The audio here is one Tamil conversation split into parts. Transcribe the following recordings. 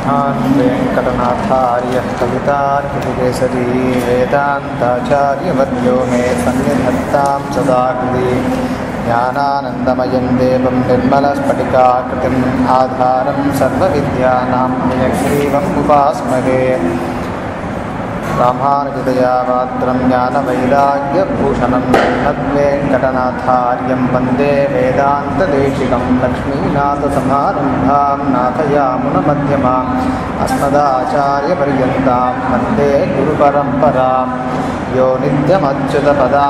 श्रीमान् वेङ्कटनाथार्यः कवितार्किकेसरी वेदान्ताचार्यवर्यो मे सन्निधत्तां सदा कृति ज्ञानानन्दमयं देवं निर्मलस्फटिकाकृतिम् आधारं सर्वविद्यानां नियग्रीवम् उपास्महे रामानुजदया पात्रं ज्ञानवैराग्यभूषणं नद्वेङ्कटनाथार्यं वन्दे वेदान्तदेशिकं लक्ष्मीनाथसमारम्भां नाथयामुनमध्यमाम् अस्मदाचार्यपर्यन्तां वन्दे गुरुपरम्परां यो नित्यमच्युतपदां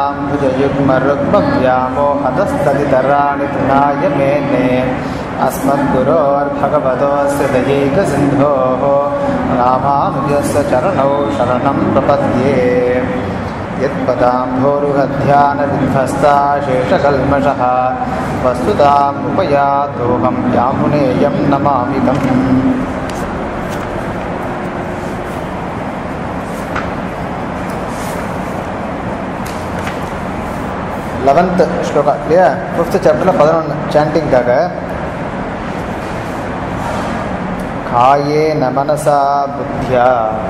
भुजयुग्मरुग्मव्यामोहतस्तदितराणि तृणाय मेने अस्मद्गुरोर्भगवतोऽस्य दयैकसिन्धोः रामानुजस्य चरणौ शरणं प्रपद्ये यत्पदाम्भोरुहध्यानविध्वस्ता शेषकल्मषः वस्तुतामुपयातोऽहं यामुनेयं नमामि तम् லெவன்த் ஸ்லோகா இல்லையா ஃபிஃப்த் சாப்டரில் பதினொன்று சாண்டிங்காக காயேன மனசா புத்தியா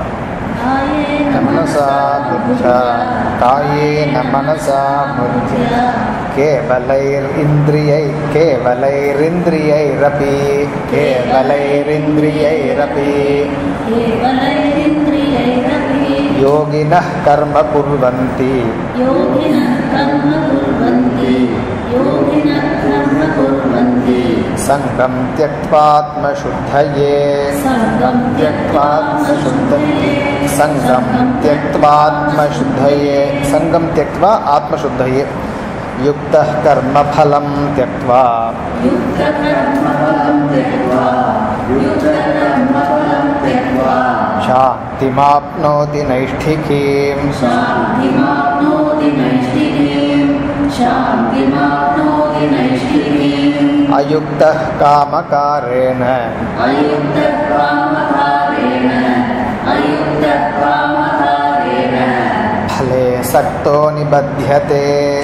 मनसा बुद्ध्या कायेन मनसा बुद्ध्या केवलैरिन्द्रियै केवलैरिन्द्रियैरपि केवलैरिन्द्रियैरपि योगिनः कर्म कुर्वन्ति सङ्गं त्यक्त्वात्मशुद्धये सङ्गं त्यक्त्वात्मशुद्धये सङ्गं त्यक्त्वात्मशुद्धये सङ्गं त्यक्त्वा आत्मशुद्धये युक्तः कर्मफलं त्यक्त्वा शान्तिमाप्नोति नैष्ठिकीम् अयुक्तः कामकारेण फले सक्तो निबध्यते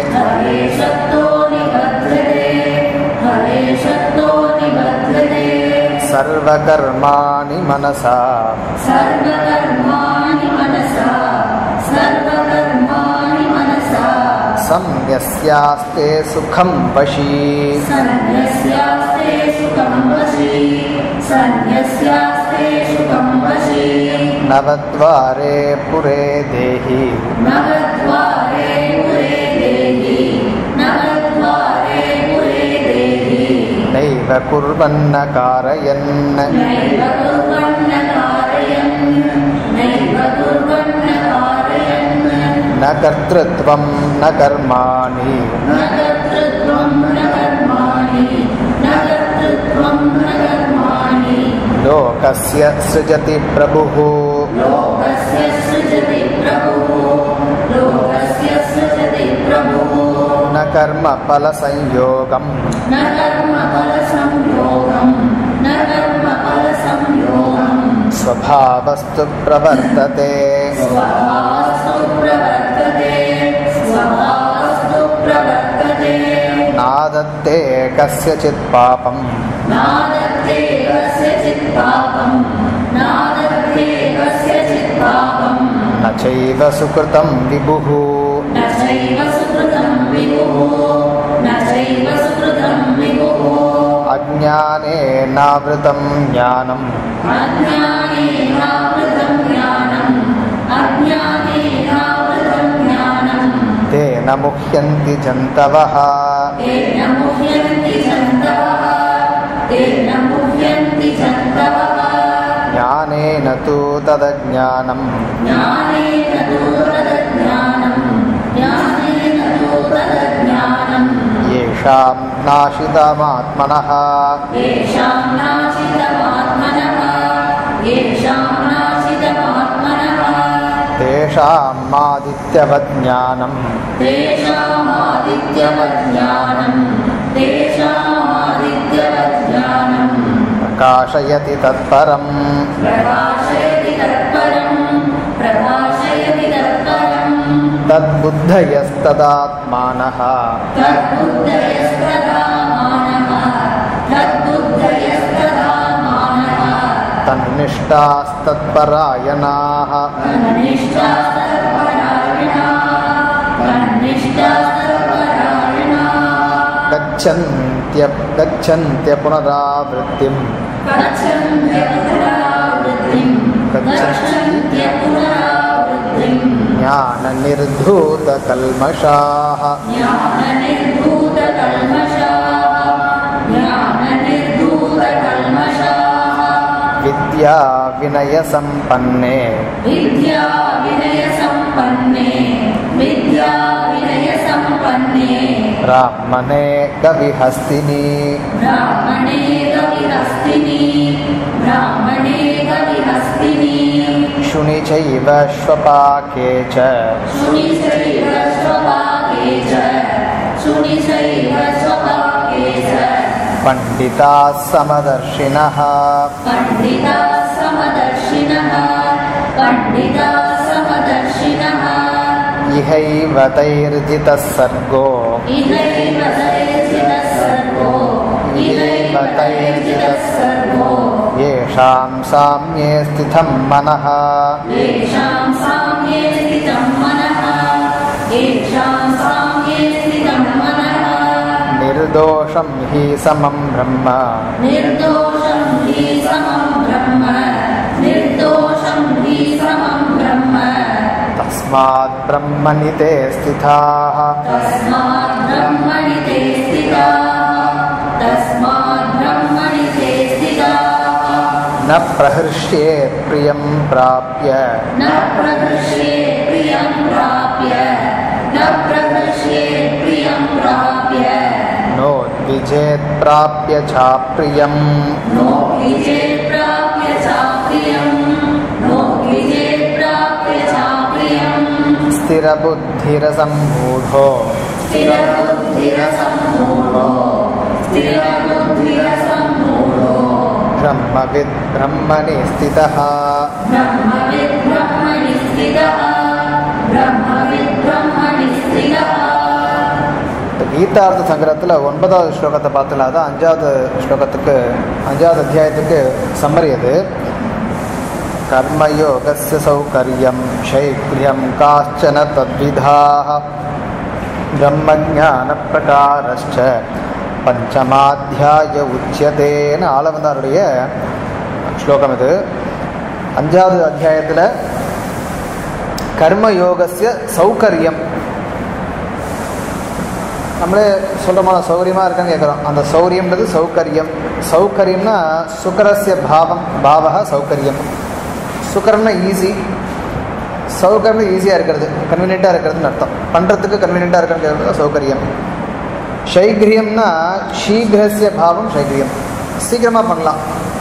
सर्वकर्माणि मनसा सर्वकर्माणि मनसा सर्वकर्माणि मनसा संयस्यास्ते सुखं वशी सन्न्यस्यास्ते सुखं वशी सन्न्यस्यास्ते सुखं वशी नवद्वारे पुरे देहि नवद्वारे पुरे देहि नवद्वारे पुरे देहि नैव कुर्वन्न कारयन् नैव कुर्वन्न कारयन् नैव कुर्वन्न कारयन् न कर्तृत्वं न कर्माणि न कर्तृत्वं न कर्माणि न कर्तृत्वं न कर्माणि लोकस्य सृजति प्रभुः लोकस्य सृजति प्रभुः लोकस्य सृजति प्रभुः न कर्मफलसंयोगम् न कर्मफलसंयोगं न कर्मफलसंयोगं स्वभावस्तु प्रवर्तते स्वभावस्तु प्रवर्तते स्वभावस्तु प्रवर्तते नादत्ते कस्यचित् पापम् नादत्ते कस्यचित् पापं नादत्ते कस्यचित् पापं न चैव सुकृतं विभुः न चैव सुकृतं विभुः न चैव सुकृतं विभुः अज्ञानेनावृतं ज्ञानम् अज्ञानेनावृतं ज्ञानम् अज्ञानेनावृतं ज्ञानम् तेन मुह्यन्ति जन्तवः तेन मुह्यन्ति जन्तवः तेन मुह्यन्ति जन्तवः ज्ञानेन तु तदज्ञानम् ज्ञानेन तु तदज्ञानम् ज्ञानेन तु तदज्ञानम् येषां नाशितमात्मनः येषां नाशितमात्मनः येषां नाशितमात्मनः तेषामादित्यवज्ञानम् तेषामादित्यवज्ञानम् तेषामादित्यवज्ञानम् प्रकाशयति तत्परम् प्रकाशयति तत्परम् प्रकाशयति तत्परम् तद्बुद्धयस्तदात्मानः तद्बुद्धयस्तदा मानः तद्बुद्धयस्तदा मानः तन्निष्ठास्तत्परायणाः तन्निष्ठास्तत्परायणा तन्निष्ठास्तत्परायणा गच्छन्त्य गच्छन्त्य पुनरावृत्तिम् गच्छन्त्य पुनरावृत्तिम् गच्छन्त्य पुनरावृत्तिम् ज्ञाननिर्धूतकल्मषाः ज्ञाननिर्धूतकल्मषाः ज्ञाननिर्धूतकल्मषाः विद्या विनयसम्पन्ने विद्या विनयसम्पन्ने विद्या विनयसम्पन्ने ब्राह्मणे कविहस्तिनि ब्राह्मणे कविहस्तिनि ब्राह्मणे कविहस्तिनि शुनि चैव श्वपाके च शुनि चैव स्वपाके च शुनि चैव स्वपाके च पण्डिताः समदर्शिनः पण्डिता समदर्शिनः पण्डिता समदर्शिनः इहैव तैर्जितः सर्गो इहैव तैर्जितः सर्गो इहैव तैर्जितः सर्गो येषां साम्ये स्थितं मनः येषां साम्ये स्थितं मनः येषां साम्ये स्थितं मनः निर्दोषं हि समं ब्रह्म निर्दोषं हि समं ब्रह्म निर्दोषं हि समं ब्रह्म तस्मात् ब्रह्मणि ते स्थिताः तस्मात् ब्रह्मणि ते स्थिताः तस्मात् ब्रह्मणि ते स्थिताः न प्रहृष्येत् प्रियं प्राप्य न प्रहृष्ये प्रियं प्राप्य न प्रहृष्ये प्रियं प्राप्य नोद्विजेत् प्राप्य चाप्रियम् नो विजेत् प्राप्य चाप्रियं नो विजेत् प्राप्य चाप्रियम् स्थिरबुद्धिरसम्मूढो स्थिरबुद्धिरसम्मूढो स्थिरबुद्धिरसम्मूढो ब्रह्मविद् ब्रह्मणि स्थितः ब्रह्मविद् ब्रह्मणि स्थितः ब्रह्मविद् ब्रह्मणि स्थितः கீதார்த்த சங்கரத்தில் ஒன்பதாவது ஸ்லோகத்தை பார்த்தல அதான் அஞ்சாவது ஸ்லோகத்துக்கு அஞ்சாவது அத்தியாயத்துக்கு சம்மரி அது கர்மயோகஸ்ய சௌகரியம் சைக்ரியம் காச்சன தத்விதாக பிரம்மஜானப்பிரகாரஸ்ச பஞ்சமாத்தியாய உச்சியதேன்னு ஆளவந்தாருடைய ஸ்லோகம் இது அஞ்சாவது அத்தியாயத்தில் கர்மயோகஸ்ய சௌகரியம் நம்மளே சொல்கிறோமா சௌகரியமாக இருக்கான்னு கேட்குறோம் அந்த சௌரியம்ன்றது சௌகரியம் சௌகரியம்னா சுகரஸ்ய பாவம் பாவக சௌகரியம் சுகரம்னா ஈஸி சௌகரியம்னா ஈஸியாக இருக்கிறது கன்வீனியண்ட்டாக இருக்கிறதுன்னு அர்த்தம் பண்ணுறதுக்கு கன்வீனியண்ட்டாக இருக்கிறது சௌகரியம் சைகிரியம்னா சீக்கிரஸ்ய பாவம் சைகிரியம் சீக்கிரமாக பண்ணலாம்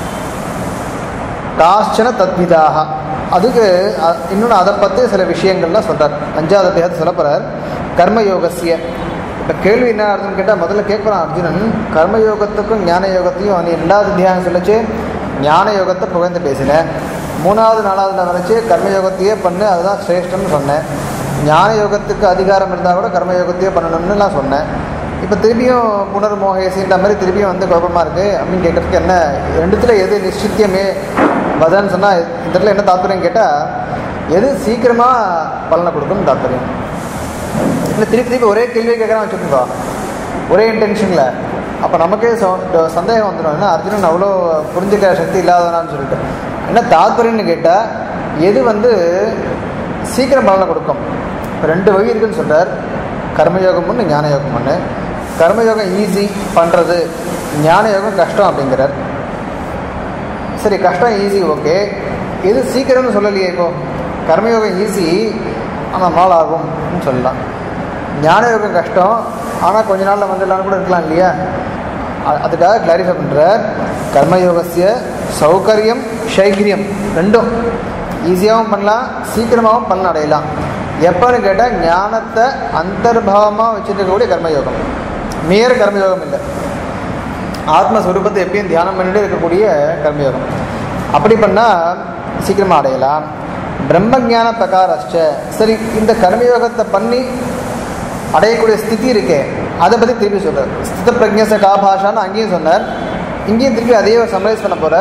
காஷ்டன தத்விதாக அதுக்கு அ- இன்னொன்று அதை பற்றி சில விஷயங்கள்லாம் சொல்கிறார் அஞ்சாவது அத்தியாயத்தை சொல்ல போகிறார் கர்மயோகசிய இப்போ கேள்வி என்ன அர்த்தம்னு கேட்டால் முதல்ல கேட்குறான் அர்ஜுனன் கர்மயோகத்துக்கும் ஞான யோகத்தையும் நீ ரெண்டாவது அத்தியாயம் சொல்லிச்சு ஞான யோகத்தை புகழ்ந்து பேசினேன் மூணாவது நாலாவது நான் வரைச்சு கர்மயோகத்தையே பண்ணு அதுதான் சிரேஷ்டம்னு சொன்னேன் ஞான யோகத்துக்கு அதிகாரம் இருந்தால் கூட கர்மயோகத்தையே பண்ணணும்னு நான் சொன்னேன் இப்போ திருப்பியும் புனர்மோகேசின்ற மாதிரி திருப்பியும் வந்து குழப்பமாக இருக்குது அப்படின்னு கேட்குறதுக்கு என்ன ரெண்டுத்தில் எது நிச்சித்தியமே பதில்னு சொன்னால் இந்த இடத்துல என்ன தாத்பரியம் கேட்டால் எது சீக்கிரமாக பலனை கொடுக்கும்னு தாத்பரியம் இல்லை திருப்பி திருப்பி ஒரே கேள்வியை கேட்குறான் வச்சுக்கோங்க ஒரே இன்டென்ஷனில் அப்போ நமக்கே சொ- சந்தேகம் வந்துடும் என்ன அர்ஜுனன் அவ்வளோ புரிஞ்சுக்கிற சக்தி இல்லாதவனான்னு சொல்லிட்டு என்ன தாத்பரியம்னு கேட்டால் எது வந்து சீக்கிரம் பலனை கொடுக்கும் இப்ப ரெண்டு வகை இருக்குன்னு சொல்கிறார் கர்மயோகம் ஒன்று ஞான யோகம் ஒன்று கர்மயோகம் ஈஸி பண்ணுறது ஞான யோகம் கஷ்டம் அப்படிங்கிறார் சரி கஷ்டம் ஈஸி ஓகே எது சீக்கிரம்னு சொல்லலையே இப்போ கர்மயோகம் ஈஸி ஆனால் நாள் ஆகும்னு சொல்லலாம் ஞான யோகம் கஷ்டம் ஆனால் கொஞ்ச நாளில் வந்துடலாம்னு கூட இருக்கலாம் இல்லையா அ- அதுக்காக கிளாரிஃபை பண்ணுறார் கர்மயோகசிய சௌகரியம் சைகிரியம் ரெண்டும் ஈஸியாகவும் பண்ணலாம் சீக்கிரமாகவும் பலன் அடையலாம் எப்போன்னு கேட்டால் ஞானத்தை அந்தர்பாவமாக வச்சுருக்கக்கூடிய கர்மயோகம் நேர கர்மயோகம் இல்லை ஆத்மஸ்வரூபத்தை எப்பயும் தியானம் பண்ணிட்டு இருக்கக்கூடிய கர்மயோகம் அப்படி பண்ணால் சீக்கிரமாக அடையலாம் பிரம்மஞான பிரகாரஸ்ச சரி இந்த கர்மயோகத்தை பண்ணி அடையக்கூடிய ஸ்திதி இருக்கே அதை பற்றி திருப்பி சொல்கிறார் ஸ்தித பிரஜச கா பாஷான்னு அங்கேயும் சொன்னார் இங்கேயும் திருப்பி அதையே சமரைஸ் பண்ண போகிறார்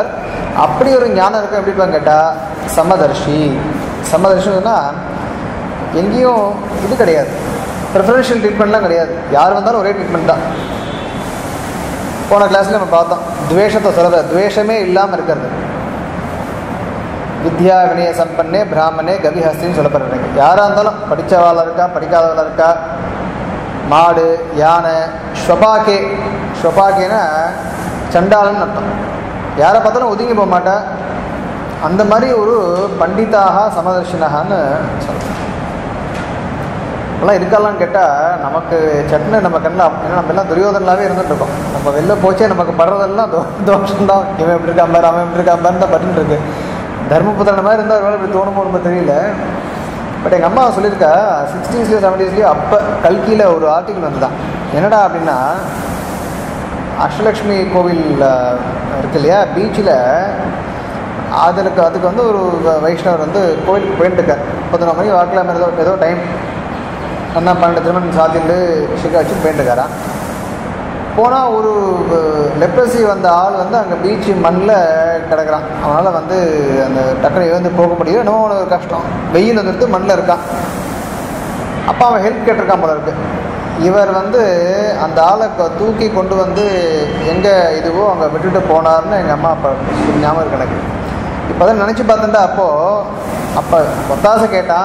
அப்படி ஒரு ஞானம் இருக்கும் எப்படி இருப்பான்னு கேட்டால் சமதர்ஷி சமதர்ஷின்னா எங்கேயும் இது கிடையாது ப்ரிஃபரன்ஷியல் ட்ரீட்மெண்ட்லாம் கிடையாது யார் வந்தாலும் ஒரே ட்ரீட்மெண்ட் தான் போன கிளாஸில் நம்ம பார்த்தோம் துவேஷத்தை சொல்கிற துவேஷமே இல்லாமல் இருக்கிறது வித்யா வினய சம்பன்னே பிராமணே கவிஹஸ்தின்னு சொல்லப்படுறாங்க யாராக இருந்தாலும் படித்தவாளாக இருக்கா படிக்காதவளாக இருக்கா மாடு யானை ஸ்வபாகே ஸ்வபாகேனா சண்டாளன்னு அர்த்தம் யாரை பார்த்தாலும் ஒதுங்கி போக மாட்டா அந்த மாதிரி ஒரு பண்டிதாக சமதர்ஷினகான்னு சொல்கிறேன் இப்பெல்லாம் இருக்காலான்னு கேட்டால் நமக்கு சட்னு நம்ம கண்ணில் ஏன்னா நம்ம எல்லாம் துரியோதனாவே இருந்துட்டு இருக்கோம் நம்ம வெளில போச்சே நமக்கு படுறதெல்லாம் தோ தோஷம் தான் இவன் எப்படி இருக்கான் பாரு அவன் எப்படி இருக்கான் பாருன்னு தான் பட்டு இருக்கு தர்மபுத்திரன் மாதிரி இருந்தால் ஒருவேளை இப்படி தோணுமோ ரொம்ப தெரியல பட் எங்கள் அம்மா சொல்லியிருக்கா சிக்ஸ்டீஸ்லேயோ செவன்டீஸ்லேயோ அப்போ கல்கியில் ஒரு ஆர்டிக்கல் வந்துதான் என்னடா அப்படின்னா அஷ்டலக்ஷ்மி கோவில் அஹ், இருக்கு இல்லையா பீச்சில் அதுக்கு அதுக்கு வந்து ஒரு வைஷ்ணவர் வந்து கோயிலுக்கு போயிட்டு இருக்கார் பதினொரு மணி வாக்கில் ஏதோ ஏதோ டைம் அண்ணா பன்னெண்டு திருமணம் சாத்திட்டு ஷிகா வச்சு போயிட்டு இருக்காராம் போனால் ஒரு லெப்ரசி வந்த ஆள் வந்து அங்கே பீச்சு மண்ணில் கிடக்குறான் அவனால் வந்து அந்த டக்குனு எழுந்து போக முடியல இன்னும் அவனுக்கு ஒரு கஷ்டம் வெயில் வந்துட்டு மண்ணில் இருக்கான் அப்பா அவன் ஹெல்ப் கேட்டிருக்கான் போல இருக்கு இவர் வந்து அந்த ஆளை க- தூக்கி கொண்டு வந்து எங்கே இதுவோ அங்கே விட்டுட்டு போனார்னு எங்கள் அம்மா அப்பா சொல்லி ஞாபகம் இருக்கு எனக்கு இப்போ தான் நினச்சி பார்த்துட்டா அப்போது அப்போ ஒத்தாசை கேட்டான்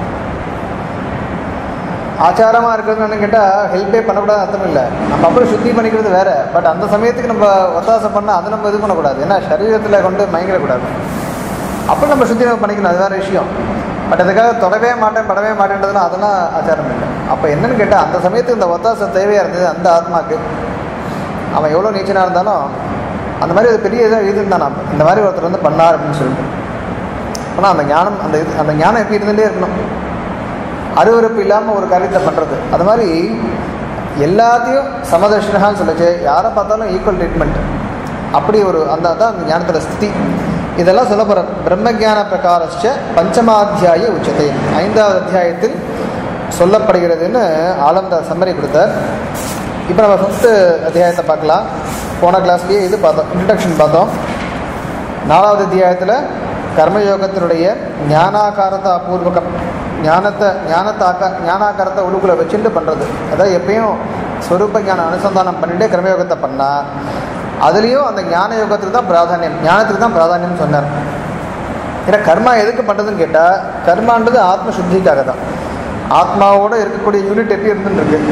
ஆச்சாரமாக இருக்கிறதுன்னு கேட்டால் ஹெல்ப்பே பண்ணக்கூடாது அர்த்தம் இல்லை நம்ம அப்புறம் சுத்தி பண்ணிக்கிறது வேற பட் அந்த சமயத்துக்கு நம்ம ஒத்தாசை பண்ணால் அதை நம்ம இது பண்ணக்கூடாது ஏன்னா சரீரத்தில் கொண்டு மயங்கிடக்கூடாது அப்புறம் நம்ம சுத்தி நம்ம பண்ணிக்கணும் அது வேற விஷயம் பட் அதுக்காக தொடவே மாட்டேன் படவே மாட்டேன்றதுலாம் அதெல்லாம் ஆச்சாரம் இல்லை அப்போ என்னன்னு கேட்டால் அந்த சமயத்துக்கு இந்த ஒத்தாசை தேவையாக இருந்தது அந்த ஆத்மாக்கு அவன் எவ்வளோ நீச்சனாக இருந்தாலும் அந்த மாதிரி ஒரு பெரிய இதாக எழுதிருந்தான் நம்ம இந்த மாதிரி ஒருத்தர் வந்து பண்ணார் அப்படின்னு சொல்லிட்டு ஆனால் அந்த ஞானம் அந்த இது அந்த ஞானம் எப்படி இருந்துகிட்டே இருக்கணும் அருவருப்பு இல்லாமல் ஒரு காரியத்தை பண்ணுறது அது மாதிரி எல்லாத்தையும் சமதர்ஷனகான்னு சொல்லுச்சு யாரை பார்த்தாலும் ஈக்குவல் ட்ரீட்மெண்ட் அப்படி ஒரு அந்த அதான் அந்த ஞானத்தில் ஸ்திதி இதெல்லாம் சொல்ல போகிற பிரம்மஜான பிரகாரஸ்ச பஞ்சமாத்தியாய உச்சத்தை ஐந்தாவது அத்தியாயத்தில் சொல்லப்படுகிறதுன்னு ஆலந்த சம்மரி கொடுத்தார் இப்போ நம்ம ஃபிஃப்த்து அத்தியாயத்தை பார்க்கலாம் போன கிளாஸ்லேயே இது பார்த்தோம் இன்ட்ரடக்ஷன் பார்த்தோம் நாலாவது அத்தியாயத்தில் கர்மயோகத்தினுடைய ஞானாகாரத்தை அபூர்வகம் ஞானத்தை ஞானத்தை ஆக்கா ஞானாகாரத்தை உள்ளுக்குள்ளே வச்சுட்டு பண்ணுறது அதாவது எப்பயும் ஸ்வரூப ஞான அனுசந்தானம் பண்ணிட்டு கர்மயோகத்தை பண்ணால் அதுலேயும் அந்த ஞான யோகத்துக்கு தான் பிராதானியம் ஞானத்துக்கு தான் பிராதானியம் சொன்னார் ஏன்னா கர்மா எதுக்கு பண்ணுறதுன்னு கேட்டால் கர்மான்றது ஆத்ம சுத்திக்காக தான் ஆத்மாவோட இருக்கக்கூடிய யூனிட் எப்படி இருந்துட்டு இருக்கு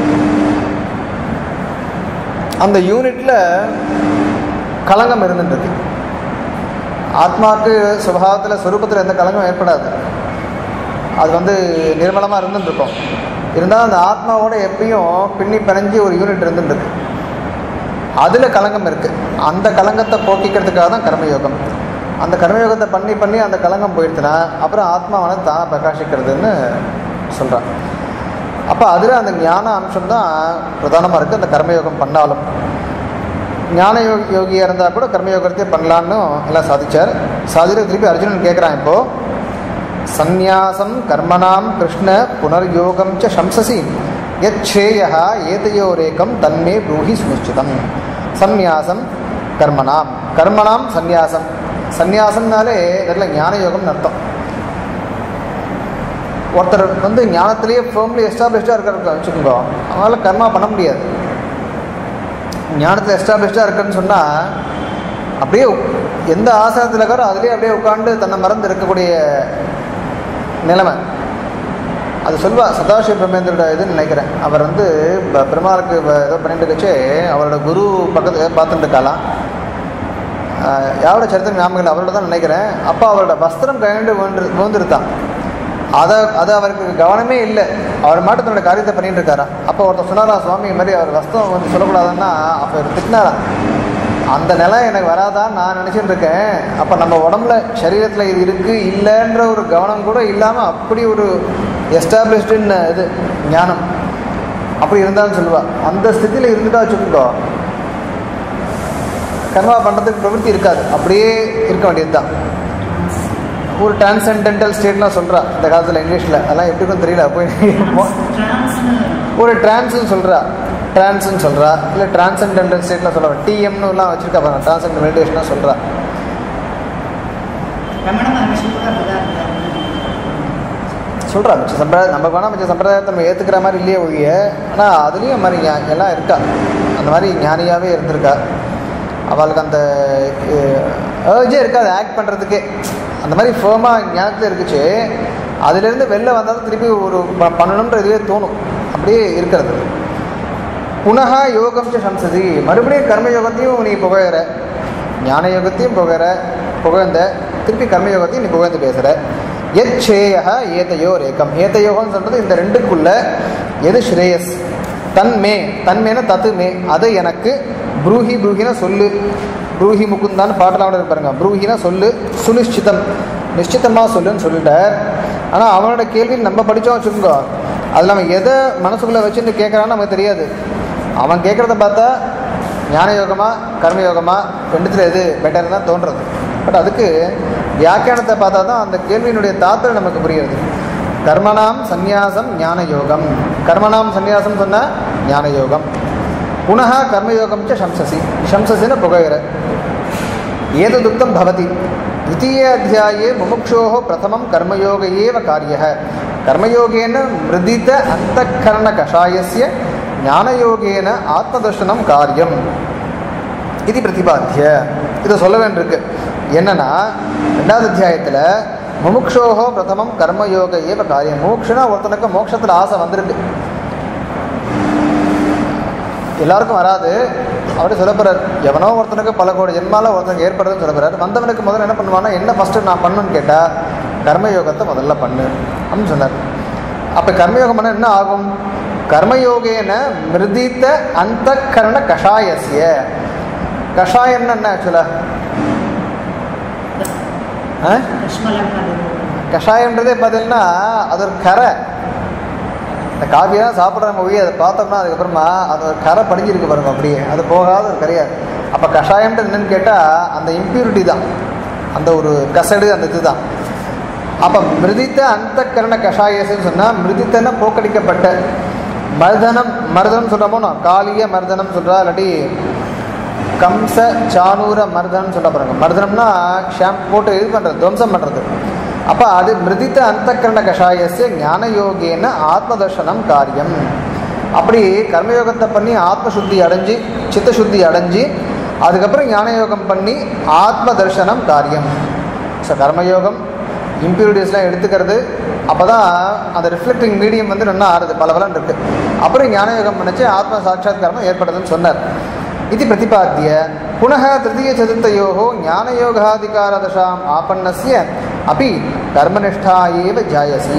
அந்த யூனிட்டில் களங்கம் இருந்துட்டு இருக்கு ஆத்மாவுக்கு சுபாவத்தில் சொரூபத்தில் எந்த கலங்கம் ஏற்படாது அது வந்து நிர்மலமாக இருந்துட்டு இருக்கும் இருந்தாலும் அந்த ஆத்மாவோட எப்பயும் பின்னி பிணைஞ்சு ஒரு யூனிட் இருந்துட்டு இருக்கு அதில் கலங்கம் இருக்குது அந்த கலங்கத்தை போக்கிக்கிறதுக்காக தான் கர்மயோகம் அந்த கர்மயோகத்தை பண்ணி பண்ணி அந்த கலங்கம் போயிடுச்சுன்னா அப்புறம் ஆத்மாவான தான் பிரகாசிக்கிறதுன்னு சொல்கிறான் அப்போ அதில் அந்த ஞான அம்சம் தான் பிரதானமாக இருக்குது அந்த கர்மயோகம் பண்ணாலும் ஞான யோகி யோகியாக இருந்தால் கூட கர்மயோகத்தையே பண்ணலான்னு எல்லாம் சாதிச்சார் சாதிச்சு திருப்பி அர்ஜுனன் கேட்குறான் இப்போது சந்நியாசம் கர்மணாம் கிருஷ்ண புனர்யோகம் ச சம்சசி யச்சேய ஏதையோரேக்கம் தன்மே ப்ரூஹி சுனிச்சிதம் சந்நியாசம் கர்மணாம் கர்மணாம் சந்நியாசம் சந்நியாசம்னாலே இதில் ஞான யோகம்னு அர்த்தம் ஒருத்தர் வந்து ஞானத்திலேயே ஃபேர்ம்லி எஸ்டாப்ளிஷ்டாக இருக்கிற வச்சுக்கோங்க அவங்களால கர்மா பண்ண முடியாது ஞானத்தில் எஸ்டாப்ளிஷ்டாக இருக்குன்னு சொன்னால் அப்படியே உக்- எந்த ஆசனத்தில் இருக்காரோ அதுலேயே அப்படியே உட்காந்து தன்னை மறந்து இருக்கக்கூடிய நிலைமை அது சொல்வா சதாசிவ பிரம்மேந்திரோட இதுன்னு நினைக்கிறேன் அவர் வந்து ப- பெருமாளுக்கு வ- ஏதோ பண்ணிட்டு இருக்கச்சு அவரோட குரு பக்கத்து பார்த்துட்டு இருக்காளாம் ஆஹ் யாரோட சரித்திரம் ஞாபகம் இல்லை அவரோட தான் நினைக்கிறேன் அப்போ அவரோட வஸ்திரம் கண்டு விழுந்து விழுந்துருத்தான் அதை அது அவருக்கு கவனமே இல்லை அவர் மாட்டு தன்னோட காரியத்தை பண்ணிட்டு இருக்காராம் அப்போ ஒருத்தர் சொன்னாரா சுவாமி இந்த மாதிரி அவர் வஸ்திரம் வந்து சொல்லக்கூடாதுன்னா அப்போ அவர் திட்டினாராம் அந்த நிலை எனக்கு வராதான்னு நான் நினச்சிட்டு இருக்கேன் அப்போ நம்ம உடம்புல சரீரத்தில் இது இருக்குது இல்லைன்ற ஒரு கவனம் கூட இல்லாமல் அப்படி ஒரு எஸ்டாப்ளிஷ்டுன்னு இது ஞானம் அப்படி இருந்தாலும் சொல்லுவா அந்த ஸ்திதியில் இருந்துட்டா வச்சுக்கோ கர்மா பண்ணுறதுக்கு பிரவೃತ್ತಿ இருக்காது அப்படியே இருக்க வேண்டியது தான் ஒரு டிரான்சென்டென்டல் ஸ்டேட்லாம் சொல்கிறா இந்த காலத்தில் இங்கிலீஷில் அதெல்லாம் எப்படி இருக்குன்னு தெரியல போய் ஒரு டிரான்ஸ்னு சொல்கிறா டிரான்ஸ்னு சொல்கிறா இல்லை டிரான்சென்டென்டல் ஸ்டேட்லாம் சொல்கிறா டிஎம்னுலாம் வச்சுருக்கா பாருங்க டிரான்சென்டல் மெடிடேஷனாக சொல்கிறா ரமண மகர்ஷி கூட அப்படிதான் இருந்தாரு சொல்கிறா மிச்ச சம்பிரதாயம் நம்ம வேணால் மிச்ச சம்பிரதாயத்தை நம்ம ஏற்றுக்கிற மாதிரி இல்லையே ஒழிய ஆனால் அதுலேயும் மாதிரி ஞா- எல்லாம் இருக்கா அந்த மாதிரி ஞானியாகவே இருந்திருக்கா அவளுக்கு அந்த ஏர்ஜே இருக்காது ஆக்ட் பண்ணுறதுக்கே அந்த மாதிரி ஃபேமாக ஞானத்தில் இருக்குச்சு அதுலேருந்து வெளில வந்தால் தான் திருப்பி ஒரு ப- பண்ணணுன்ற இதுவே தோணும் அப்படியே இருக்கிறது புனகா யோகம் ச சம்சதி மறுபடியும் கர்ம யோகத்தையும் நீ புகழற ஞான யோகத்தையும் புகழ புகழ்ந்த திருப்பி கர்ம யோகத்தையும் நீ புகழ்ந்து பேசுகிற எத் ஸ்ரேய ஏதையோ ரேக்கம் ஏதையோகம்னு சொல்கிறது இந்த ரெண்டுக்குள்ள எது ஸ்ரேயஸ் தன்மே தன்மேன தத்து மே அது எனக்கு ப்ரூஹி ப்ரூஹின சொல்லு ப்ரூஹி முகுந்தான்னு பாட்டெல்லாம் கூட பாருங்க ப்ரூஹினா சொல்லு சுனிஷ்டிதம் நிಶ್ಚಿತமாக சொல்லுன்னு சொல்லிட்டார் ஆனால் அவனோட கேள்வி நம்ம படித்தோம் வச்சுக்கோங்க அதில் அவன் எதை மனசுக்குள்ளே வச்சுட்டு கேட்குறான்னு நமக்கு தெரியாது அவன் கேட்குறத பார்த்தா ஞான யோகமா கர்ம யோகமா ரெண்டுத்தில் எது பெட்டர் தான் தோன்றது பட் அதுக்கு வியாக்கியானத்தை பார்த்தா தான் அந்த கேள்வியினுடைய தாத்பரியம் நமக்கு புரியுது கர்மணாம் சந்நியாசம் ஞான யோகம் கர்மணாம் சந்நியாசம் சொன்னால் ஞான யோகம் புனः கர்மயோகம் ச சம்சசி சம்சசின்னு புகையிற ஏததுக்தம் பவதி द्वितीय अध्याये मुमुक्षोः प्रथमं कर्मयोग एव कार्यः कर्मयोगेन मृदित अन्तःकरणकषायस्य ஞானயோகேன ஆத்மதர்ஷனம் காரியம் இது பிரதிபாத்திய இதை சொல்ல வேண்டியிருக்கு என்னன்னா ரெண்டாவது அத்தியாயத்தில் முமுக்ஷோகோ பிரதமம் கர்மயோக ஏவ காரியம் மோக்ஷனா ஒருத்தனுக்கு மோட்சத்தில் ஆசை வந்திருக்கு எல்லாருக்கும் வராது அவரே சொல்லப்படுறார் எவனோ ஒருத்தனுக்கு பல கோடி ஜென்மால ஒருத்தனுக்கு ஏற்படுறதுன்னு சொல்லப்படுறாரு வந்தவனுக்கு முதல்ல என்ன பண்ணுவானா என்ன ஃபஸ்ட்டு நான் பண்ணுன்னு கேட்டால் கர்மயோகத்தை முதல்ல பண்ணு அப்படின்னு சொன்னார் அப்போ கர்மயோகம் பண்ண என்ன ஆகும் கர்மயோகேன மிருதித்த அந்த கரண கஷாயசிய கஷாயம்னு என்ன ஆக்சுவலாக ஆ லக்ஷ்மலங்காது கஷாயம்ன்றதே பார்த்தீங்கன்னா அது ஒரு கரை இந்த காஃபியெல்லாம் சாப்பிட்ற மூவி அதை பார்த்தோம்னா அதுக்கப்புறமா அது ஒரு கரை படிஞ்சிருக்கு பாருங்க அப்படியே அது போகாத ஒரு கரையாது அப்போ கஷாயம்ன்றது என்னன்னு கேட்டால் அந்த இம்ப்யூரிட்டி தான் அந்த ஒரு கசடு அந்த இதுதான் அப்போ மிருதித்த அந்த கரண கஷாயசுன்னு சொன்னால் மிருதித்தன போக்கடிக்கப்பட்ட மர்தனம் மர்தனம் சொல்கிறோமோ நான் காளிய மர்தனம் சொல்கிறா இல்லாட்டி கம்ச சானூர மர்தனம் சொல்ல போகிறாங்க மர்தனம்னா ஷாம் போட்டு இது பண்ணுறது துவம்சம் பண்ணுறது அப்போ அது மிருதித்த அந்தக்கரண கஷாயசிய ஞான யோகேன ஆத்மதர்ஷனம் காரியம் அப்படி கர்மயோகத்தை பண்ணி ஆத்மசுத்தி அடைஞ்சு சித்தசுத்தி அடைஞ்சு அதுக்கப்புறம் ஞான யோகம் பண்ணி ஆத்ம தர்ஷனம் காரியம் ஸோ கர்மயோகம் இம்ப்யூரிட்டிஸ்லாம் எடுத்துக்கிறது அப்போ தான் அந்த ரிஃப்ளெக்டிங் மீடியம் வந்து நல்லா ஆறுது பல பலன் இருக்குது அப்புறம் ஞான யோகம் பண்ணிச்சு ஆத்ம சாட்சாத்காரம் ஏற்படுதுன்னு சொன்னார் இது பிரதிபாத்திய புனः तृतीयचतुर्थयोः ज्ञानयोगाधिकारदशाम् आपन्नस्य अपि कर्मनिष्ठा एव जायसी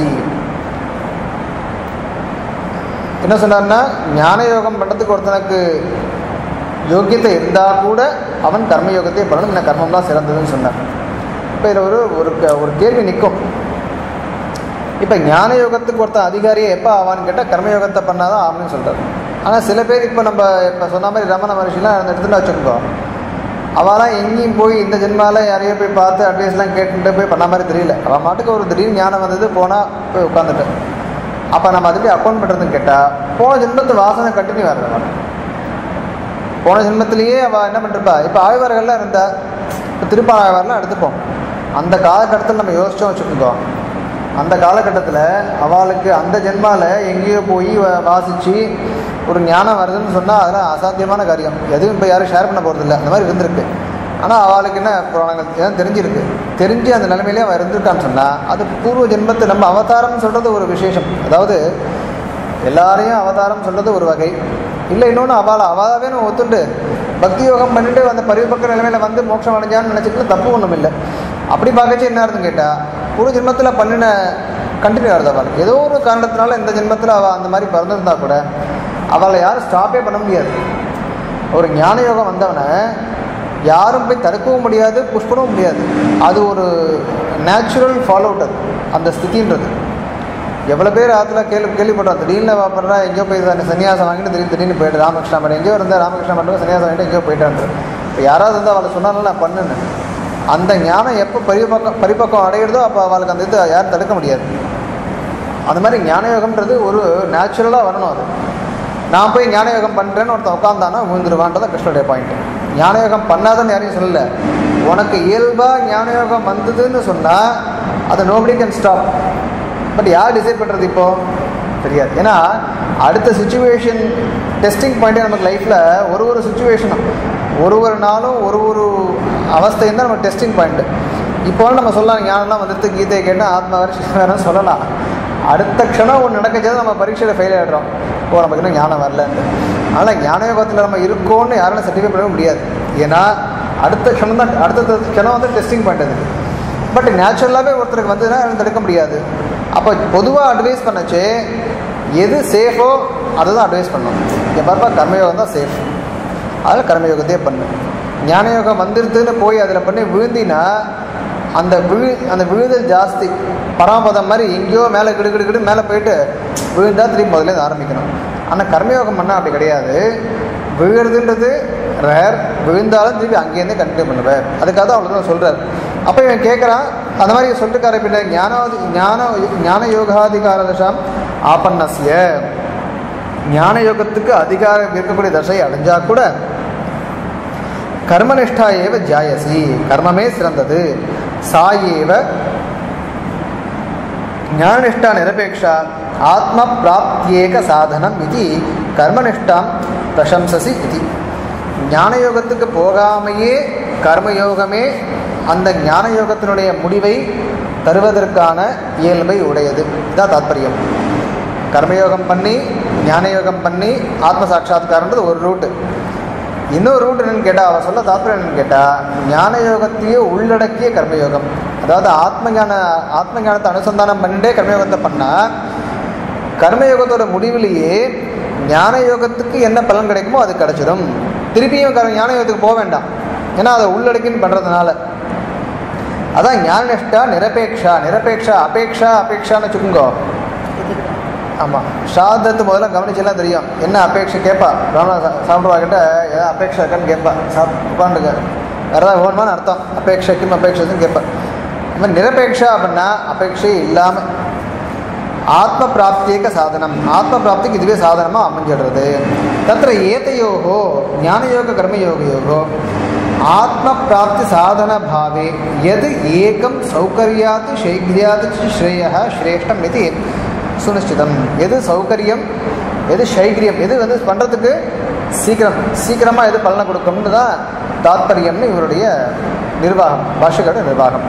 என்ன சொன்னார்னா ஞான யோகம் பண்ணுறதுக்கு ஒருத்தனுக்கு யோக்கியத்தை இருந்தால் கூட அவன் கர்மயோகத்தை பண்ணணும் இந்த கர்மம் தான் சிறந்ததுன்னு சொன்னார் இப்போ இதில் ஒரு ஒரு க- ஒரு கேள்வி நிற்கும் இப்போ ஞான யோகத்துக்கு ஒருத்தன் அதிகாரியே எப்போ ஆவான்னு கேட்டால் கர்மயோகத்தை பண்ணாதான் ஆகணும்னு சொல்கிறார் ஆனால் சில பேர் இப்போ நம்ம இப்போ சொன்ன மாதிரி ரமண மகர்ஷிலாம் அந்த இடத்துல வச்சுக்கோ அவளாம் எங்கேயும் போய் இந்த ஜென்மால யாரையோ போய் பார்த்து அட்வைஸ்லாம் கேட்டுட்டு போய் பண்ண மாதிரி தெரியல அவன் மாட்டுக்கு ஒரு திடீர்னு ஞானம் வந்தது போனால் போய் உட்காந்துட்டு அப்போ நம்ம அதுக்கு அக்கௌண்ட் பண்ணுறதுன்னு கேட்டால் போன ஜென்மத்து வாசனை கண்டினியூ வர்றது அவன் போன ஜென்மத்திலேயே அவள் என்ன பண்ணிருப்பா இப்போ ஆழ்வார்கள்லாம் இருந்தா இப்போ திருப்பாழ்வாரெலாம் எடுத்துப்போம் அந்த காலகட்டத்தில் நம்ம யோசிச்சோம் வச்சுக்கோங்க அந்த காலகட்டத்தில் அவளுக்கு அந்த ஜென்மாவில் எங்கேயோ போய் வ- வாசித்து ஒரு ஞானம் வருதுன்னு சொன்னால் அதெல்லாம் அசாத்தியமான காரியம் எதுவும் இப்போ யாரும் ஷேர் பண்ண போகிறதில்ல அந்த மாதிரி இருந்திருக்கு ஆனால் அவளுக்கு என்ன புராணங்கள் எல்லாம் தெரிஞ்சிருக்கு தெரிஞ்சு அந்த நிலைமையிலே அவள் இருந்திருக்கான்னு சொன்னால் அது பூர்வ ஜென்மத்தை நம்ம அவதாரம்னு சொல்கிறது ஒரு விசேஷம் அதாவது எல்லாரையும் அவதாரம் சொல்கிறது ஒரு வகை இல்லை இன்னொன்று அவளை அவாவே நம்ம ஒத்துண்டு பக்தி யோகம் பண்ணிட்டு அந்த பரிபக்க நிலைமையில வந்து மோட்சம் அடைஞ்சான்னு நினச்சிட்டு தப்பு ஒன்றும் இல்லை அப்படி பார்க்கச்சு என்ன ஆகுதுன்னு கேட்டால் ஒரு ஜென்மத்தில் பண்ணின கண்டினியூ ஆகுது அவளுக்கு ஏதோ ஒரு காரணத்தினால இந்த ஜென்மத்தில் அவள் அந்த மாதிரி பிறந்திருந்தா கூட அவளை யாரும் ஸ்டாப்பே பண்ண முடியாது ஒரு ஞான யோகம் வந்தவனை யாரும் போய் தடுக்கவும் முடியாது புஷ் பண்ணவும் முடியாது அது ஒரு நேச்சுரல் ஃபாலோ அவுட் அது அந்த ஸ்திதின்றது எவ்வளோ பேர் ஆற்றுல கேள்வி கேள்விப்பட்டோம் திடீர்னு வாப்படுறா எங்கேயோ போய் தான் சன்னியாசம் வாங்கிட்டு திடீர்னு திடீர்னு போயிட்டு ராமகிருஷ்ணா மடம் எங்கேயோ இருந்தால் ராமகிருஷ்ணா மடம் சன்னியாசம் வாங்கிட்டு எங்கேயோ போயிட்டான்றது இப்போ யாராவது இருந்தால் அவளை சொன்னாலும் நான் பண்ணுன்னு அந்த ஞானம் எப்போ பரிபக்கம் பரிபக்கம் அடையிறதோ அப்போ அவளுக்கு அந்த இது யாரும் தடுக்க முடியாது அந்த மாதிரி ஞானயோகம்ன்றது ஒரு நேச்சுரலாக வரணும் அது நான் போய் ஞானயோகம் பண்ணுறேன்னு ஒருத்தன் உட்காந்தானா விழுந்துருவான்றதான் கிருஷ்ணனுடைய பாயிண்ட் ஞானயோகம் பண்ணாதன்னு யாரையும் சொல்லல உனக்கு இயல்பாக ஞானயோகம் வந்ததுன்னு சொன்னால் அதை நோபடி கேன் ஸ்டாப் பட் யார் டிசைட் பண்ணுறது இப்போ தெரியாது ஏன்னா அடுத்த சுச்சுவேஷன் டெஸ்டிங் பாயிண்டே நமக்கு லைஃப்பில் ஒரு ஒரு சுச்சுவேஷனும் ஒரு ஒரு நாளும் ஒரு ஒரு அவஸ்தையும் தான் நம்ம டெஸ்டிங் பாயிண்ட் இப்போ நம்ம சொல்லலாம் ஞானம்லாம் வந்துட்டு கீதையை கேட்டால் ஆத்மா வரை வேறு சொல்லலாம் அடுத்த க்ஷணம் ஒன்று நடக்கச்சது நம்ம பரீட்சையில் ஃபெயில் ஆகிடுறோம் ஓ நமக்கு இன்னும் ஞானம் வரலன்னு ஆனால் ஞான யோகத்தில் நம்ம இருக்கோம்னு யாராலும் சர்டிஃபிகேட் பண்ணவே முடியாது ஏன்னா அடுத்த க்ஷணம் தான் அடுத்த க்ஷணம் வந்து டெஸ்டிங் பாயிண்ட் அது பட் நேச்சுரலாகவே ஒருத்தருக்கு வந்ததுன்னா யாரும் தடுக்க முடியாது அப்போ பொதுவாக அட்வைஸ் பண்ணச்சு எது சேஃபோ அதை தான் அட்வைஸ் பண்ணணும் எப்பப்பா கர்மயோகம் தான் சேஃப் அதில் கர்மயோகத்தையே பண்ணு ஞான யோகம் வந்துருதுன்னு போய் அதில் பண்ணி விழுந்தினா அந்த விழு அந்த விழுதல் ஜாஸ்தி பராமதம் மாதிரி எங்கேயோ மேலே கிடு கிடு கிடு மேலே போயிட்டு விழுந்தா திரும்பி முதல்ல இருந்து ஆரம்பிக்கணும் ஆனால் கர்மயோகம் பண்ணால் அப்படி கிடையாது விழுறதுன்றது ரேர் விழுந்தாலும் திருப்பி அங்கேருந்தே கண்டினியூ பண்ணுவார் அதுக்காக தான் அவ்வளோதான் சொல்கிறார் அப்போ இவன் கேட்குறான் அந்த மாதிரி சொல்லிட்டுக்கார பின்ன ஞானாதி ஞான ஞான யோகாதிகார தசாம் ஆபன்னசிய ஞான யோகத்துக்கு அதிகாரம் இருக்கக்கூடிய தசை அடைஞ்சா கூட கர்மனிஷ்டா ஏவ ஜாயசி கர்மமே சிறந்தது சா ஏவ ஞானநிஷ்டா நிரபேக்ஷா ஆத்ம பிராப்தியேக சாதனம் இது கர்மனிஷ்டாம் பிரசம்சசி இது ஞானயோகத்துக்கு போகாமையே கர்மயோகமே அந்த ஞானயோகத்தினுடைய முடிவை தருவதற்கான இயல்பை உடையது இதான் தாத்பரியம் கர்மயோகம் பண்ணி ஞானயோகம் பண்ணி ஆத்ம சாட்சாத்காரன்றது ஒரு ரூட்டு இன்னொரு ரூட் என்னன்னு கேட்டால் அவன் சொல்ல தாத்பரியம் என்னன்னு கேட்டால் ஞான யோகத்தையே உள்ளடக்கிய கர்மயோகம் அதாவது ஆத்ம ஞான ஆத்ம ஞானத்தை அனுசந்தானம் பண்ணிட்டே கர்மயோகத்தை பண்ணால் கர்மயோகத்தோட முடிவிலேயே ஞான யோகத்துக்கு என்ன பலன் கிடைக்குமோ அது கிடைச்சிடும் திருப்பியும் கர்ம ஞான யோகத்துக்கு போக வேண்டாம் ஏன்னா அதை உள்ளடக்கின்னு பண்ணுறதுனால அதான் ஞானநிஷ்டா நிரபேக்ஷா நிரபேக்ஷா அபேக்ஷா அபேக்ஷான்னு வச்சுக்கோங்க ஆமாம் ஷாதத்து முதல்ல கவனிச்செல்லாம் தெரியும் என்ன அபேட்சை கேட்பா ராமனா சாப்பிடுவா கிட்ட ஏதாவது அபேட்சை இருக்கான்னு கேட்பா சாப்பிட்டுக்க வேறு ஏதாவது வேணுமான்னு அர்த்தம் அபேட்சைக்கும் அபேட்சத்தும் கேட்பா இந்த மாதிரி நிரபேக்ஷா அப்படின்னா அபேட்சை இல்லாமல் ஆத்ம பிராப்தியேக சாதனம் ஆத்ம பிராப்திக்கு இதுவே சாதனமாக அமைஞ்சிடுறது தத்திர ஏதையோகோ ஞானயோக கர்மயோகயோகோ ஆத்ம பிராப்தி சாதன பாவே எது ஏகம் சௌகரியாத் சைக்ரியாத் ஸ்ரேய ஸ்ரேஷ்டம் இது சுனிஷ்டிதம் எது சௌகரியம் எது சைகிரியம் எது வந்து பண்ணுறதுக்கு சீக்கிரம் சீக்கிரமாக எது பலனை கொடுக்கும்னு தான் தாத்பரியம்னு இவருடைய நிர்வாகம் பாஷைகளோட நிர்வாகம்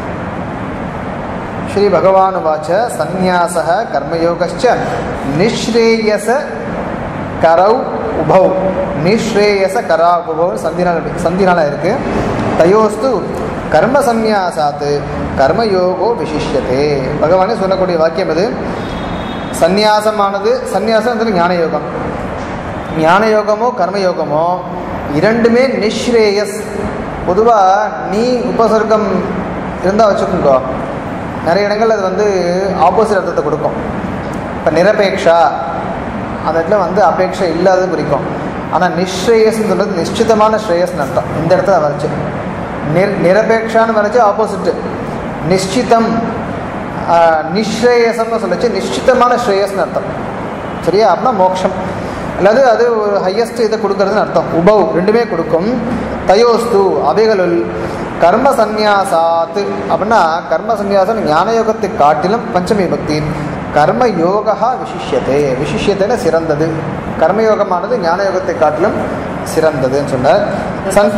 ஸ்ரீ பகவானுவாச்ச சந்நியாச கர்மயோகச்ச நிஸ்ரேயச கரௌ உபௌ நிஸ்ரேயச கரா உபௌ சந்தினால சந்தினால இருக்கு தயோஸ்து கர்ம சந்நியாசாத்து கர்மயோகோ விசிஷ்யதே பகவானே சொல்லக்கூடிய வாக்கியம் இது சந்நியாசமானது சந்நியாசம் வந்து ஞான யோகம் ஞான யோகமோ கர்மயோகமோ இரண்டுமே நிஸ்ரேயஸ் பொதுவாக நீ உபசர்க்கம் இருந்தால் வச்சுக்கோங்க நிறைய இடங்கள் அது வந்து ஆப்போசிட் அர்த்தத்தை கொடுக்கும் இப்போ நிரபேக்ஷா அந்த இடத்துல வந்து அபேட்சை இல்லாதது குறிக்கும் ஆனால் நிஸ்ரேயஸ்ன்னு சொல்கிறது நிಶ್ಚಿತமான ஸ்ரேயஸ்னு அர்த்தம் இந்த இடத்துல வரைச்சு நிர் நிரபேக்ஷான்னு வரைச்சு ஆப்போசிட்டு நிಶ್ಚಿதம் நிஸ்ரேயசம்னு சொல்லிச்சு நிಶ್ಚಿತமான ஸ்ரேயஸ்னு அர்த்தம் சரியா அப்படின்னா மோட்சம் அல்லது அது ஒரு ஹையஸ்ட் இதை கொடுக்கறதுன்னு அர்த்தம் உபவ் ரெண்டுமே கொடுக்கும் தயோஸ்து அவைகளுள் கர்ம சந்நியாசாத்து அப்படின்னா கர்ம சந்நியாசம் ஞானயோகத்தை காட்டிலும் பஞ்சமி பக்தி கர்ம யோகா விசிஷ்யத்தை விசிஷ்யத்தைன்னு சிறந்தது கர்மயோகமானது ஞானயோகத்தை காட்டிலும் சிறந்ததுன்னு சொன்னார் சன்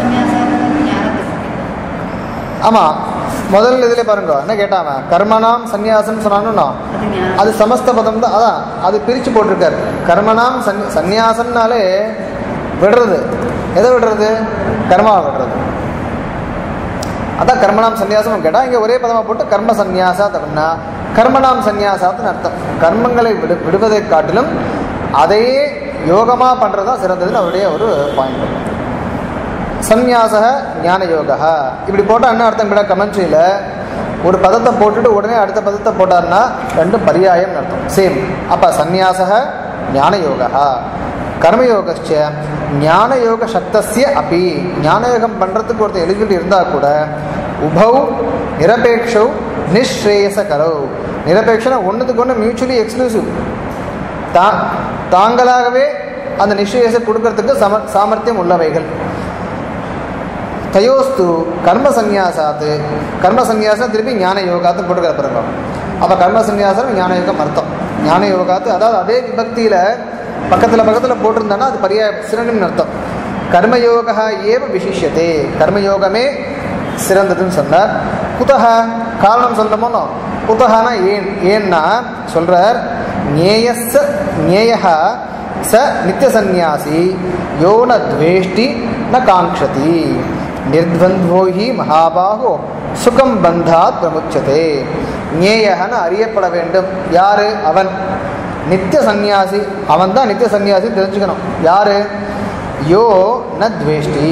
ஆமாம் முதல் இதில் பாருங்க என்ன கேட்டாங்க கர்மனாம் சந்நியாசம் சொன்னானுன்னா அது சமஸ்த பதம் தான் அதான் அது பிரித்து போட்டிருக்காரு கர்மனாம் சன் சந்நியாசம்னாலே விடுறது எதை விடுறது கர்மாவை விடுறது அதான் கர்மனாம் சந்நியாசம் கேட்டால் இங்கே ஒரே பதமாக போட்டு கர்ம சந்நியாசாத் அப்படின்னா கர்மனாம் சந்நியாசாத்துன்னு அர்த்தம் கர்மங்களை விடு விடுவதை காட்டிலும் அதையே யோகமாக பண்ணுறது தான் சிறந்ததுன்னு அவருடைய ஒரு பாயிண்ட் சந்நியாச ஞான யோகா இப்படி போட்டால் என்ன அர்த்தம் கூட கமெண்ட்ரியில் ஒரு பதத்தை போட்டுட்டு உடனே அடுத்த பதத்தை போட்டார்னா ரெண்டும் பரியாயம்னு அர்த்தம் சேம் அப்போ சந்நியாச ஞான யோகா கர்மயோகச்ச ஞான யோக சக்தசிய அப்படி ஞானயோகம் பண்ணுறதுக்கு ஒருத்தர் எலிஜிபிலிட்டி இருந்தால் கூட உபௌ நிரபேக்ஷௌ நிஸ்ரேயச கரௌ நிரபேக்ஷனா ஒன்றுத்துக்கு ஒன்று மியூச்சுவலி எக்ஸ்க்ளூசிவ் தா தாங்களாகவே அந்த நிஸ்ரேயசை கொடுக்கறதுக்கு சம சாமர்த்தியம் உள்ளவைகள் தயோஸ்து கர்ம சந்நியாசாத்து கர்ம சந்நியாசம் திருப்பி ஞான யோகாத்து போட்டு பிறகு அப்போ கர்ம சந்நியாசம் ஞான யோகம் அர்த்தம் ஞான யோகாத்து அதாவது அதே விபக்தியில் பக்கத்தில் பக்கத்தில் போட்டிருந்தானா அது பரியா சிறனின் அர்த்தம் கர்மயோகா ஏவ விசிஷ்யதே கர்மயோகமே சிறந்ததுன்னு சொன்னார் குதக காரணம் சொல்கிறோமோ குதகனா ஏன் ஏன்னா சொல்கிறார் ஞேயஸ் ஞேயா ச நித்தியசந்நியாசி யோ ந துவேஷ்டி ந காங்க்ஷதி நிர்த்வந்த்வோ ஹி மகாபாகோ சுகம் பந்தாத் பிரமுச்சதே ஞேயகன அறியப்பட வேண்டும் யாரு அவன் நித்திய சந்நியாசி அவன் தான் நித்திய சந்நியாசி தெரிஞ்சுக்கணும் யாரு யோ ந துவேஷ்டி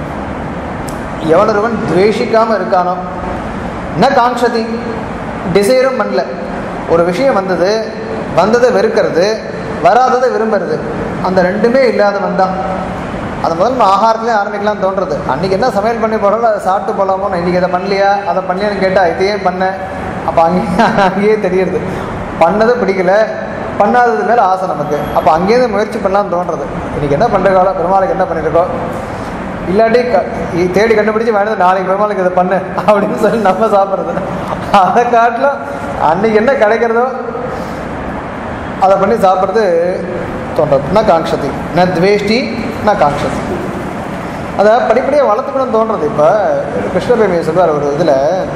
எவனொருவன் துவேஷிக்காம இருக்கானோ ந காங்ஷதி டிசைரும் பண்ணல ஒரு விஷயம் வந்தது வந்ததை வெறுக்கிறது வராததை விரும்புறது அந்த ரெண்டுமே இல்லாதவன் தான் அது முதல்ல நம்ம ஆகாரத்துலேயே ஆரம்பிக்கலாம் தோன்றது அன்றைக்கி என்ன சமையல் பண்ணி போகிறோம் அதை சாப்பிட்டு போகலாமோ நான் இன்றைக்கி இதை பண்ணலையா அதை பண்ணலையான்னு கேட்டால் இதையே பண்ணேன் அப்போ அங்கேயே அங்கேயே தெரியுது பண்ணது பிடிக்கல பண்ணாதது மேலே ஆசை நமக்கு அப்போ அங்கேயிருந்து முயற்சி பண்ணலாம்னு தோன்றது இன்றைக்கி என்ன பண்ணுற காலம் பெருமாளுக்கு என்ன பண்ணியிருக்கோம் இல்லாட்டி க- இ- தேடி கண்டுபிடிச்சு வேணும் நாளைக்கு பெருமாளுக்கு இதை பண்ணு அப்படின்னு சொல்லி நம்ம சாப்பிட்றது அதை காட்டிலும் அன்னைக்கு என்ன கிடைக்கிறதோ அதை பண்ணி சாப்பிட்றது தோன்றது ந காங்ஷதி ந துவேஷ்டி ந காங்ஷதி அதை படிப்படியாக வளர்த்துக்கணும்னு தோன்றது இப்போ கிருஷ்ணபிரமியை சொல்வார் ஒரு இதில்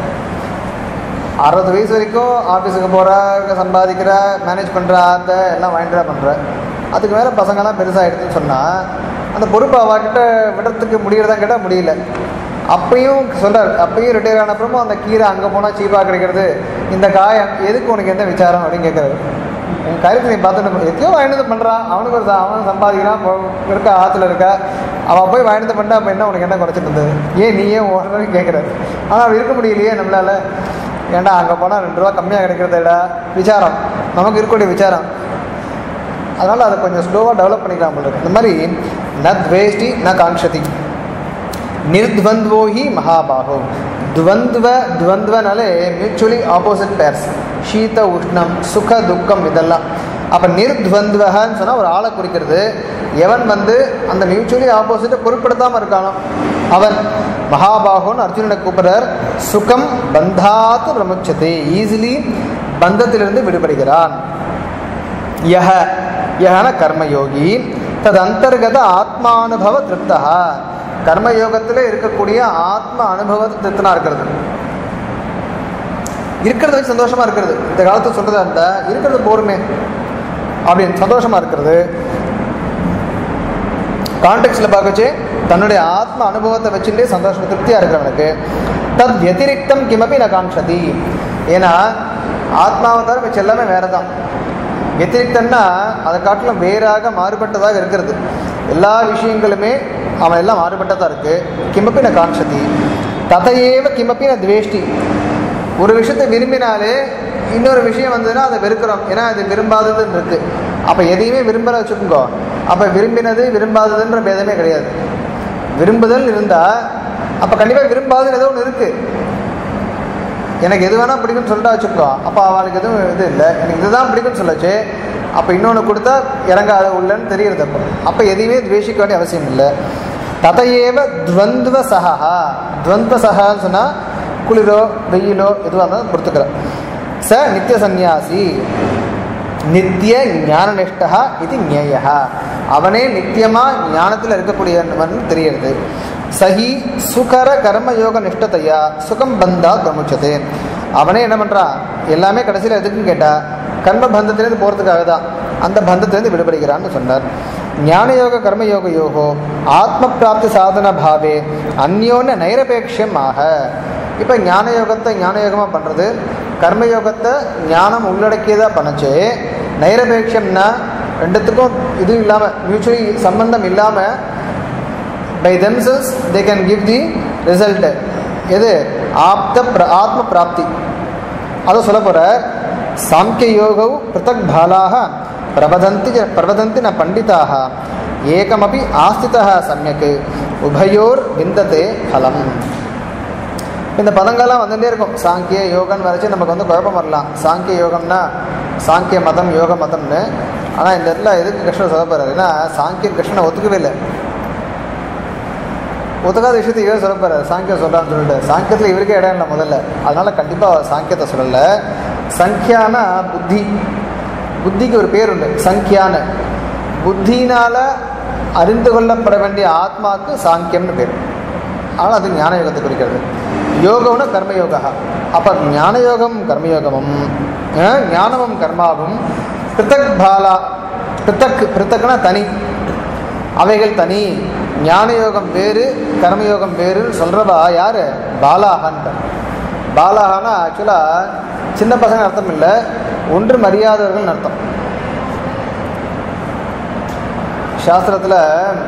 அறுபது வயசு வரைக்கும் ஆஃபீஸுக்கு போகிற சம்பாதிக்கிற மேனேஜ் பண்ணுற ஆத்த எல்லாம் வாங்கிட்டு பண்ணுற அதுக்கு மேலே பசங்கள்லாம் பெருசாகிடுதுன்னு சொன்னால் அந்த பொறுப்பை அவகிட்ட விடுறதுக்கு முடியறதா கேட்டால் முடியல அப்பயும் சொல்கிறார் அப்பயும் ரிட்டையர் ஆன அப்புறமும் அந்த கீரை அங்கே போனால் சீப்பாக கிடைக்கிறது இந்த காயம் எதுக்கு உனக்கு எந்த விசாரம் அப்படின்னு கேட்குறாரு என் காரியத்தை நீ பார்த்துட்டு எத்தையோ வாங்கினது பண்ணுறான் அவனுக்கு ஒரு ச- அவன் சம்பாதிக்கிறான் இப்போ இருக்கா ஆற்றுல இருக்கா அவன் போய் வாங்கினது பண்ணிட்டா அப்போ என்ன உனக்கு என்ன குறைச்சிட்டு இருந்தது ஏன் நீ ஏன் ஓடுறன்னு கேட்குறாரு ஆனால் அப்படி இருக்க முடியலையே நம்மளால ஏன்டா அங்கே போனால் ரெண்டு ரூபா கம்மியாக கிடைக்கிறதா விசாரம் நமக்கு இருக்கக்கூடிய விசாரம் அதனால் அதை கொஞ்சம் ஸ்லோவாக டெவலப் பண்ணிக்கலாம் போல இருக்கு. இந்த மாதிரி ந துவேஷ்டி ந காங்ஷதி நிர்த்வந்த்வோ ஹி மகாபாகோ துவந்த்வ துவந்த்வனாலே மியூச்சுவலி ஆப்போசிட் பேர்ஸ் சீத உஷ்ணம் சுக துக்கம் இதெல்லாம் அப்போ நிர்த்வந்த்வகன்னு சொன்னால் ஒரு ஆளை குறிக்கிறது எவன் வந்து அந்த மியூச்சுவலி ஆப்போசிட்டை பொருட்படுத்தாமல் இருக்கானோ அவன் மகாபாகோன்னு அர்ஜுனனை கூப்பிடுறார் சுகம் பந்தாத்து பிரமுச்சதே ஈஸிலி பந்தத்திலிருந்து விடுபடுகிறான் யஹ யஹன கர்மயோகி தது அந்தர்கத ஆத்மானுபவ திருப்தா கர்மயோகத்தில் இருக்கக்கூடிய ஆத்ம அனுபவ திருப்தனா இருக்கிறது இருக்கிறத வச்சு சந்தோஷமா இருக்கிறது இந்த காலத்தை சொல்றதா இருந்தா இருக்கிறது போருமே அப்படின்னு சந்தோஷமா இருக்கிறது கான்டெக்ட்ல பார்க்கச்சு தன்னுடைய ஆத்ம அனுபவத்தை வச்சுட்டே சந்தோஷம் திருப்தியா இருக்கிறவனுக்கு தத் வத்திரிக்தம் கிமபி ந காங்ஷதி ஏன்னா ஆத்மாவை தவிர மிச்சம் எல்லாமே வேற தான் வத்திரிக்தம்னா அதை காட்டிலும் வேறாக மாறுபட்டதாக இருக்கிறது எல்லா விஷயங்களுமே அவன் எல்லாம் மாறுபட்டதாக இருக்கு கிமப்பி ந காங்ஷதி ததையேவ கிமப்பி ந துவேஷ்டி ஒரு விஷயத்தை விரும்பினாலே இன்னொரு விஷயம் வந்ததுன்னா அதை வெறுக்கிறோம் ஏன்னா அது விரும்பாததுன்னு இருக்கு அப்போ எதையுமே விரும்பல வச்சுக்கோங்க அப்போ விரும்பினது விரும்பாததுன்ற பேதமே கிடையாது விரும்புதல் இருந்தால் அப்போ கண்டிப்பாக விரும்பாதது ஏதோ ஒன்று இருக்குது எனக்கு எது வேணால் பிடிக்கும்னு சொல்லிட்டா வச்சுக்கோ அப்போ அவளுக்கு எதுவும் இது இல்லை எனக்கு இதுதான் பிடிக்கும்னு சொல்லச்சு அப்போ இன்னொன்று கொடுத்தா இறங்காத உள்ளன்னு தெரியுறது அப்போ அப்போ எதையுமே துவேஷிக்க வேண்டிய அவசியம் இல்லை ததையேவ துவந்துவ சகா துவந்த சகான்னு சொன்னால் குளிரோ வெயிலோ எதுவாக இருந்தாலும் பொறுத்துக்கிறேன் ச நித்திய சந்நியாசி நித்திய ஞானநிஷ்டா இது ஞேயா அவனே நித்தியமா ஞானத்தில் இருக்கக்கூடியவன் தெரிகிறது சஹி சுகர கர்மயோக நிஷ்டத்தையா சுகம் பந்தா பிரமுச்சதே அவனே என்ன பண்றான் எல்லாமே கடைசியில் எதுக்குன்னு கேட்டா கர்ம பந்தத்திலேருந்து போறதுக்காக தான் அந்த பந்தத்திலேருந்து விடுபடுகிறான்னு சொன்னார் ஞானயோக கர்மயோக யோகோ ஆத்ம பிராப்தி சாதன பாவே அந்யோன்ய நைரபேட்சியம் ஆக இப்போ ஞானயோகத்தை ஞானயோகமாக பண்ணுறது கர்மயோகத்தை ஞானம் உள்ளடக்கியதாக பண்ணுச்சு நைரபேட்சம்னா ரெண்டுத்துக்கும் இது இல்லாமல் மியூச்சுவலி சம்பந்தம் இல்லாமல் by themselves they can give the result எது ஆப்த பிர- ஆத்ம பிராப்தி அதை சொல்ல போற சாங்கிய யோகௌ பிருத்தக் பாலாக பிரபதந்தி ஜ- பிரபதந்தி ந பண்டிதாக ஏகமபி ஆஸ்திதः சமயக் உபயோர் விந்ததே பலம் இந்த பதங்கள்லாம் வந்துட்டே இருக்கும் சாங்கிய யோகன்னு வரைச்சு நமக்கு வந்து குழப்பம் வரலாம் சாங்கிய யோகம்னா சாங்கிய மதம் யோக மதம்னு ஆனால் இந்த இடத்துல எதுக்கு கிருஷ்ணர் சொல்ல போறாரு ஏன்னா சாங்கியர் கிருஷ்ணனை ஒத்துக்கவே இல்லை ஒத்துக்காத விஷயத்தை இவர் சொல்ல போறாரு சாங்கியம் சொல்கிறான்னு சொல்லிட்டு சாங்கியத்தில் இவருக்கே இடம் இல்லை முதல்ல அதனால கண்டிப்பாக சாங்கியத்தை சொல்லலை சங்கியான புத்தி புத்திக்கு ஒரு பேர் உண்டு சங்கியான புத்தினால அறிந்து கொள்ளப்பட வேண்டிய ஆத்மாவுக்கு சாங்கியம்னு பேர் ஆனால் அது ஞான யோகத்தை குறிக்கிறது யோகம்னு கர்மயோகா அப்போ ஞானயோகம் கர்மயோகமும் அஹ், ஞானமும் கர்மாவும் பிருத்தக் பாலா பிருத்தக் பிருத்தக்னா தனி அவைகள் தனி ஞானயோகம் வேறு கர்மயோகம் வேறுன்னு சொல்கிறவா யார் பாலாகன்ட்டு பாலாகனா ஆக்சுவலாக சின்ன பசங்க அர்த்தம் இல்லை ஒன்று மரியாதவர்கள்னு அர்த்தம் சாஸ்திரத்தில்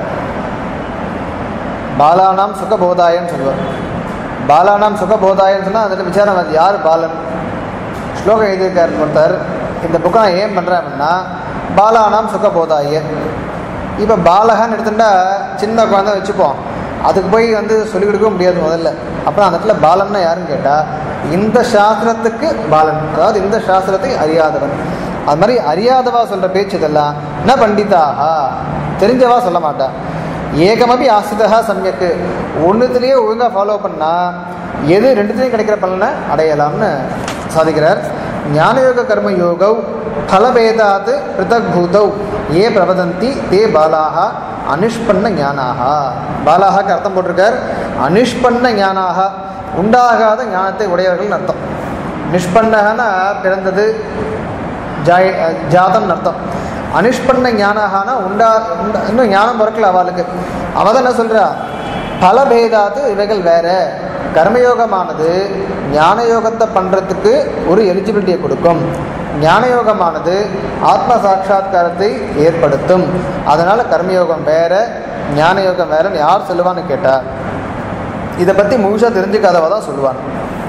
பாலானாம் சுகபோதாயன்னு சொல்லுவார் பாலானாம் சுகபோதாயன்னு சொன்னால் அதில் விசாரம் அது யார் பாலன் ஸ்லோகம் எழுதியிருக்கார் ஒருத்தர் இந்த புக்கை நான் ஏன் பண்ணுறேன் அப்படின்னா பாலானாம் சுகபோதாய இப்போ பாலகன்னு எடுத்துட்டா சின்ன குழந்தை வச்சுப்போம் அதுக்கு போய் வந்து சொல்லிக் கொடுக்க முடியாது முதல்ல அப்புறம் அந்த இடத்துல பாலன்னா யாருன்னு கேட்டால் இந்த சாஸ்திரத்துக்கு பாலன் அதாவது இந்த சாஸ்திரத்தை அறியாதவன் அது மாதிரி அறியாதவா சொல்கிற பேச்சு இதெல்லாம் ந பண்டிதாகா தெரிஞ்சவா சொல்ல மாட்டா ஏகமபி ஆசிதா சமயக்கு ஒன்றுத்துலேயே ஒழுங்காக ஃபாலோ பண்ணால் எது ரெண்டுத்துலேயும் கிடைக்கிற பலனை அடையலாம்னு சாதிக்கிறார் ஞானயோக கர்ம யோகௌ பலபேதாத் பிருத்தக் பூதௌ ஏ பிரவதந்தி தே பாலாக அனுஷ்பன்ன ஞானாக பாலாகாக்கு அர்த்தம் போட்டிருக்கார் அனுஷ்பன்ன ஞானாக உண்டாகாத ஞானத்தை உடையவர்கள்னு அர்த்தம் நிஷ்பன்னகனா பிறந்தது ஜாய் ஜாதம்னு அர்த்தம் அனுஷ்பன்ன ஞானகானா உண்டா உண்டா இன்னும் ஞானம் பிறக்கல அவளுக்கு அவள் தான் என்ன சொல்கிறா பலபேதாத்து இவைகள் வேற கர்மயோகமானது ஞான யோகத்தை பண்ணுறதுக்கு ஒரு எலிஜிபிலிட்டியை கொடுக்கும் ஞான யோகமானது ஆத்ம சாட்சா்காரத்தை ஏற்படுத்தும் அதனால் கர்மயோகம் வேற ஞான யோகம் வேறன்னு யார் சொல்லுவான்னு கேட்டா இதை பற்றி முழுசாக தெரிஞ்சுக்காதவ தான் சொல்லுவாங்க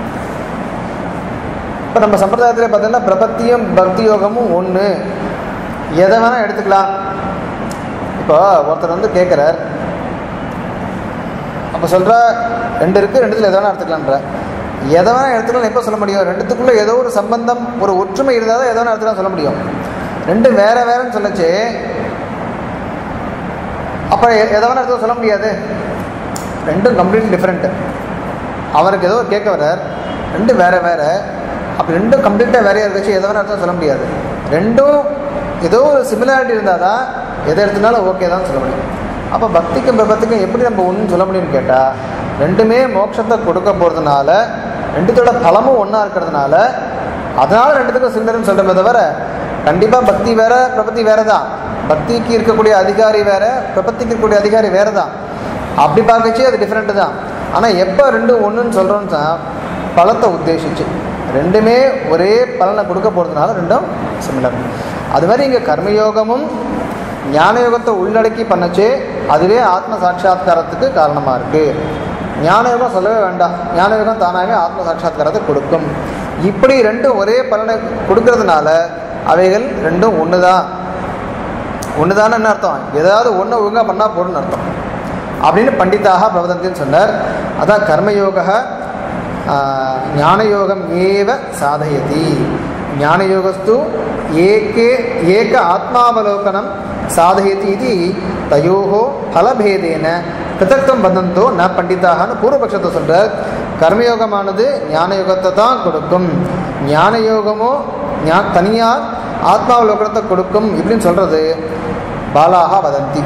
இப்போ நம்ம சம்பிரதாயத்தில் பார்த்தீங்கன்னா பிரபத்தியும் பக்தி யோகமும் ஒன்று எதை வேணால் எடுத்துக்கலாம் இப்போ ஒருத்தர் வந்து கேட்குறார் அப்போ சொல்கிற ரெண்டு இருக்குது ரெண்டுத்தில் எதை வேணால் எடுத்துக்கலான்ற எதை வேணால் எடுத்துக்கலாம் எப்போ சொல்ல முடியும் ரெண்டுத்துக்குள்ளே ஏதோ ஒரு சம்பந்தம் ஒரு ஒற்றுமை இருந்தால் தான் எதை வேணால் எடுத்துக்கலாம் சொல்ல முடியும் ரெண்டு வேற வேறன்னு சொல்லச்சு அப்போ எ- எதை வேணால் எடுத்து சொல்ல முடியாது ரெண்டும் கம்ப்ளீட்லி டிஃப்ரெண்ட்டு அவருக்கு ஏதோ கேட்க வர்றார் ரெண்டு வேற வேற அப்போ ரெண்டும் கம்ப்ளீட்டாக வேறையாக இருந்துச்சு எதை வேணால் அர்த்தம் சொல்ல முடியாது ரெண்டும் ஏதோ ஒரு சிமிலாரிட்டி இருந்தால் தான் எதை எடுத்தனாலும் ஓகே தான் சொல்ல முடியும் அப்போ பக்திக்கும் பிரபத்துக்கும் எப்படி நம்ம ஒன்றும் சொல்ல முடியும்னு கேட்டால் ரெண்டுமே மோட்சத்தை கொடுக்க போகிறதுனால ரெண்டுத்தோட பலமும் ஒன்றா இருக்கிறதுனால அதனால் ரெண்டுத்துக்கும் சிந்தனைன்னு சொல்கிறமே தவிர கண்டிப்பாக பக்தி வேற பிரபத்தி வேற தான் பக்திக்கு இருக்கக்கூடிய அதிகாரி வேற பிரபத்திக்கு இருக்கக்கூடிய அதிகாரி வேற தான் அப்படி பார்க்கச்சு அது டிஃப்ரெண்ட்டு தான் ஆனால் எப்போ ரெண்டும் ஒன்றுன்னு சொல்கிறோன்னு தான் பலத்தை உத்தேசிச்சு ரெண்டுமே ஒரே பலனை கொடுக்க போகிறதுனால ரெண்டும் சிமிலர் அது மாதிரி இங்கே கர்மயோகமும் ஞானயோகத்தை உள்ளடக்கி பண்ணச்சே அதுவே ஆத்ம சாட்சா்காரத்துக்கு காரணமாக இருக்குது ஞானயோகம் சொல்லவே வேண்டாம் ஞானயோகம் தானாகவே ஆத்ம சாட்சா்காரத்தை கொடுக்கும் இப்படி ரெண்டும் ஒரே பலனை கொடுக்கறதுனால அவைகள் ரெண்டும் ஒன்று தான் ஒன்று தானே என்ன அர்த்தம் ஏதாவது ஒன்று ஒழுங்காக பண்ணால் போடுன்னு அர்த்தம் அப்படின்னு பண்டிதாக பிரவதந்தின்னு சொன்னார் அதான் கர்மயோக ஞானயோகம் ஏவ சாதயதி ஞானயோகஸ்து ஏகே ஏக ஆத்மாவலோகனம் சாதயதி இது தயோகோ பலபேதேன பிதத்துவம் வந்தந்தோ ந பண்டிதாகனு பூர்வபட்சத்தை சொல்கிறார் கர்மயோகமானது ஞானயோகத்தை தான் கொடுக்கும் ஞானயோகமோ ஞா தனியார் ஆத்மாவலோகனத்தை கொடுக்கும் இப்படின்னு சொல்கிறது பாலாக வதந்தி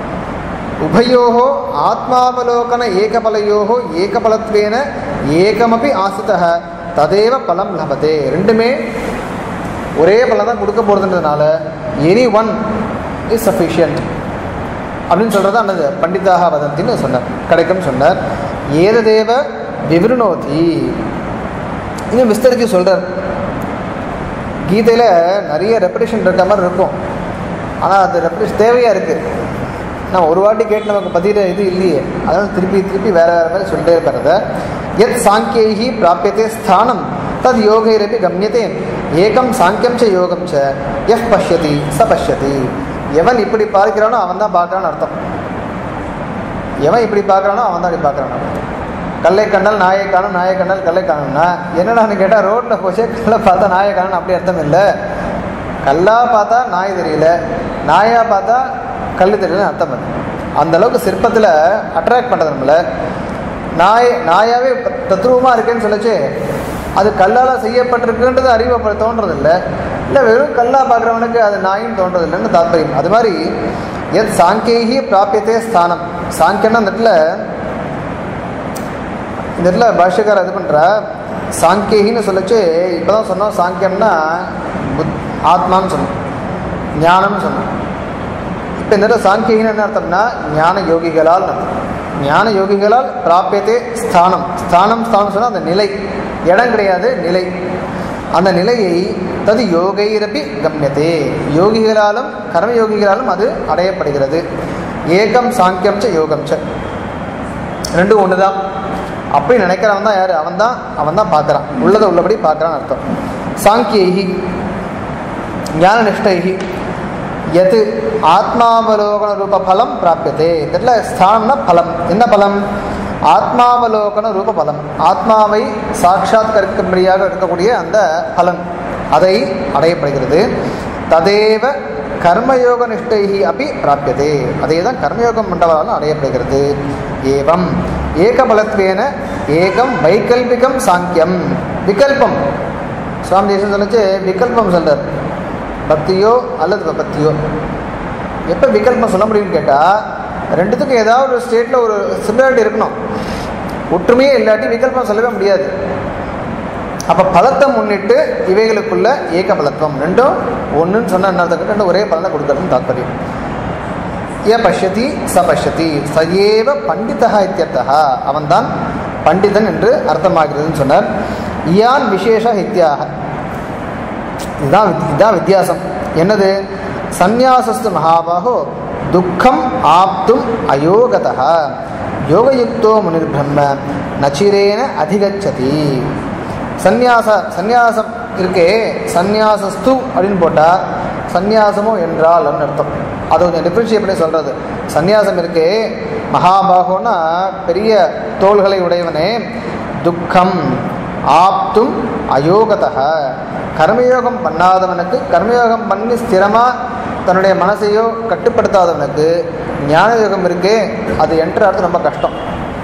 உபயோः ஆத்மாவலோகன ஏகபலயோः ஏகபலத்வேன ஏகமபி ஆசித்தः ததேவ பலம் லபதே ரெண்டுமே ஒரே பலம் தான் கொடுக்க போகிறதுன்றதுனால எனி ஒன் இஸ் சஃபிஷியன்ட் அப்படின்னு சொல்கிறது அன்னது பண்டிதாக வதந்தின்னு சொன்னார் கிடைக்கும் சொன்னார் ஏததேவ விவருணோதி இன்னும் விஸ்தரித்து சொல்கிறார் கீதையில் நிறைய ரெப்படேஷன் இருக்க மாதிரி இருக்கும் ஆனால் அது ரெப்படேஷன் தேவையாக இருக்குது நான் ஒரு வாட்டி கேட்டு நமக்கு பதில இது இல்லையே அதனால் திருப்பி திருப்பி வேற வேற மாதிரி சொல்லிட்டே இருக்கிறத எத் சாங்கியைஹி பிராபியத்தே ஸ்தானம் தத் யோகைரப்பி கம்யத்தே ஏகம் சாங்கியம் ச யோகம் ச எஃப் பஷ்யதி ச பஷ்யதி எவன் இப்படி பார்க்கிறானோ அவன் தான் பார்க்குறான்னு அர்த்தம் எவன் இப்படி பார்க்குறானோ அவன் தான் இப்படி பார்க்குறான் கல்லை கண்ணல் நாயை காணும் நாயை கண்ணல் கல்லை காணும்னா என்னடான்னு கேட்டால் ரோட்டில் போச்சே கல்லை பார்த்தா நாயை காணும் அப்படி அர்த்தம் இல்லை கல்லா பார்த்தா நாய் தெரியல நாயா பார்த்தா கல் தெரியலன்னு அர்த்தம் அது அந்த அளவுக்கு சிற்பத்தில் அட்ராக்ட் பண்ணுறது நம்மளை நாய் நாயாவே தத்ரூபமாக இருக்கேன்னு சொல்லிச்சு அது கல்லால் செய்யப்பட்டிருக்குன்றது அறிவு அப்படி தோன்றது இல்லை இல்லை வெறும் கல்லாக பார்க்குறவனுக்கு அது நாயின்னு தோன்றது இல்லைன்னு தாத்பரியம் அது மாதிரி எத் சாங்கியகி பிராபியத்தே ஸ்தானம் சாங்கியன்னா அந்த இடத்துல இந்த இடத்துல பாஷ்யக்காரர் இது பண்ணுறா சாங்கியகின்னு சொல்லிச்சு இப்போ தான் சொன்னோம் சாங்கியம்னா புத் ஆத்மான்னு சொன்னோம் ஞானம்னு சொன்னோம் இப்போ இந்த இடத்துல சாங்கியகின்னு என்ன அர்த்தம்னா ஞான யோகிகளால் அர்த்தம் ஞான யோகிகளால் பிராபியத்தே ஸ்தானம் ஸ்தானம் ஸ்தானம் சொன்னால் அந்த நிலை இடம் கிடையாது நிலை அந்த நிலையை தது யோகைரபி கம்யத்தே யோகிகளாலும் கர்மயோகிகளாலும் அது அடையப்படுகிறது ஏகம் சாங்கியம் ச யோகம் ச ரெண்டும் ஒன்று தான் அப்படி நினைக்கிறவன் தான் யார் அவன் தான் அவன் தான் பார்க்குறான் உள்ளதை உள்ளபடி பார்க்குறான்னு அர்த்தம் சாங்கியைகி ஞான நிஷ்டைகி எது ஆத்மாவலோகன ரூப பலம் பிராபியதே இதில் ஸ்தானம்னா பலம் என்ன பலம் ஆத்மாவலோகன ரூப பலம் ஆத்மாவை சாட்சாத்கரிக்கும்படியாக இருக்கக்கூடிய அந்த பலன் அதை அடையப்படுகிறது ததேவ கர்மயோக நிஷ்டைகி அப்படி பிராபியதே அதே தான் கர்மயோகம் மண்டலாலும் அடையப்படுகிறது ஏவம் ஏகபலத்வேன ஏகம் வைகல்பிகம் சாங்கியம் விகல்பம் சுவாமி தேசம் சொல்லிச்சு விகல்பம் சொல்றார் பக்தியோ அல்லது விபத்தியோ எப்போ விகல்பம் சொல்ல முடியும்னு கேட்டால் ரெண்டுத்துக்கும் ஏதாவது ஒரு ஸ்டேட்டில் ஒரு சிமிலாரிட்டி இருக்கணும் ஒற்றுமையே இல்லாட்டி விகல்பம் சொல்லவே முடியாது அப்போ பலத்தை முன்னிட்டு இவைகளுக்குள்ள ஏக பலத்துவம் ரெண்டும் ஒன்றுன்னு சொன்ன என்ன அர்த்தம்? ரெண்டும் ஒரே பலனை கொடுக்கறதுன்னு தாத்பரியம் ய பஷ்யதி ச பஷ்யதி சயேவ பண்டிதா இத்தியர்த்தா அவன்தான் பண்டிதன் என்று அர்த்தமாகிறதுன்னு சொன்னார் இயான் விசேஷ இத்தியாக இதுதான் வித்- இதுதான் வித்தியாசம் என்னது சந்நியாசஸ்து மகாபாகோ துக்கம் ஆப்தும் அயோகதா யோகயுக்தோ முனிர்பிரம்ம நச்சிரேன அதிகச்சதி சந்நியாச சந்நியாசம் இருக்கே சந்நியாசஸ்து அப்படின்னு போட்டால் சந்நியாசமோ என்றால் அப்படின்னு அர்த்தம் அதை கொஞ்சம் டிஃப்ரென்ஷியேட் பண்ணி சொல்கிறது சந்நியாசம் இருக்கே மகாபாகோன்னா பெரிய தோள்களை உடையவனே துக்கம் ஆப்தும் அயோகதக கர்மயோகம் பண்ணாதவனுக்கு கர்மயோகம் பண்ணி ஸ்திரமாக தன்னுடைய மனசையோ கட்டுப்படுத்தாதவனுக்கு ஞான யோகம் இருக்கே அது என்டர் ஆகிறது ரொம்ப கஷ்டம்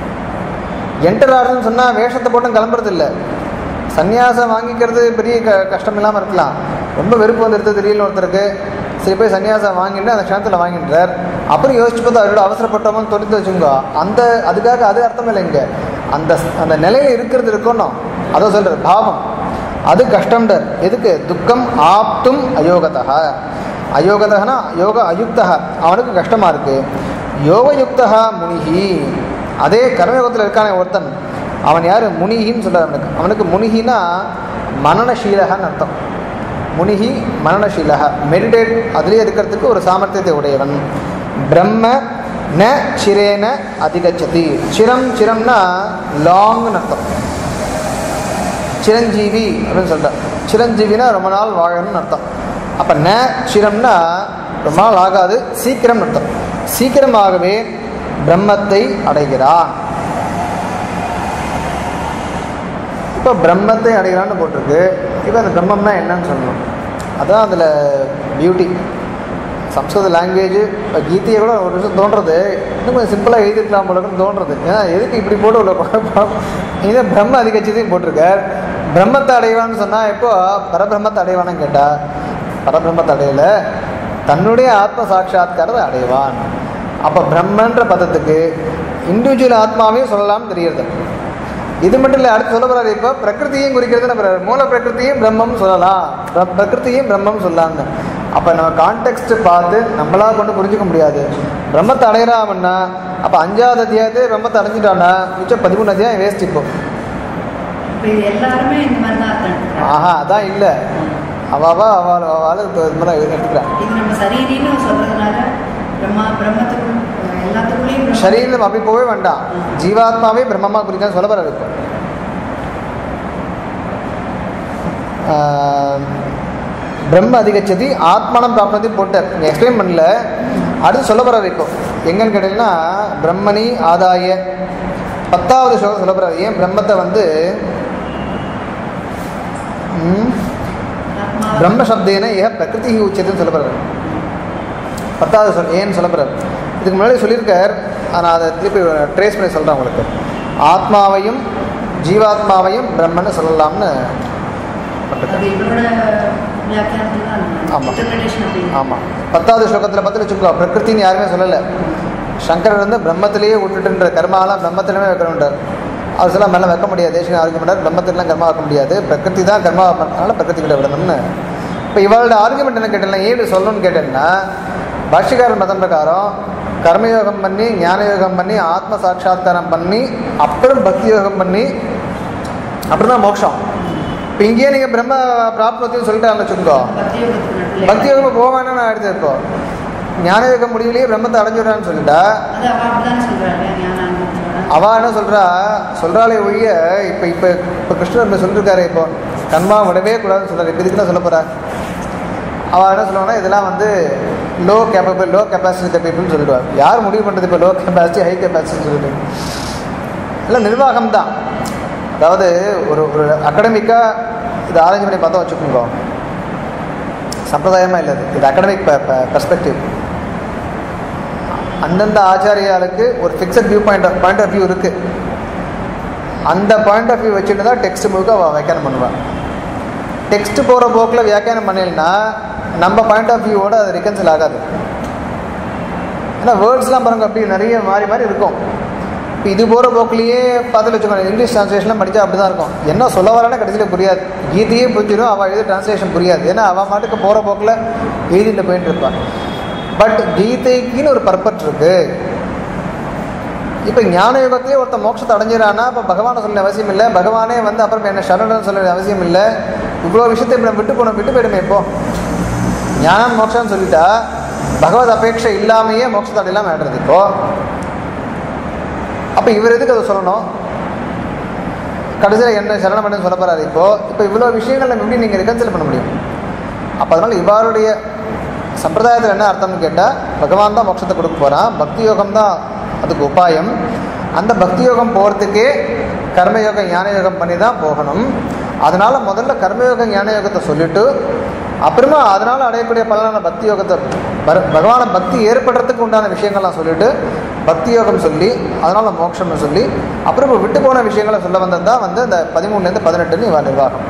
என்டர் ஆகுதுன்னு சொன்னால் வேஷத்தை போட்டும் கிளம்புறது இல்லை சன்னியாசம் வாங்கிக்கிறது பெரிய க கஷ்டம் இல்லாமல் இருக்கலாம் ரொம்ப வெறுப்பு வந்துடுது திடீர்னு ஒருத்தருக்கு சரி போய் சன்னியாசம் வாங்கிட்டு அந்த க்ஷணத்தில் வாங்கின்றார் அப்புறம் யோசிச்சு பார்த்தா அவரோட அவசரப்பட்டவங்க தொழில் வச்சுங்க அந்த அதுக்காக அது அர்த்தம் இல்லை இங்கே அந்த அந்த நிலையில் இருக்கிறது இருக்கணும் அதை சொல்கிறார் பாவம் அது கஷ்டம்டர் எதுக்கு துக்கம் ஆப்தும் அயோகதா அயோகதகனா யோக அயுக்தா அவனுக்கு கஷ்டமாக இருக்குது யோகயுக்தா முனிகி அதே கர்மயோகத்தில் இருக்கானே ஒருத்தன் அவன் யார் முனிகின்னு சொல்கிறார் அவனுக்கு அவனுக்கு முனிகினா மனநசீலகன்னு அர்த்தம் முனிகி மனநசீலக மெடிடேட் அதிலே இருக்கிறதுக்கு ஒரு சாமர்த்தியத்தை உடையவன் பிரம்ம ந சிரேன அதிகச்சதி சிரம் சிரம்னா லாங்னு அர்த்தம் சிரஞ்சீவி அப்படின்னு சொல்கிறார் சிரஞ்சீவினா ரொம்ப நாள் வாழணும்னு அர்த்தம் அப்போ ந சிரம்னா ரொம்ப நாள் ஆகாது சீக்கிரம் அர்த்தம் சீக்கிரமாகவே பிரம்மத்தை அடைகிறான் இப்போ பிரம்மத்தை அடைகிறான்னு போட்டிருக்கு இப்போ அந்த பிரம்மம்னா என்னன்னு சொல்லணும் அதான் அதில் பியூட்டி சம்ஸ்கிருத லாங்குவேஜ் கீதையை கூட ஒரு விஷயம் தோன்றது இன்னும் கொஞ்சம் சிம்பிளாக எழுதிருக்கலாம் போலன்னு தோன்றது ஏன்னா எதுக்கு இப்படி போட்டு உள்ள குழப்பம் இதே பிரம்ம அதிகச்சதையும் போட்டிருக்கார் பிரம்மத்தை அடைவான்னு சொன்னால் எப்போ பரபிரம்மத்தை அடைவான்னு கேட்டால் பரபிரம்மத்தை அடையல தன்னுடைய ஆத்ம சாட்சாத்காரத்தை அடைவான் அப்போ பிரம்மன்ற பதத்துக்கு இண்டிவிஜுவல் ஆத்மாவையும் சொல்லலாம்னு தெரியுது இது மட்டும் இல்லை அடுத்து சொல்ல போறாரு இப்போ பிரகிருதியும் குறிக்கிறது நம்ம மூல பிரகிருதியும் பிரம்மம் சொல்லலாம் பிர- பிரகிருதியும் பிரம்மம் சொல்லலாம்னு அப்போ நம்ம கான்டெக்ட் பார்த்து நம்மளா கொண்டு புரிஞ்சுக்க முடியாது பிரம்மத்தை அடையிறாமன்னா அப்போ அஞ்சாவது அத்தியாயத்தை பிரம்மத்தை அடைஞ்சிட்டான்னா மிச்சம் பதிமூணு அத்தியாயம் வேஸ்ட் இப்போ இப்போ இது எல்லாருமே இந்த மாதிரி தான் அர்த்தம் ஆஹா அதான் இல்லை அவாவா அவள் அவள் இது மாதிரி எடுத்துக்கிறான் இது நம்ம சரீரின்னு சொல்றதுனால பிரம்மா பிரம்மத்துக்கும் எல்லாத்துக்குள்ளேயும் பிரம்மம். சரீரம் அப்படி போகவே வேண்டாம் ஜீவாத்மாவே பிரம்மமா குறித்தான் சொல்ல போறாரு இப்போ ஆஹ், பிரம்ம அதிகச்சதி ஆத்மானம் பிராப்னதி போட்டார் எக்ஸ்பிளைன் பண்ணல அடுத்து சொல்ல போறாரு இப்போ எங்கன்னு கேட்டீங்கன்னா பிரம்மணி ஆதாய பத்தாவது ஸ்லோகம் சொல்ல போறாரு ஏன் பிரம்மத்தை வந்து ம், ஆத்மாவை- பிரம்ம சப்தேன ஏக பிரகிருதி உச்சத்துன்னு சொல்ல போறாரு பத்தாவது சொல் ஏன்னு சொல்ல போறாரு இதுக்கு முன்னாடி சொல்லியிருக்கார் நான் அதை திருப்பி ட்ரேஸ் பண்ணி சொல்கிறேன் உங்களுக்கு ஆத்மாவையும் ஜீவாத்மாவையும் பிரம்மன்னு சொல்லலாம்னு அது பண்ணிருக்கார் இவரோட வியாக்கியானத்துல தான் ஆமா. இன்டர்பிரேஷன் அப்படி ஆமாம் பத்தாவது ஸ்லோகத்தில் பார்த்து வச்சுக்கோ பிரகிருத்தின்னு யாருமே சொல்லலை சங்கரர் வந்து பிரம்மத்திலேயே விட்டுட்டுன்ற கர்மாலாம் பிரம்மத்திலுமே வைக்கணுன்றார் அது சில மேலே வைக்க முடியாது தேசிக ஆர்குமெண்ட் பிரம்மத்திலாம் கர்மா வைக்க முடியாது பிரகிருதி தான் கர்மா பண்ணனால பிரகிருதி கிட்ட விடணும்னு இப்போ இவளோட ஆர்குமெண்ட் என்ன கேட்டேன்னா ஏன் இப்படி சொல்லணும்னு கேட்டேன்னா பாஷ்யக்காரர் மதம் பிரகாரம் கர்மயோகம் பண்ணி ஞான யோகம் பண்ணி ஆத்ம சாட்சா்காரம் பண்ணி அப்புறம் பக்தி யோகம் பண்ணி அப்புறம் தான் மோட்சம் இப்போ இங்கேயே நீங்கள் பிரம்ம பிராப்தத்தையும் சொல்லிட்டாங்க வச்சுக்கோ பக்தி யோகத்துக்கு நடுவுல பக்தி யோகம் போக வேணும்னு ஆயிடுது இப்போ ஞான யோகம் முடியலையே பிரம்மத்தை அடைஞ்சிடுறான்னு சொல்லிட்டா அது அவ அப்படிதானே சொல்றாங்க ஞான அனுபவத்தோட அவ என்ன சொல்றா சொல்றாளே ஒழிய இப்போ இப்போ இப்போ கிருஷ்ணர் இப்ப சொல்லிருக்காரு இப்போ கண்மா விடவே கூடாதுன்னு சொல்றாரு இப்போ இதுக்கு என்ன சொல்ல போறா அவ என்ன சொல்லுவாங்கன்னா இதெல்லாம் வந்து லோ கேப்பபிள் லோ கெப்பாசிட்டி பீப்புள்னு சொல்லிடுவார் யார் முடிவு பண்ணுறது இப்போ லோ கெப்பாசிட்டி ஹை கெப்பாசிட்டி சொல்லிட்டு எல்லாம் நிர்வாகம் தான் அதாவது ஒரு ஒரு அகடமிக்காக இது ஆரஞ்சு பண்ணி பார்த்தா வச்சுக்கோங்க சம்பிரதாயமாக இல்லை இது. இது அகடமிக் பெர்ஸ்பெக்டிவ் அந்தந்த ஆச்சாரியாளுக்கு ஒரு fixed view point point of view இருக்குது அந்த பாயிண்ட் ஆஃப் வியூ வச்சுட்டு தான் டெக்ஸ்ட் முழுக்க அவள் வியாக்கியானம் பண்ணுவாள் டெக்ஸ்ட் போகிற போக்கில் வியாக்கியானம் பண்ணலைன்னா நம்ம பாயிண்ட் ஆஃப் வியூவோட அது ரிகன்சில் ஆகாது ஏன்னா வேர்ட்ஸ்லாம் பாருங்க அப்படி நிறைய மாறி மாறி இருக்கும் இப்போ இது போகிற போக்கிலேயே பார்த்து வச்சுக்கோங்க இங்கிலீஷ் ட்ரான்ஸ்லேஷன்லாம் படித்தா அப்படி தான் இருக்கும் என்ன சொல்ல வரானே கடைசியில் புரியாது கீதையே புரிஞ்சிடும் அவள் எழுதி ட்ரான்ஸ்லேஷன் புரியாது ஏன்னா அவள் மாட்டுக்கு போகிற போக்கில் எழுதிட்டு போயிட்டு இருப்பாள் பட் கீதைக்குன்னு ஒரு பர்பட் இருக்கு இப்போ ஞான யுகத்திலே ஒருத்தன் மோட்சத்தை அடைஞ்சிடானா இப்போ பகவானை சொல்ல அவசியம் இல்லை பகவானே வந்து அப்புறம் என்ன சரணன் சொல்ல அவசியம் இல்லை இவ்வளோ விஷயத்தை இப்ப நம்ம விட்டு போனோம் விட்டு போயிடுமே இப்போ ஞானம் மோட்சம்னு சொல்லிட்டா பகவத் அபேட்சை இல்லாமையே மோட்சத்தை அடையலாம் ஆடுறது இப்போ அப்போ இவர் எதுக்கு அதை சொல்லணும் கடைசியில் என்ன சரணம் பண்ணு சொல்ல போறாரு இப்போ இப்போ இவ்வளோ விஷயங்கள் நம்ம எப்படி நீங்கள் ரிகன்சில் பண்ண முடியும் அப்போ அதனால் இவ்வாறுடைய சம்பிரதாயத்தில் என்ன அர்த்தம்னு கேட்டால் பகவான் தான் மோட்சத்தை கொடுக்க போகிறான் பக்தி யோகம் தான் அதுக்கு உபாயம் அந்த பக்தி யோகம் போகிறதுக்கே கர்மயோகம் ஞான யோகம் பண்ணி தான் போகணும் அதனால் முதல்ல கர்மயோகம் ஞான யோகத்தை சொல்லிட்டு அப்புறமா அதனால் அடையக்கூடிய பலனான பக்தி யோகத்தை பர- பகவானை பக்தி ஏற்படுறதுக்கு உண்டான விஷயங்கள்லாம் சொல்லிட்டு பக்தி யோகம் சொல்லி அதனால் மோட்சம்னு சொல்லி அப்புறம் இப்போ விட்டு போன விஷயங்களை சொல்ல வந்தது தான் வந்து இந்த பதிமூணுலேருந்து பதினெட்டுன்னு இவா நிர்வாகம்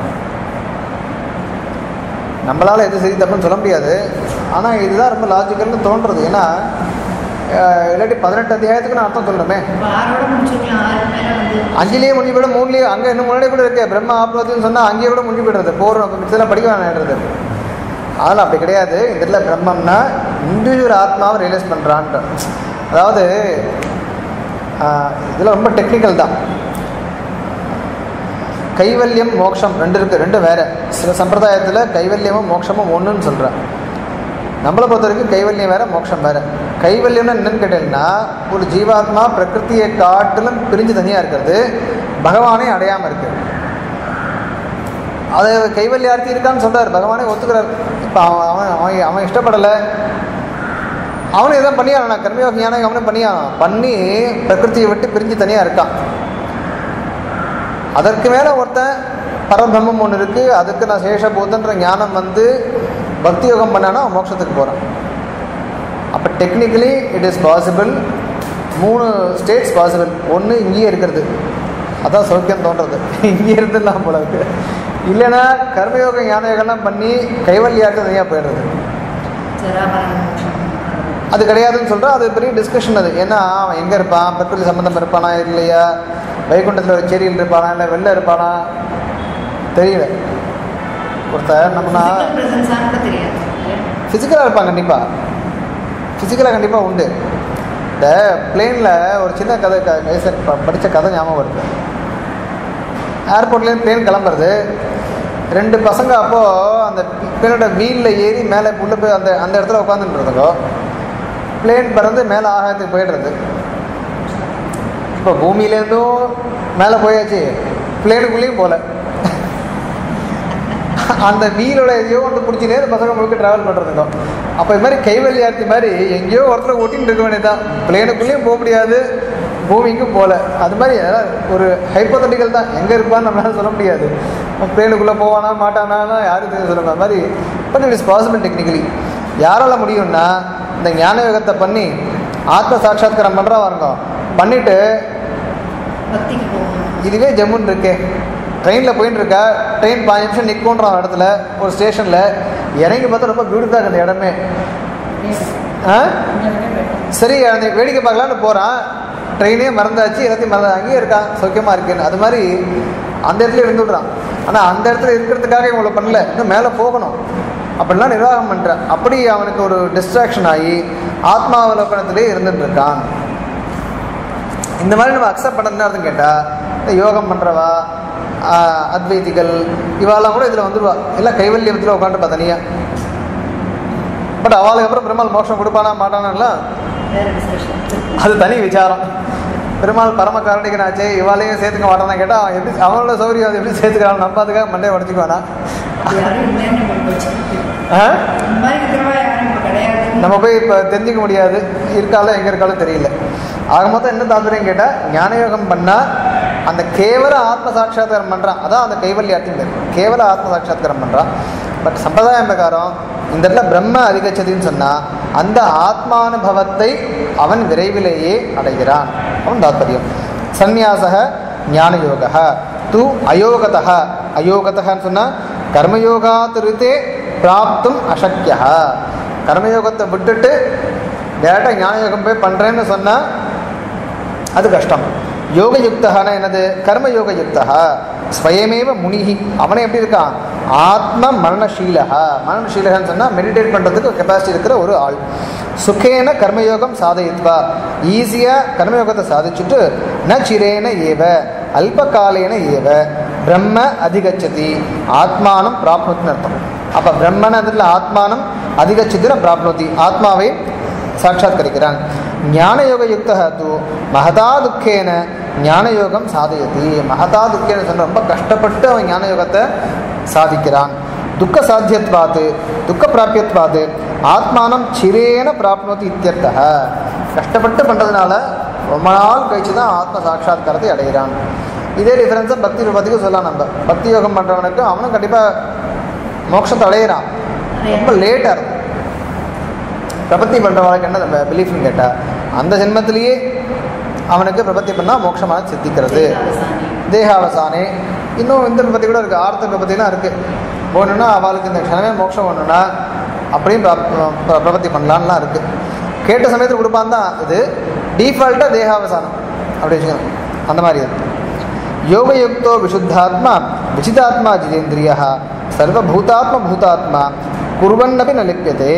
நம்மளால் எது சரி தப்புன்னு சொல்ல முடியாது ஆனால் இதுதான் ரொம்ப லாஜிக்கல்னு தோன்றுறது ஏன்னா அஹ், இல்லாட்டி பதினெட்டு அத்தியாயத்துக்கு நான் அர்த்தம் சொல்லணுமே இப்போ ஆறோட முடிச்சிருக்கலாம் ஆறு மேலே வந்து அஞ்சிலேயே முடிஞ்சு போயிடும் மூணுலேயே அங்கே இன்னும் முன்னாடி கூட இருக்கு பிரம்ம ஆப்ரோத்தின்னு சொன்னால் அங்கேயே கூட முடிஞ்சு போயிடுறது போகிறோம் இதெல்லாம் படிக்க வேணான்றது அதனால் அப்படி கிடையாது இந்த இடத்துல பிரம்மம்னா இண்டிவிஜுவல் ஆத்மாவை ரியலைஸ் பண்ணுறான்ற அதாவது ஆஹ், இதெல்லாம் ரொம்ப டெக்னிக்கல் தான் கைவல்யம் மோட்சம் ரெண்டு இருக்குது ரெண்டு வேற சில சம்பிரதாயத்தில் கைவல்யமும் மோட்சமும் ஒன்றுன்னு சொல்கிறேன் நம்மளை பொறுத்த வரைக்கும் கைவல்யம் வேற மோட்சம் வேற கைவல்யம்னா என்னன்னு கேட்டீங்கன்னா ஒரு ஜீவாத்மா பிரகிருத்தியை காட்டிலும் பிரிஞ்சு தனியாக இருக்கிறது பகவானை அடையாமல் இருக்கு அது கைவல்யார்த்தி இருக்கான்னு சொல்றாரு பகவானே ஒத்துக்கிறார் இப்போ அவன் அவன் அவன் அவன் இஷ்டப்படலை அவனும் எதாவது பண்ணியானான் கர்மயோக ஞானம் அவனும் பண்ணியானான் பண்ணி பிரகிருத்தியை விட்டு பிரிஞ்சு தனியாக இருக்கான் அதற்கு மேலே ஒருத்தன் பரபிரம்மம் ஒன்று இருக்குது அதுக்கு நான் சேஷபூதன்ற ஞானம் வந்து பக்தி யோகம் பண்ணானா அவன் மோட்சத்துக்கு போகிறான் அப்போ டெக்னிக்கலி இட் இஸ் பாசிபிள் மூணு ஸ்டேட்ஸ் பாசிபிள் ஒன்று இங்கேயே இருக்கிறது அதான் சௌக்கியம் தோன்றது இங்கே இருந்துடலாம் போல இருக்கு இல்லைன்னா கர்மயோகம் ஞான யோகம்லாம் பண்ணி கைவல்யாட்டு தனியாக போயிடுறது ஜராமரண மோட்சம் அது கிடையாதுன்னு சொல்கிறா அது பெரிய டிஸ்கஷன் அது ஏன்னா அவன் எங்கே இருப்பான் பிரகிருதி சம்மந்தம் இருப்பானா இல்லையா வைகுண்டத்தில் ஒரு செடியில் இருப்பானா இல்லை வெளில இருப்பானா தெரியல ஒருத்தர் நம்மனா பிரசன்ஸான்னு கூட தெரியாது ஃபிசிக்கலாக இருப்பான் கண்டிப்பாக ஃபிசிக்கலாக கண்டிப்பாக உண்டு இந்த பிளேனில் ஒரு சின்ன கதை க கைசர் படித்த கதை ஞாபகம் வருது ஏர்போர்ட்லேருந்து பிளேன் கிளம்புறது ரெண்டு பசங்க அப்போது அந்த பிளேனோட வீலில் ஏறி மேலே உள்ள போய் அந்த அந்த இடத்துல உட்காந்துட்டுருந்தோ பிளேன் பறந்து மேலே ஆகாயத்துக்கு போயிடுறது இப்போ பூமியிலேருந்தும் மேலே போயாச்சு பிளேனுக்குள்ளேயும் போகல அந்த வீலோட எதையோ வந்து பிடிச்சினே அந்த பசங்க முழுக்க ட்ராவல் பண்ணுறதுங்க அப்போ இது மாதிரி கைவல்யார்த்தி மாதிரி எங்கேயோ ஒருத்தர் ஓட்டின்னு இருக்க வேண்டியதுதான் பிளேனுக்குள்ளேயும் போக முடியாது பூமிக்கும் போகல அது மாதிரி அதாவது ஒரு ஹைப்போதட்டிக்கல் தான் எங்கே இருப்பான்னு நம்மளால சொல்ல முடியாது பிளேனுக்குள்ளே போவானா மாட்டானா யாரும் தெரியும் சொல்லுங்க அது மாதிரி but it is possible technically யாரால முடியும்னா இந்த ஞான யோகத்தை பண்ணி ஆத்ம சாட்சாத்காரம் பண்ணுறா பாருங்க பண்ணிட்டு பக்திக்கு போகணும் இதுவே ஜம்முன்னு இருக்கே ட்ரெயினில் போயின்னு இருக்கா ட்ரெயின் பாஞ்சு நிமிஷம் நிற்குன்ற இடத்துல ஒரு ஸ்டேஷனில் இறங்கி பார்த்தா ரொம்ப பியூட்டிஃபுல்லாக இருக்குது அந்த இடமே ஆ சரி அந்த வேடிக்கை பார்க்கலான்னு போகிறான் ட்ரெயினே மறந்தாச்சு எல்லாத்தையும் மறந்து அங்கேயே இருக்கான் சௌக்கியமாக இருக்குன்னு அது மாதிரி அந்த இடத்துல இருந்து விடுறான் ஆனால் அந்த இடத்துல இருக்கிறதுக்காக இவங்களை பண்ணல இன்னும் மேலே போகணும் அப்படிலாம் நிர்வாகம் பண்ணுறான் அப்படி அவனுக்கு ஒரு டிஸ்ட்ராக்ஷன் ஆகி ஆத்மாவலோகனத்திலே இருந்துட்டு இருக்கான் இந்த மாதிரி நம்ம அக்செப்ட் பண்ணதுன்னு அர்த்தம் கேட்டால் இந்த யோகம் பண்ணுறவா அத்வைதிகள் இவாலாம் கூட இதில் வந்துடுவா எல்லாம் கைவல்யத்தில் உட்காந்துப்பா தனியாக பட் அவளுக்கு அப்புறம் பெருமாள் மோட்சம் கொடுப்பானா மாட்டானாலாம் வேற டிஸ்கஷன் அது தனி விசாரம் பெருமாள் பரம காரணிகனாச்சே இவாளையும் சேர்த்துக்க மாட்டானா கேட்டால் அவன் எப்படி அவனோட சௌரியம் அது எப்படி சேர்த்துக்கிறான் நம்ம அதுக்காக மண்டையை உடச்சிக்குவானா யாரும் இல்லைன்னு நம்ம போச்சு ஆ? இந்த மாதிரி இருக்கிறவா யாரும் இப்போ கிடையாது நம்ம போய் இப்போ தெரிஞ்சுக்க முடியாது இருக்காலும் எங்கே இருக்காலும் தெரியல ஆக மொத்தம் என்ன தாந்திரம் கேட்டால் ஞானயோகம் பண்ணால் அந்த கேவல ஆத்ம சாட்சாத்காரம் பண்ணுறான் அதான் அந்த கைவல்யார்த்தின் பேர் கேவல ஆத்ம சாட்சாத்காரம் பண்ணுறான் பட் சம்பிரதாயம் பிரகாரம் இந்த இடத்துல பிரம்ம அதிகச்சதின்னு சொன்னால் அந்த ஆத்மானுபவத்தை அவன் விரைவிலேயே அடைகிறான் அவன் தாத்பரியம் சந்நியாசக ஞானயோக து அயோகதா அயோகதன்னு சொன்னால் கர்மயோகாத் ரித்தே பிராப்தும் அசக்கியா கர்மயோகத்தை விட்டுட்டு டேரெக்டாக ஞானயோகம் போய் பண்ணுறேன்னு சொன்னால் அது கஷ்டம் யோகயுக்தகான என்னது கர்மயோக யுக்தா ஸ்வயமேவ முனிகி அவனே எப்படி இருக்கான் ஆத்ம மரணசீலகா மரணசீலகன்னு சொன்னால் மெடிடேட் பண்ணுறதுக்கு கெப்பாசிட்டி இருக்கிற ஒரு ஆள் சுகேன கர்மயோகம் சாதயித்வா ஈஸியாக கர்மயோகத்தை சாதிச்சுட்டு ந சிரேன ஏவ அல்பகாலேன ஏவ பிரம்ம அதிகச்சதி ஆத்மானம் பிராப்னோத்தின்னு அர்த்தம் அப்போ பிரம்மன் அதில் ஆத்மானம் அதிகச்சதின பிராப்னோதி ஆத்மாவை சாட்சாத்கரிக்கிறான் ஞானயோக யுக்தா தூ மகதா துக்கேன ஞானயோகம் சாதயதி மகதா துக்கேன சொன்ன ரொம்ப கஷ்டப்பட்டு அவன் ஞானயோகத்தை சாதிக்கிறான் துக்க சாத்தியத்வாத்து துக்க பிராபியத்வாத்து ஆத்மானம் சிரேன பிராப்னோதி இத்தியர்த்தக கஷ்டப்பட்டு பண்ணுறதுனால ரொம்ப நாள் கழிச்சு தான் ஆத்ம சாட்சாத்காரத்தை அடைகிறான் இதே டிஃபரன்ஸை பக்தி ரூபத்துக்கு சொல்லலாம் நம்ம பக்தி யோகம் பண்ணுறவனுக்கு அவனும் கண்டிப்பாக மோட்சத்தை அடையிறான் ரொம்ப லேட்டாக இருக்கும் பிரபத்தி பண்ணுறவனுக்கு என்ன பிலீஃப்னு கேட்டால் அந்த ஜென்மத்திலேயே அவனுக்கு பிரபத்தி பண்ணால் மோட்சமாக சித்திக்கிறது தேகாவசானே இன்னும் இந்த பிரபத்தி கூட இருக்குது ஆர்த்த பிரபத்திலாம் இருக்குது போகணுன்னா அவளுக்கு இந்த க்ஷணமே மோட்சம் வேணும்னா அப்படியும் பிர- பிர- பிரபத்தி பண்ணலான்லாம் இருக்குது கேட்ட சமயத்தில் கொடுப்பான் தான் இது டீஃபால்ட்டாக தேகாவசானம் அப்படி வச்சுக்கணும் அந்த மாதிரி அது யோகயுக்தோ விசுத்தாத்மா விசிதாத்மா ஜிதேந்திரிய சர்வபூதாத்ம பூதாத்மா குர்வன்னபி ந லிப்பியதே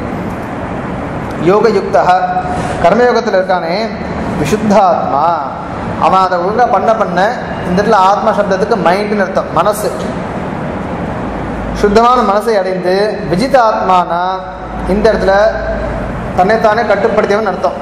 யோகயுக்தா கர்மயோகத்தில் இருக்கானே விசுத்தாத்மா அவன் அதை ஒழுங்காக பண்ண பண்ண இந்த இடத்துல ஆத்மா சப்தத்துக்கு மைண்டுன்னு அர்த்தம் மனசு சுத்தமான மனசை அடைந்து விஜித ஆத்மானா இந்த இடத்துல தன்னைத்தானே கட்டுப்படுத்தியவன் அர்த்தம்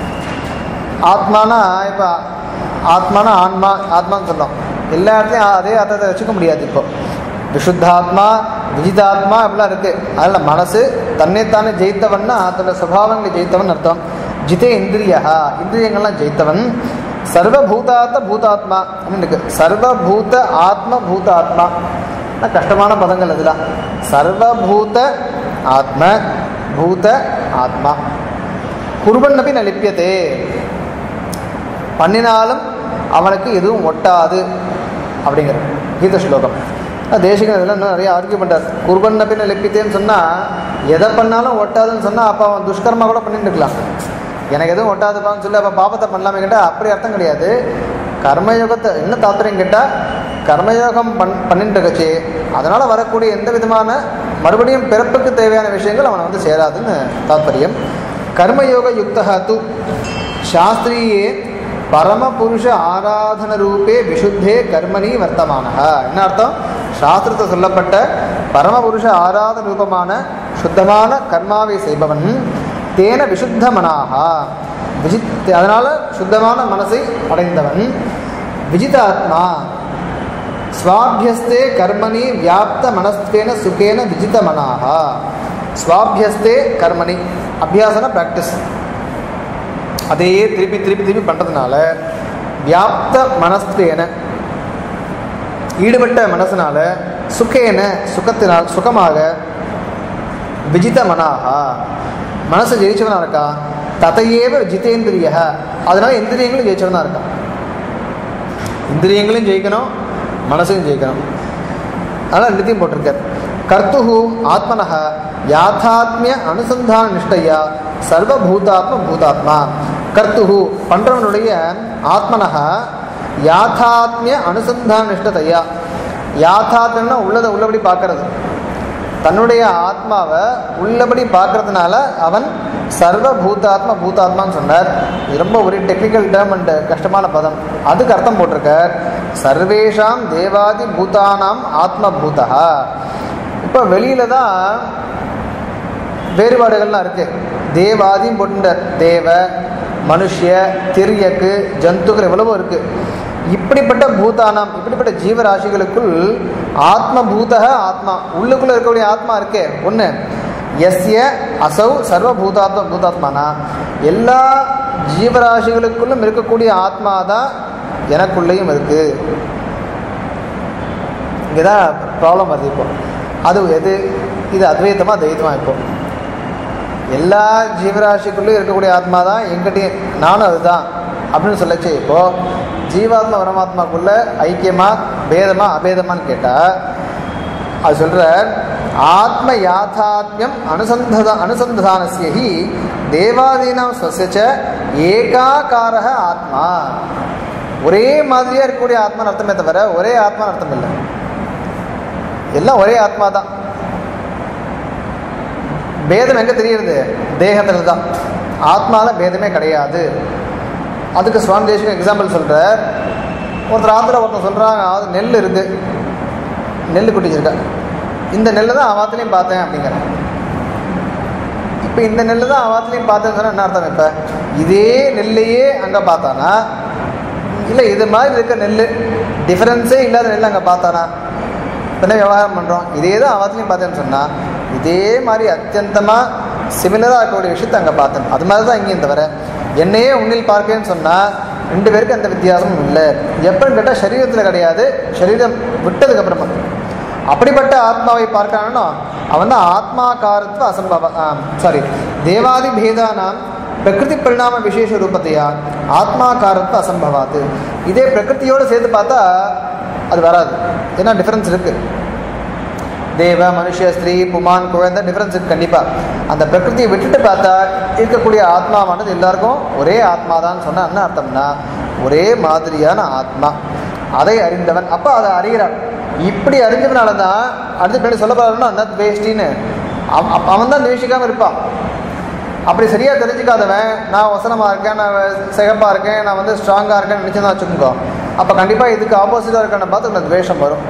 ஆத்மானா இப்போ ஆத்மானா ஆன்மா ஆத்மான்னு சொல்லும் எல்லா இடத்துலையும் அதே அர்த்தத்தை வச்சுக்க முடியாது இப்போ விசுத்தாத்மா விஜிதாத்மா அப்படிலாம் இருக்குது அதில் மனசு தன்னைத்தானே ஜெயித்தவன்னா அதோட சுபாவங்களை ஜெயித்தவன் அர்த்தம் ஜிதே இந்திரியா இந்திரியங்கள்லாம் ஜெயித்தவன் சர்வபூதாத்த பூதாத்மா அப்படின்னு இருக்கு சர்வபூத ஆத்ம பூதாத்மா ஆனா கஷ்டமான பதங்கள் அதெல்லாம் சர்வபூத ஆத்ம பூத ஆத்மா குருவன்னபி ந லிப்பியதே பண்ணினாலும் அவனுக்கு எதுவும் ஒட்டாது அப்படிங்கிற கீத ஸ்லோகம் அஹ் தேசிகன் இதெல்லாம் இன்னும் நிறைய ஆர்கியூ பண்ணுறார் குருபன் பின்ன லிப்பித்தேன்னு சொன்னால் எதை பண்ணாலும் ஒட்டாதுன்னு சொன்னால் அப்போ அவன் துஷ்கர்மா கூட பண்ணிட்டு இருக்கலாம் எனக்கு எதுவும் ஒட்டாதுப்பான்னு சொல்லி அப்போ பாபத்தை பண்ணலாமே கேட்டால் அப்படி அர்த்தம் கிடையாது கர்மயோகத்தை என்ன தாத்பரியம் கேட்டால் கர்மயோகம் பண் பண்ணிட்டு இருக்கச்சு அதனால் வரக்கூடிய எந்த விதமான மறுபடியும் பிறப்புக்கு தேவையான விஷயங்கள் அவனை வந்து சேராதுன்னு தாத்பரியம் கர்மயோக யுக்தா து சாஸ்திரியே பரமபுருஷ ஆராதன ரூபே விசுத்தே கர்மணி வர்த்தமான என்ன அர்த்தம் சாஸ்திரத்தை சொல்லப்பட்ட பரமபுருஷ ஆராதன ரூபமான சுத்தமான கர்மாவை செய்பவன் தேன விசுத்த மனாகா விஜித் அதனால சுத்தமான மனசை அடைந்தவன் விஜிதாத்மா ஸ்வாபியஸ்தே கர்மணி வியாப்த மனஸ்தேன சுகேன விஜித மனாகா ஸ்வாபியஸ்தே கர்மணி அபியாசன ப்ராக்டிஸ் அதையே திருப்பி திருப்பி திருப்பி பண்ணுறதுனால வியாப்த மனஸ்தேன ஈடுபட்ட மனசனால சுகேன சுகத்தினால் சுகமாக விஜித மனாகா மனசை ஜெயிச்சவனா இருக்கா ததையேவ ஜிதேந்திரிய அதனால இந்திரியங்களும் ஜெயிச்சவன் தான் இருக்கான் இந்திரியங்களையும் ஜெயிக்கணும் மனசையும் ஜெயிக்கணும் அதனால் ரெண்டுத்தையும் போட்டிருக்கார் கர்த்துஹு ஆத்மனः யாத்தாத்மிய அனுசந்தான நிஷ்டையா சர்வபூதாத்ம பூதாத்மா கர்த்துஹு பண்றவனுடைய ஆத்மனः யாத்தாத்மிய அனுசந்தான நிஷ்டதையா யாத்தாத்மன்னா உள்ளதை உள்ளபடி பார்க்கறது தன்னுடைய ஆத்மாவை உள்ளபடி பார்க்கறதுனால அவன் சர்வ பூதாத்ம பூதாத்மான்னு சொன்னார் இது ரொம்ப ஒரு டெக்னிக்கல் டேர்ம் அண்ட் கஷ்டமான பதம் அதுக்கு அர்த்தம் போட்டிருக்கார் சர்வேஷாம் தேவாதி பூதானாம் ஆத்ம பூதா இப்போ வெளியில தான் வேறுபாடுகள்லாம் இருக்கு தேவாதியும் போட்டுட்டார் தேவ மனுஷ்ய திரியக்கு ஜந்துக்கள் எவ்வளவோ இருக்கு இப்படிப்பட்ட பூதானாம் இப்படிப்பட்ட ஜீவராசிகளுக்குள் ஆத்ம பூதக ஆத்மா உள்ளுக்குள்ள இருக்கக்கூடிய ஆத்மா இருக்கே ஒன்று எஸ்ய அசௌ சர்வ பூதாத்ம பூதாத்மானா எல்லா ஜீவராசிகளுக்குள்ளும் இருக்கக்கூடிய ஆத்மா தான் எனக்குள்ளேயும் இருக்கு இங்கே தான் ப்ராப்ளம் வருது இப்போ அது எது இது அத்வைத்தமா தெய்வமா இப்போ எல்லா ஜீவராசிக்குள்ளேயும் இருக்கக்கூடிய ஆத்மா தான் எங்கிட்டையும் நானும் அதுதான் அப்படின்னு சொல்லச்சு இப்போ ஜீவாத்மா பரமாத்மாக்குள்ள ஐக்கியமா பேதமா அபேதமான்னு கேட்டா அது சொல்ற ஆத்ம யாத்தாத்மியம் அனுசந்தத அனுசந்தானசியி தேவாதீனாம் ஸ்வசிச்ச ஏகாகாரக ஆத்மா ஒரே மாதிரியா இருக்கக்கூடிய ஆத்மான்னு அர்த்தமே தவிர ஒரே ஆத்மான்னு அர்த்தம் இல்லை எல்லாம் ஒரே ஆத்மா தான் பேதம் எங்க தெரியுது தேகத்துல தான் ஆத்மால பேதமே கிடையாது அதுக்கு சுவாமி தேசிக எக்ஸாம்பிள் சொல்ற ஒருத்தர் ஆத்துல ஒருத்தர் சொல்றாங்க அது நெல் இருக்கு நெல் குட்டிச்சிருக்கா இந்த நெல்லை தான் அவாத்துலையும் பார்த்தேன் அப்படிங்கிறேன் இப்போ இந்த நெல் தான் அவாத்துலையும் பார்த்தேன்னு சொன்னா என்ன அர்த்தம் இப்போ இதே நெல்லையே அங்கே பார்த்தானா இல்லை இது மாதிரி இருக்க நெல் டிஃபரன்ஸே இல்லாத நெல் அங்கே பார்த்தானா இப்போ விவகாரம் பண்ணுறோம் இதே தான் அவாத்துலையும் பார்த்தேன்னு சொன்னால் இதே மாதிரி அத்தியந்தமாக சிமிலராக இருக்கக்கூடிய விஷயத்தை அங்கே பார்த்தேன் அது மாதிரி தான் இங்கேயும் தவிர என்னையே உன்னில் பார்க்கேன்னு சொன்னால் ரெண்டு பேருக்கு அந்த வித்தியாசமும் இல்லை எப்பன்னு கேட்டால் சரீரத்தில் கிடையாது சரீரம் விட்டதுக்கு அப்புறமா அப்படிப்பட்ட ஆத்மாவை பார்க்கணும்னா அவன் தான் ஆத்மாகாரத்துவ அசம்பவ சாரி தேவாதி பேதானாம் பிரகிருதி பரிணாம விசேஷ ரூபத்தையா ஆத்மாகாரத்துவ அசம்பவாது இதே பிரகிருத்தியோடு சேர்த்து பார்த்தா அது வராது ஏன்னா டிஃபரன்ஸ் இருக்கு தேவ மனுஷ ஸ்திரீ புமான் குழந்தை டிஃபரன்ஸ் இருக்கு கண்டிப்பா அந்த பிரகிருதியை விட்டுட்டு பார்த்தா இருக்கக்கூடிய ஆத்மாவானது எல்லாருக்கும் ஒரே ஆத்மா தான் சொன்னா என்ன அர்த்தம்னா ஒரே மாதிரியான ஆத்மா அதை அறிந்தவன் அப்போ அதை அறிகிறான் இப்படி அறிஞ்சவனால தான் அடுத்து பின்னாடி சொல்ல போறாருன்னா நத் வேஷ்டின்னு அவன் தான் துவேஷிக்காம இருப்பான் அப்படி சரியா தெரிஞ்சுக்காதவன் நான் வசனமா இருக்கேன் நான் சிகப்பா இருக்கேன் நான் வந்து ஸ்ட்ராங்கா இருக்கேன்னு நினைச்சுதான் வச்சுக்கோங்க அப்ப கண்டிப்பா இதுக்கு ஆப்போசிட்டா இருக்கான பார்த்து உனக்கு துவேஷம் வரும்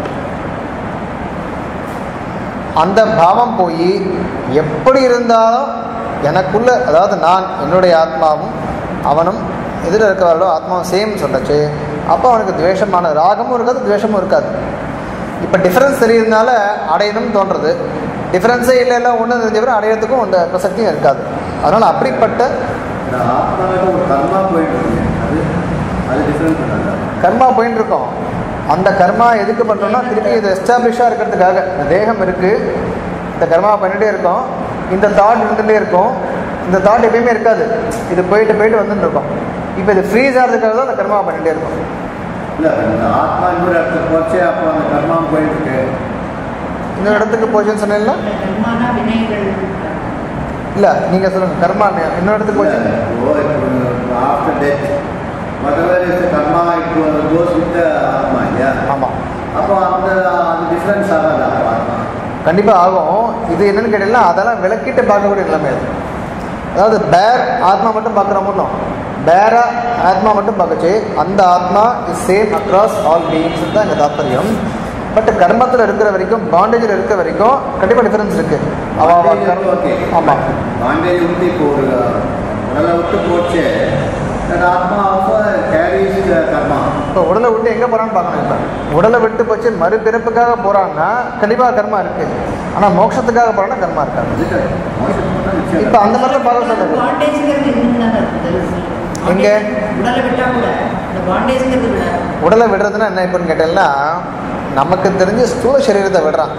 அந்த பாவம் போய் எப்படி இருந்தாலும் எனக்குள்ள அதாவது நான் என்னுடைய ஆத்மாவும் அவனும் எதிர இருக்கிறவர்களோ ஆத்மாவும் சேம் சொல்லச்சு அப்போ அவனுக்கு துவேஷமான ராகமும் இருக்காது துவேஷமும் இருக்காது இப்போ டிஃப்ரென்ஸ் தெரியறதுனால அடையணும்னு தோன்றது டிஃப்ரென்ஸே இல்லை எல்லாம் ஒன்று தெரிஞ்சவரை அடையிறதுக்கும் அந்த பிரசக்தியும் இருக்காது அதனால் அப்படிப்பட்ட இந்த ஆத்மாவுக்கு ஒரு கர்மா போயிட்டு இருக்கு அது அது டிஃப்ரெண்ட் பண்ணாங்க கர்மா போயின்னு இருக்கோம் அந்த கர்மா எதுக்கு பண்ணுறோம்னா திருப்பி இது எஸ்டாப்ளிஷாக இருக்கிறதுக்காக இந்த தேகம் இருக்குது இந்த கர்மா பண்ணிகிட்டே இருக்கோம் இந்த தாட் இருந்துகிட்டே இருக்கும் இந்த தாட் எப்பயுமே இருக்காது இது போயிட்டு போயிட்டு வந்துட்டு இருக்கும் இப்போ இது ஃப்ரீஸ் ஆகிறதுக்காக தான் அந்த கர்மா பண்ணிகிட்டே இருக்கும் இல்லை இந்த ஆத்மா இன்னொரு இடத்துக்கு போச்சே அப்போ அந்த கர்மா போயிட்டு இருக்கு இந்த இடத்துக்கு போச்சுன்னு சொன்னீங்களா கர்மானா வினைகள் இல்லை நீங்கள் சொல்லுங்கள் கர்மா இன்னொரு இடத்துக்கு போச்சு after death whatever is the karma it goes with the ஆத்மா இல்லையா ஆமாம் அப்போ அந்த அது டிஃப்ரென்ஸ் ஆகாது அப்போ ஆத்மா கண்டிப்பாக ஆகும் இது என்னன்னு கேட்டீங்கன்னா அதெல்லாம் விளக்கிட்டு பார்க்கக்கூடிய நிலைமை அது அதாவது பேர் ஆத்மா மட்டும் பார்க்குற மட்டும் பேரா ஆத்மா மட்டும் பார்க்கச்சு அந்த ஆத்மா is same across all beings தான் எங்கள் தாத்பரியம் பட் கர்மத்தில் இருக்கிற வரைக்கும் பாண்டேஜில் இருக்கிற வரைக்கும் கண்டிப்பாக டிஃபரன்ஸ் இருக்கு அவ அவ கர்ம- ஓகே ஆமாம் பாண்டேஜ் விட்டு இப்போ ஒரு உடலை விட்டு போச்சே that ஆத்மா ஆல்சோ கேரிஸ் கர்மா இப்போ உடலை விட்டு எங்கே போகிறான்னு பார்க்கணும் இப்போ உடலை விட்டு போச்சு மறுபிறப்புக்காக போகிறான்னா கண்டிப்பாக கர்மா இருக்கு ஆனால் மோட்சத்துக்காக போகிறான்னா கர்மா இருக்காது அதுக்கு மோசம் பண்ணா நிச்சயம் இப்போ அந்த மாதிரிலாம் பார்க்க சொல்லுங்க பாண்டேஜ்ங்கிறது இன்னும் இருக்குது எங்க? உடலை விட்டா கூட இந்த பாண்டேஜ்ங்கிறது விட உடலை விடுறதுன்னா என்ன இப்போன்னு கேட்டீங்கன்னா நமக்கு தெரிஞ்ச ஸ்தூல சரீரத்தை விடுறான்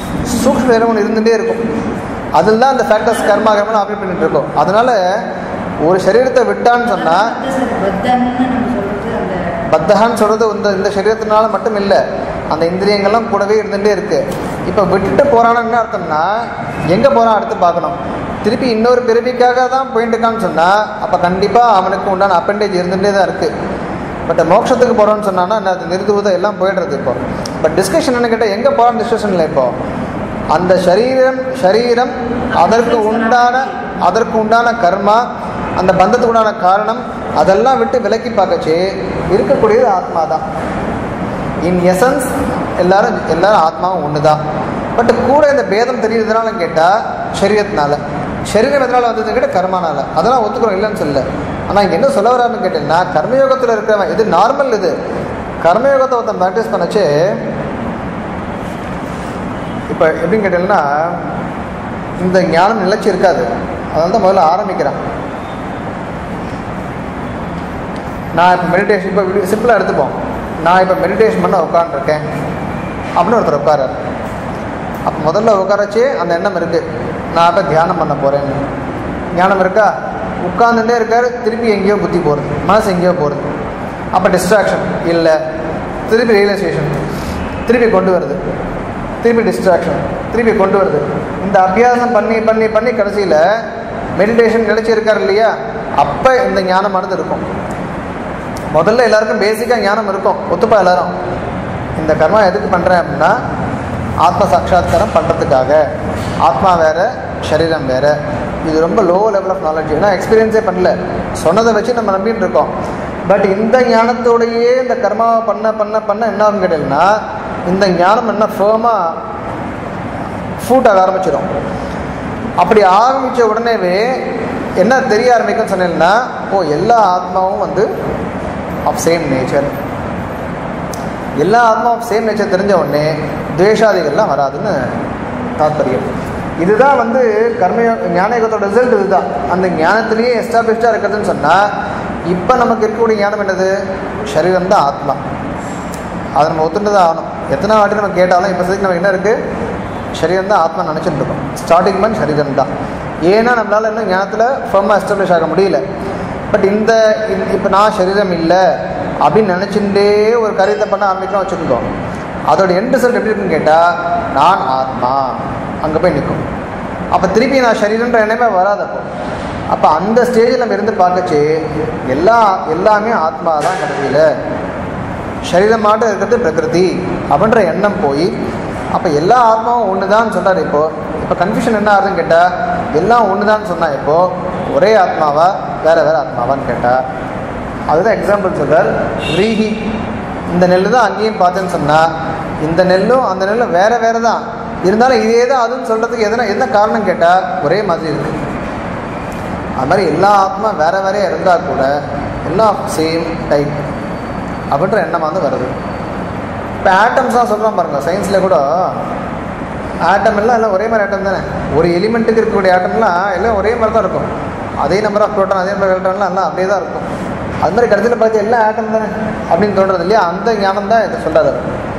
சூக்ஷ்ம சரீரம் ஒன்று இருந்துகிட்டே இருக்கும் அதில் தான் அந்த ஃபேக்டர்ஸ் கர்மா கர்மா ஆப்ரேட் பண்ணிட்டு இருக்கோம் அதனால ஒரு சரீரத்தை விட்டான்னு சொன்னால் பத்தன்னு நம்ம சொல்றது அந்த பத்தகான்னு சொல்கிறது இந்த இந்த சரீரத்தினால மட்டும் இல்லை அந்த இந்திரியங்கள்லாம் கூடவே இருந்துகிட்டே இருக்கு இப்போ விட்டுட்டு போகிறான்னு என்ன அர்த்தம்னா எங்கே போகிறான் அடுத்து பார்க்கணும் திருப்பி இன்னொரு பிறவிக்காக தான் போயிட்டு இருக்கான்னு சொன்னால் அப்போ கண்டிப்பாக அவனுக்கு உண்டான அப்பண்டேஜ் இருந்துகிட்டே தான் இருக்குது பட் மோட்சத்துக்கு போகிறோன்னு சொன்னான்னா என்ன அது நிறுத்துவதை எல்லாம் போயிடுறது இப்போ பட் டிஸ்கஷன் என்ன கேட்டால் எங்கே போகிறான்னு டிஸ்கஷன் இல்லை இப்போ அந்த சரீரம் சரீரம் அதற்கு உண்டான அதற்கு உண்டான கர்மா அந்த பந்தத்துக்கு உண்டான காரணம் அதெல்லாம் விட்டு விலக்கி பார்க்கச்சு இருக்கக்கூடியது ஆத்மா தான் இன் எசன்ஸ் எல்லாரும் எல்லாரும் ஆத்மாவும் ஒன்று தான் பட் கூட இந்த பேதம் தெரியுறதுனால கேட்டால் சரீரத்தினால சரீரம் எதனால் வந்ததுன்னு கேட்டால் கர்மானால அதெல்லாம் ஒத்துக்கிறோம் இல்லைன்னு சொல்லல ஆனால் இங்கே என்ன சொல்ல வராருன்னு கேட்டீங்கன்னா கர்மயோகத்தில் இருக்கிறவன் இது நார்மல் இது கர்மயோகத்தை ஒருத்தன் ப்ராக்டிஸ் பண்ணச்சு இப்போ எப்படின்னு கேட்டீங்கன்னா இந்த ஞானம் நிலைச்சி இருக்காது அதனால தான் முதல்ல ஆரம்பிக்கிறான் நான் இப்போ மெடிடேஷன் இப்போ சிம்பிளாக எடுத்துப்போம் நான் இப்போ மெடிடேஷன் பண்ண உட்காந்துருக்கேன் அப்படின்னு ஒருத்தர் உட்காரார் அப்போ முதல்ல உட்காரச்சே அந்த எண்ணம் இருக்குது நான் இப்போ தியானம் பண்ண போகிறேன்னு ஞானம் இருக்கா உட்காந்துட்டே இருக்கார் திருப்பி எங்கேயோ புத்தி போகிறது மனசு எங்கேயோ போகிறது அப்போ டிஸ்ட்ராக்ஷன் இல்லை திருப்பி ரியலைசேஷன் திருப்பி கொண்டு வருது திருப்பி டிஸ்ட்ராக்ஷன் திருப்பி கொண்டு வருது இந்த அபியாசம் பண்ணி பண்ணி பண்ணி கடைசியில் மெடிடேஷன் நிலைச்சி இருக்கார் இல்லையா அப்போ இந்த ஞானமானது இருக்கும் முதல்ல எல்லாருக்கும் பேசிக்காக ஞானம் இருக்கும் ஒத்துப்பா எல்லாரும் இந்த கர்மா எதுக்கு பண்ணுறேன் அப்படின்னா ஆத்ம சாட்சாத்காரம் பண்ணுறதுக்காக ஆத்மா வேற சரீரம் வேற இது ரொம்ப லோ லெவல் ஆஃப் நாலேஜ் ஏன்னா எக்ஸ்பீரியன்ஸே பண்ணல சொன்னதை வச்சு நம்ம நம்பிட்டு இருக்கோம் பட் இந்த ஞானத்தோடையே இந்த கர்மாவை பண்ண பண்ண பண்ண என்ன ஆகும் கேட்டீங்கன்னா இந்த ஞானம் என்ன ஃபேமாக ஃபூட் ஆக ஆரம்பிச்சிடும் அப்படி ஆரம்பித்த உடனேவே என்ன தெரிய ஆரம்பிக்கும்னு சொன்னீங்கன்னா ஓ எல்லா ஆத்மாவும் வந்து ஆஃப் சேம் நேச்சர் எல்லா ஆத்மாவும் சேம் நேச்சர் தெரிஞ்ச உடனே துவேஷாதிகள்லாம் வராதுன்னு தாத்பரியம் இதுதான் வந்து கர்மயோ ஞானயோகத்தோட ரிசல்ட் இதுதான் அந்த ஞானத்திலேயே எஸ்டாப்ளிஷ்டாக இருக்கிறதுன்னு சொன்னால் இப்போ நமக்கு இருக்கக்கூடிய ஞானம் என்னது சரீரம் தான் ஆத்மா அதை நம்ம ஒத்துட்டு தான் ஆகணும் எத்தனை வாட்டி நம்ம கேட்டாலும் இப்போ சரி நமக்கு என்ன இருக்குது சரீரம் தான் ஆத்மா நினச்சிட்டு இருக்கோம் ஸ்டார்டிங் மந்த் சரீரம் தான் ஏன்னா நம்மளால் இன்னும் ஞானத்தில் ஃபர்மாக எஸ்டாப்ளிஷ் ஆக முடியல பட் இந்த இப்போ நான் சரீரம் இல்லை அப்படின்னு நினச்சிட்டே ஒரு காரியத்தை பண்ண ஆரம்பிக்கிறோம் வச்சுருக்கோம் அதோட எண்ட் ரிசல்ட் எப்படி இருக்குன்னு கேட்டால் நான் ஆத்மா அங்கே போய் நிற்கும் அப்போ திருப்பி நான் சரீரன்ற எண்ணமே வராது அப்போ அப்போ அந்த ஸ்டேஜில் நம்ம இருந்து பார்க்கச்சு எல்லா எல்லாமே ஆத்மா தான் கடைசியில் சரீரம் மாட்டம் இருக்கிறது பிரகிருதி அப்படின்ற எண்ணம் போய் அப்போ எல்லா ஆத்மாவும் ஒன்று தான் சொல்கிறார் இப்போது இப்போ கன்ஃபியூஷன் என்ன ஆகுதுன்னு கேட்டால் எல்லாம் ஒன்று தான் சொன்னால் இப்போது ஒரே ஆத்மாவா வேறு வேறு ஆத்மாவான்னு கேட்டால் அதுதான் எக்ஸாம்பிள் சொல்கிறார் ரீஹி இந்த நெல் தான் அங்கேயும் பார்த்தேன்னு சொன்னால் இந்த நெல்லும் அந்த நெல்லும் வேறு வேறு தான் இருந்தாலும் இதே தான் அதுன்னு சொல்கிறதுக்கு எதனா என்ன காரணம் கேட்டால் ஒரே மாதிரி இருக்குது அது மாதிரி எல்லா ஆத்மா வேறு வேறையாக இருந்தால் கூட எல்லாம் சேம் டைப் அப்படின்ற எண்ணம் வந்து வருது இப்போ ஆட்டம்ஸ்லாம் சொல்கிறோம் பாருங்கள் சயின்ஸில் கூட ஆட்டம் எல்லாம் எல்லாம் ஒரே மாதிரி ஆட்டம் தானே ஒரு எலிமெண்ட்டுக்கு இருக்கக்கூடிய ஆட்டம்லாம் எல்லாம் ஒரே மாதிரி தான் இருக்கும் அதே நம்பர் ஆஃப் ப்ரோட்டான் அதே நம்பர் எலக்ட்ரான்லாம் எல்லாம் அப்படியே தான் இருக்கும் அது மாதிரி கடைசியில் பார்த்து எல்லாம் ஆட்டம் தானே அப்படின்னு தோன்றது இல்லையா அந்த ஞானம் தான் இது சொல்கிறாரு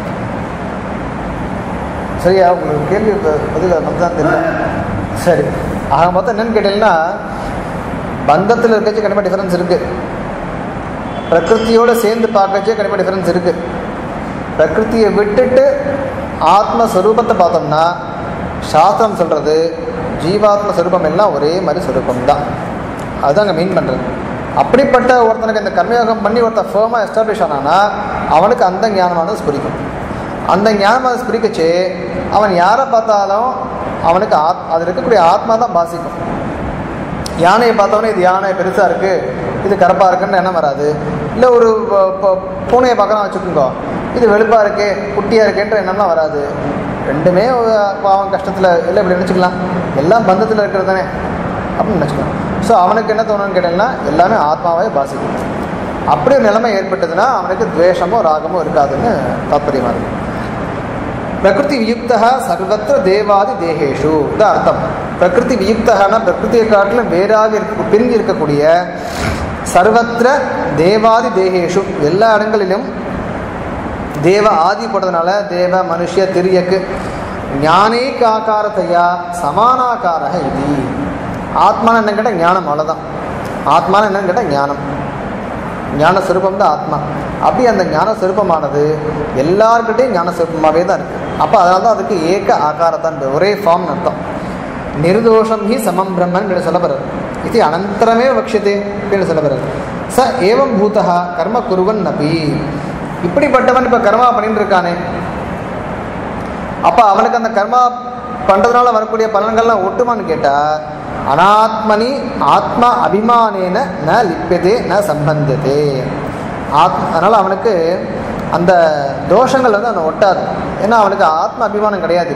சரியா உங்களுக்கு கேள்வி ப- பதில் நமக்கு தான் தெரியும் சரி ஆக மொத்தம் என்னன்னு கேட்டீங்கன்னா பந்தத்தில் இருக்கச்சு கண்டிப்பாக டிஃபரன்ஸ் இருக்குது பிரகிருத்தியோட சேர்ந்து பார்க்கச்சே கண்டிப்பாக டிஃபரன்ஸ் இருக்குது பிரகிருத்தியை விட்டுட்டு ஆத்மஸ்வரூபத்தை பார்த்தோம்னா சாஸ்திரம் சொல்கிறது ஜீவாத்ம ஸ்வரூபம் எல்லாம் ஒரே மாதிரி ஸ்வரூபம் தான் அதுதான் அங்கே மீன் பண்ணுறது அப்படிப்பட்ட ஒருத்தனுக்கு இந்த கர்மயோகம் பண்ணி ஒருத்தன் ஃபேமாக எஸ்டாப்ளிஷ் ஆனானா அவனுக்கு அந்த ஞானமானது ஸ்புரிக்கும் அந்த ஞானமானது ஸ்புரிக்கச்சு அவன் யாரை பார்த்தாலும் அவனுக்கு ஆத் அது இருக்கக்கூடிய ஆத்மா தான் பாசிக்கும் யானையை பார்த்தோன்னே இது யானை பெருசாக இருக்குது இது கரப்பாக இருக்குன்னு எண்ணம் வராது இல்லை ஒரு ப- ப- பூனையை பார்க்கலாம் வச்சுக்கோங்க இது வெளுப்பாக இருக்கு குட்டியாக இருக்குன்ற எண்ணம்லாம் வராது ரெண்டுமே ஒரு பாவம் கஷ்டத்தில் இல்லை இப்படி நினச்சிக்கலாம் எல்லாம் பந்தத்தில் இருக்கிறது தானே அப்படின்னு நினச்சிக்கலாம் ஸோ அவனுக்கு என்ன தோணுன்னு கேட்டீங்கன்னா எல்லாமே ஆத்மாவே பாசிக்கும் அப்படி ஒரு நிலைமை ஏற்பட்டதுன்னா அவனுக்கு துவேஷமோ ராகமோ இருக்காதுன்னு தாத்பரியமாக இருக்கு பிரகிருதி வியுக்தா சர்வத்திர தேவாதி தேகேஷு இது அர்த்தம் பிரகிருதி வியுக்தகான பிரகிருதியை காட்டிலும் வேறாக இருக்க பிரிஞ்சு இருக்கக்கூடிய சர்வத்திர தேவாதி தேகேஷு எல்லா இடங்களிலும் தேவ ஆதி போடுறதுனால தேவ மனுஷ திரியக்கு ஞானே காக்காரத்தையா சமானாக்காரக இது ஆத்மான என்ன கேட்டால் ஞானம் அவ்வளோதான் ஆத்மான்னு என்னன்னு கேட்டால் ஞானம் ஞான சுரூபம் தான் ஆத்மா அப்படி அந்த ஞான சுரூபமானது எல்லார்கிட்டையும் ஞான சுரூபமாகவே தான் இருக்குது அப்போ அதனால தான் அதுக்கு ஏக ஆகாரத்தான் பேர். ஒரே ஃபார்ம்னு அர்த்தம் நிர்தோஷம் ஹி சமம் பிரம்மன் என்று சொல்லப்படுறது இது அனந்தரமே வக்ஷதே என்று சொல்லப்படுறது ச ஏவம் பூதா கர்ம குருவன் நபி இப்படிப்பட்டவன் இப்போ கர்மா பண்ணிட்டு இருக்கானே அப்போ அவனுக்கு அந்த கர்மா பண்ணுறதுனால வரக்கூடிய பலன்கள்லாம் ஒட்டுமான்னு கேட்டால் அனாத்மனி ஆத்மா அபிமானேன ந லிப்பியதே ந சம்பந்ததே ஆத் அதனால் அவனுக்கு அந்த தோஷங்கள் வந்து அவனை ஒட்டாது ஏன்னா அவனுக்கு ஆத்ம அபிமானம் கிடையாது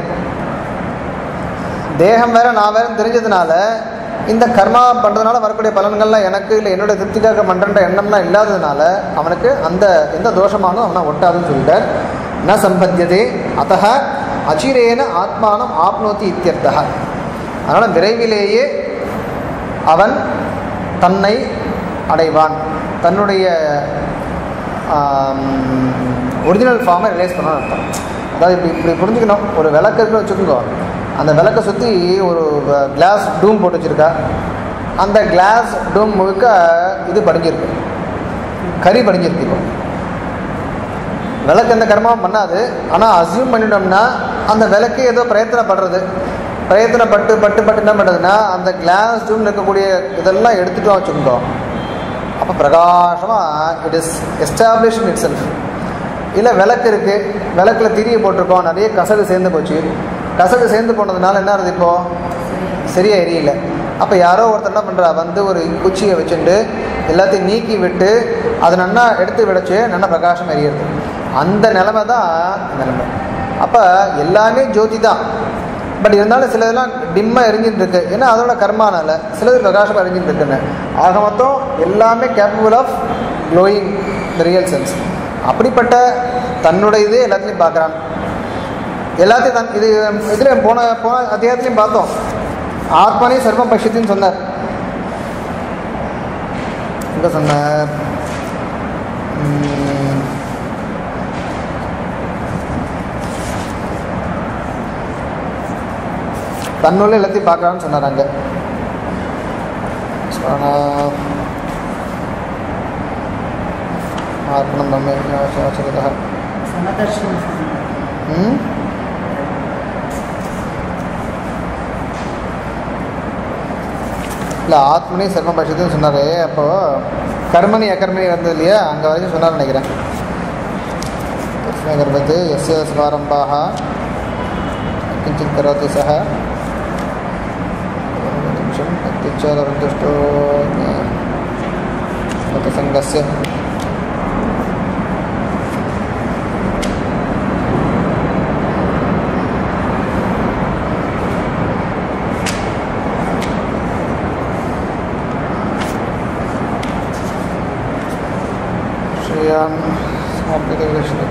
தேகம் வேற நான் வேற தெரிஞ்சதுனால இந்த கர்மா பண்ணுறதுனால வரக்கூடிய பலன்கள்லாம் எனக்கு இல்லை என்னோட திருப்திக்காக பண்ணுற எண்ணம்லாம் இல்லாததுனால அவனுக்கு அந்த எந்த தோஷமானும் அவனை ஒட்டாதுன்னு சொல்லிட்டார் ந சம்பத்தியதே அத்தக அச்சிரேன ஆத்மானம் ஆப்னோத்தி இத்தியர்த்தக அதனால் விரைவிலேயே அவன் தன்னை அடைவான் தன்னுடைய ஒரிஜினல் ஃபார்மை ரிலைஸ் பண்ணணும்னு அர்த்தம் அதாவது இப்படி இப்படி புரிஞ்சுக்கணும் ஒரு விளக்கு இருக்குன்னு வச்சுக்கோங்க அந்த விளக்கை சுற்றி ஒரு கிளாஸ் டூம் போட்டு வச்சுருக்கா அந்த கிளாஸ் டூம் முழுக்க இது படிஞ்சிருக்கு கறி படிஞ்சிருக்கு இப்போ விளக்கு எந்த கர்மாவும் பண்ணாது ஆனால் அசியூம் பண்ணிட்டோம்னா அந்த விளக்கு ஏதோ பிரயத்தனப்படுறது பிரயத்தனப்பட்டு பட்டு பட்டு என்ன பண்ணுறதுன்னா அந்த கிளாஸ் டூமில் இருக்கக்கூடிய இதெல்லாம் எடுத்துட்டோம் வச்சுருந்தோம் அப்போ பிரகாசமாக it is establish itself இல்லை விளக்கு இருக்குது விளக்கில் திரியை போட்டிருக்கோம் நிறைய கசடு சேர்ந்து போச்சு கசடு சேர்ந்து போனதுனால என்ன ஆகுது இப்போது சரியாக எரியல அப்போ யாரோ ஒருத்தர் என்ன பண்ணுறா வந்து ஒரு குச்சியை வச்சுட்டு எல்லாத்தையும் நீக்கி விட்டு அதை நன்னா எடுத்து விடச்சு நல்லா பிரகாசம் எரியுது அந்த நிலமை தான் நிலைமை அப்போ எல்லாமே ஜோதி தான் பட் இருந்தாலும் சிலதெல்லாம் டிம்மாக எரிஞ்சிட்டு இருக்கு ஏன்னா அதோட கர்மானால சிலது பிரகாசமாக எரிஞ்சிட்டு இருக்குன்னு ஆக மொத்தம் எல்லாமே capable of glowing the real sense அப்படிப்பட்ட தன்னுடைய இதே எல்லாத்தையும் பார்க்குறான் எல்லாத்தையும் தன் இது இதில் போன போன அத்தியாயத்துலையும் பார்த்தோம் ஆத்மனே சர்வம் பட்சத்தின்னு சொன்னார் எங்கே சொன்னார் உம், தன்னுள்ள எல்லாத்தையும் பார்க்கறான்னு சொன்னார் அங்கே ஆத்மனம் நம்ம ஆச்சரிதா ಸಮದರ್ಶನ ம் இல்லை ஆத்மனி சர்ம பட்சத்துன்னு சொன்னார் அப்போ கர்மணி அகர்மணி வந்தது இல்லையா அங்கே வரைக்கும் சொன்னார் நினைக்கிறேன் தஸ்மை கர்ப்பத்து எஸ்ய ஸ்வாரம்பாக கிஞ்சித் கரோதி சக நிமிஷம் அத்திச்சாரந்துஷ்டோ மதசங்கस्य श्रेयान् समाप्यते विदर्शने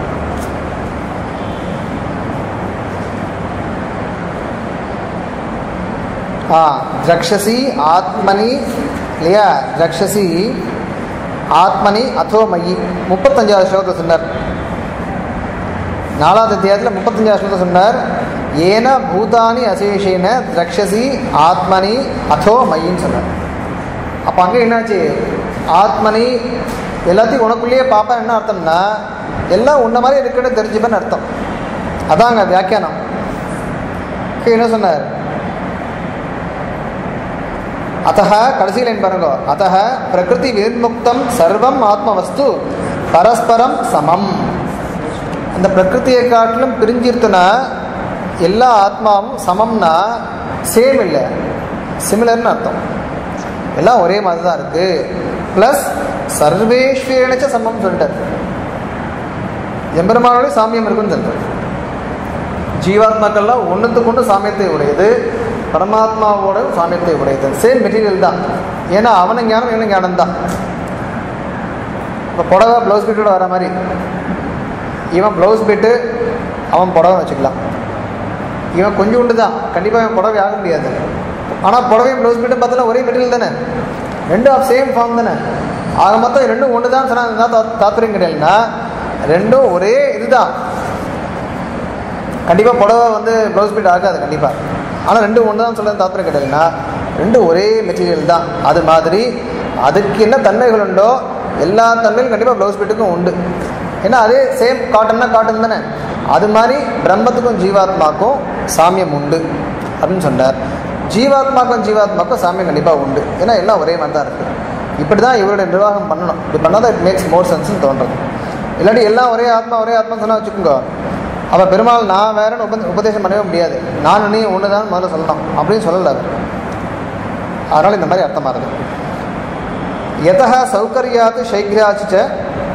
ஆ திரக்ஷசி ஆத்மனி இல்லையா திரக்ஷசி ஆத்மனி அதோ மயி முப்பத்தஞ்சாவது ஸ்லோகத்தை சொன்னார் நாலாவது அத்தியாயத்தில் முப்பத்தஞ்சாவது ஸ்லோகத்தை சொன்னார் ஏன பூதானி அசேஷேன திரக்ஷசி ஆத்மனி அதோ மயின்னு சொன்னார் அப்போ அங்கே என்னாச்சு ஆத்மனி எல்லாத்தையும் உனக்குள்ளேயே பார்ப்பேன் என்ன அர்த்தம்னா எல்லாம் உன்ன மாதிரி இருக்குன்னு தெரிஞ்சுப்பேன்னு அர்த்தம் அதாங்க வியாக்கியானம் கீழே என்ன சொன்னார் அத்தः கடைசி லைன் பாருங்க அத்தः பிரகிருதி விர்முக்தம் சர்வம் ஆத்மவஸ்து பரஸ்பரம் சமம் அந்த பிரகிருதியை காட்டிலும் பிரிஞ்சிருத்துனா எல்லா ஆத்மாவும் சமம்னா சேம் இல்லை சிமிலர்னு அர்த்தம் எல்லாம் ஒரே மாதிரி தான் இருக்கு ப்ளஸ் சர்வேஸ்வரனச்ச சமம் சொல்லிட்டார் எம்பெருமானோட சாமியம் இருக்குன்னு சொல்றார் ஜீவாத்மாக்கள்லாம் ஒன்றுத்துக்கு ஒன்று சாமியத்தை உடையது பரமாத்மாவோட சாமியத்தை உடையது சேம் மெட்டீரியல் தான் ஏன்னா அவன ஞானம் என்ன ஞானம் தான் இப்போ புடவை ப்ளவுஸ் பிட்டோட வர மாதிரி இவன் ப்ளவுஸ் பிட்டு அவன் புடவை வச்சுக்கலாம் இவன் கொஞ்சம் உண்டு தான் கண்டிப்பாக இவன் புடவை ஆக முடியாது ஆனால் புடவையும் ப்ளவுஸ் பிட்டும் பார்த்தா ஒரே மெட்டீரியல் தானே ரெண்டும் ஆஃப் சேம் ஃபார்ம் தானே ஆக மொத்தம் ரெண்டும் ஒன்று தான் சொன்னால் என்ன தா- தாத்பரியம் கிடையாதுன்னா ரெண்டும் ஒரே இதுதான் கண்டிப்பாக புடவை வந்து ப்ளவுஸ் பிட் ஆகாது கண்டிப்பாக ஆனால் ரெண்டும் ஒன்று தான் சொல்ல தாத்பரியம் கிடையாதுன்னா ரெண்டும் ஒரே மெட்டீரியல் தான் அது மாதிரி அதுக்கு என்ன தன்மைகள் உண்டோ எல்லா தன்மையும் கண்டிப்பாக ப்ளவுஸ் பிட்டுக்கும் உண்டு ஏன்னா அதே சேம் காட்டன்னா காட்டன் தானே அது மாதிரி பிரம்மத்துக்கும் ஜீவாத்மாக்கும் சாமியம் உண்டு அப்படின்னு சொன்னார் ஜீவாத்மாக்கும் ஜீவாத்மாக்கும் சாமியம் கண்டிப்பாக உண்டு ஏன்னா எல்லாம் ஒரே மாதிரி தான் இருக்குது இப்படி தான் இவருடைய நிர்வாகம் பண்ணணும் இப்படி பண்ணால் தான் இட் மேக்ஸ் மோர் சென்ஸ்னு தோன்றது இல்லாட்டி எல்லாம் ஒரே ஆத்மா ஒரே ஆத்மா சொன்னால் வச்சுக்கோங்க அப்போ பெருமாள் நான் வேறன்னு உப உபதேசம் பண்ணவே முடியாது நான் நீ ஒன்று தான் முதல்ல சொல்லணும் அப்படின்னு சொல்லலை அவர் அதனால் இந்த மாதிரி அர்த்தமாக இருக்குது எதா சௌகரியாத்து சைக்ரியாச்சு ச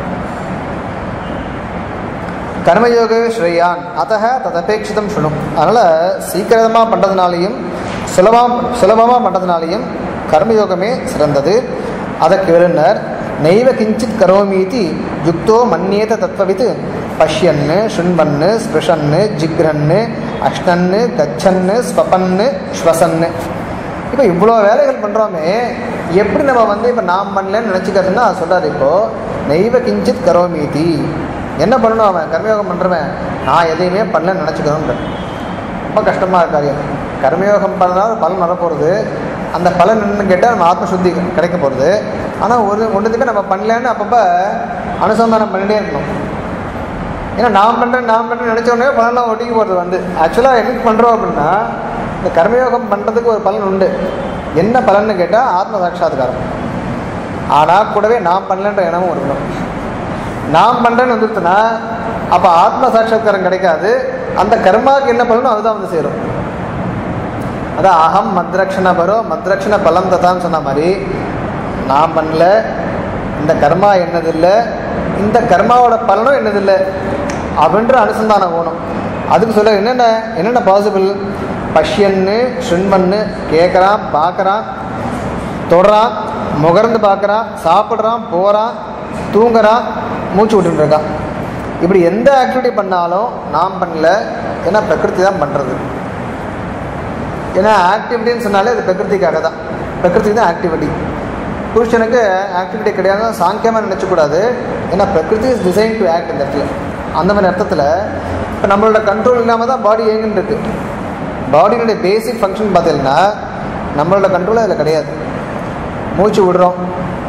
கர்மயோக ஸ்ரேயான் அத்தக ததபேட்சிதம் சுணும் அதனால் சீக்கிரமாக பண்ணுறதுனாலையும் சுலபமாக சுலபமாக பண்ணுறதுனாலையும் கர்மயோகமே சிறந்தது அதை கேளுனர் நெய்வ கிஞ்சித் கரோமீதி யுக்தோ மன்னியேத தத்வவித் பஷ்யன்னு சுண்பன்னு ஸ்பிருஷன்னு ஜிக்ரன்னு அஷ்டன்னு கச்சன்னு ஸ்வபன்னு ஸ்வசன்னு இப்போ இவ்வளோ வேலைகள் பண்ணுறோமே எப்படி நம்ம வந்து இப்போ நாம் பண்ணலன்னு நினச்சிக்கிறதுன்னா சொல்கிறார் இப்போது நெய்வ கிஞ்சித் கரோமீதி என்ன பண்ணணும் அவன் கர்மயோகம் பண்ணுறவன் நான் எதையுமே பண்ணலன்னு நினச்சிக்கணுன்ற ரொம்ப கஷ்டமாக காரியம் கர்மயோகம் பண்ணால் பலன் வரப்போகிறது அந்த பலன் என்னன்னு கேட்டால் நம்ம ஆத்மசுத்தி கிடைக்க போகிறது ஆனால் ஒரு ஒன்றுத்துமே நம்ம பண்ணலன்னு அப்பப்போ அனுசந்தானம் பண்ணிட்டே இருக்கணும் ஏன்னா நான் பண்ணுறேன் நான் பண்ணுறேன் நினச்ச உடனே பலன்லாம் ஒட்டிக்கு போகிறது வந்து ஆக்சுவலாக எதுக்கு பண்ணுறோம் அப்படின்னா இந்த கர்மயோகம் பண்ணுறதுக்கு ஒரு பலன் உண்டு என்ன பலன்னு கேட்டால் ஆத்ம சாட்சாத்காரம் ஆனால் கூடவே நான் பண்ணலன்ற எண்ணமும் இருக்கணும் நான் பண்ணுறேன்னு வந்துருச்சுன்னா அப்போ ஆத்ம சாட்சாத்காரம் கிடைக்காது அந்த கர்மாவுக்கு என்ன பலனோ அதுதான் வந்து சேரும் அதான் அகம் மத்ரக்ஷண பரோ மத்ரக்ஷண பலம் ததான்னு சொன்ன மாதிரி நான் பண்ணல இந்த கர்மா என்னதில்லை இந்த கர்மாவோட பலனும் என்னதில்லை அப்படின்ற அனுசந்தானம் வேணும் அதுக்கு சொல்ல என்னென்ன என்னென்ன பாசிபிள் பஷ்யன்னு ஷுண்மன்னு கேட்குறான் பார்க்குறான் தொடுறான் முகர்ந்து பார்க்குறான் சாப்பிட்றான் போகிறான் தூங்குறான் மூச்சு விட்டுட்டு இருக்கான் இப்படி எந்த ஆக்டிவிட்டி பண்ணாலும் நாம் பண்ணல ஏன்னா பிரகிருதி தான் பண்ணுறது ஏன்னா ஆக்டிவிட்டின்னு சொன்னாலே அது பிரகிருதிக்காக தான் பிரகிருதி தான் ஆக்டிவிட்டி புருஷனுக்கு ஆக்டிவிட்டி கிடையாது சாங்கியமாக நினச்சக்கூடாது ஏன்னா பிரகிருதி இஸ் டிசைன் டு ஆக்ட் இந்த இடத்துல அந்த மாதிரி அர்த்தத்தில் இப்போ நம்மளோட கண்ட்ரோல் இல்லாமல் தான் பாடி இயங்குன்னு இருக்கு பாடியினுடைய பேசிக் ஃபங்க்ஷன் பார்த்தீங்கன்னா நம்மளோட கண்ட்ரோல் அதில் கிடையாது மூச்சு விடுறோம்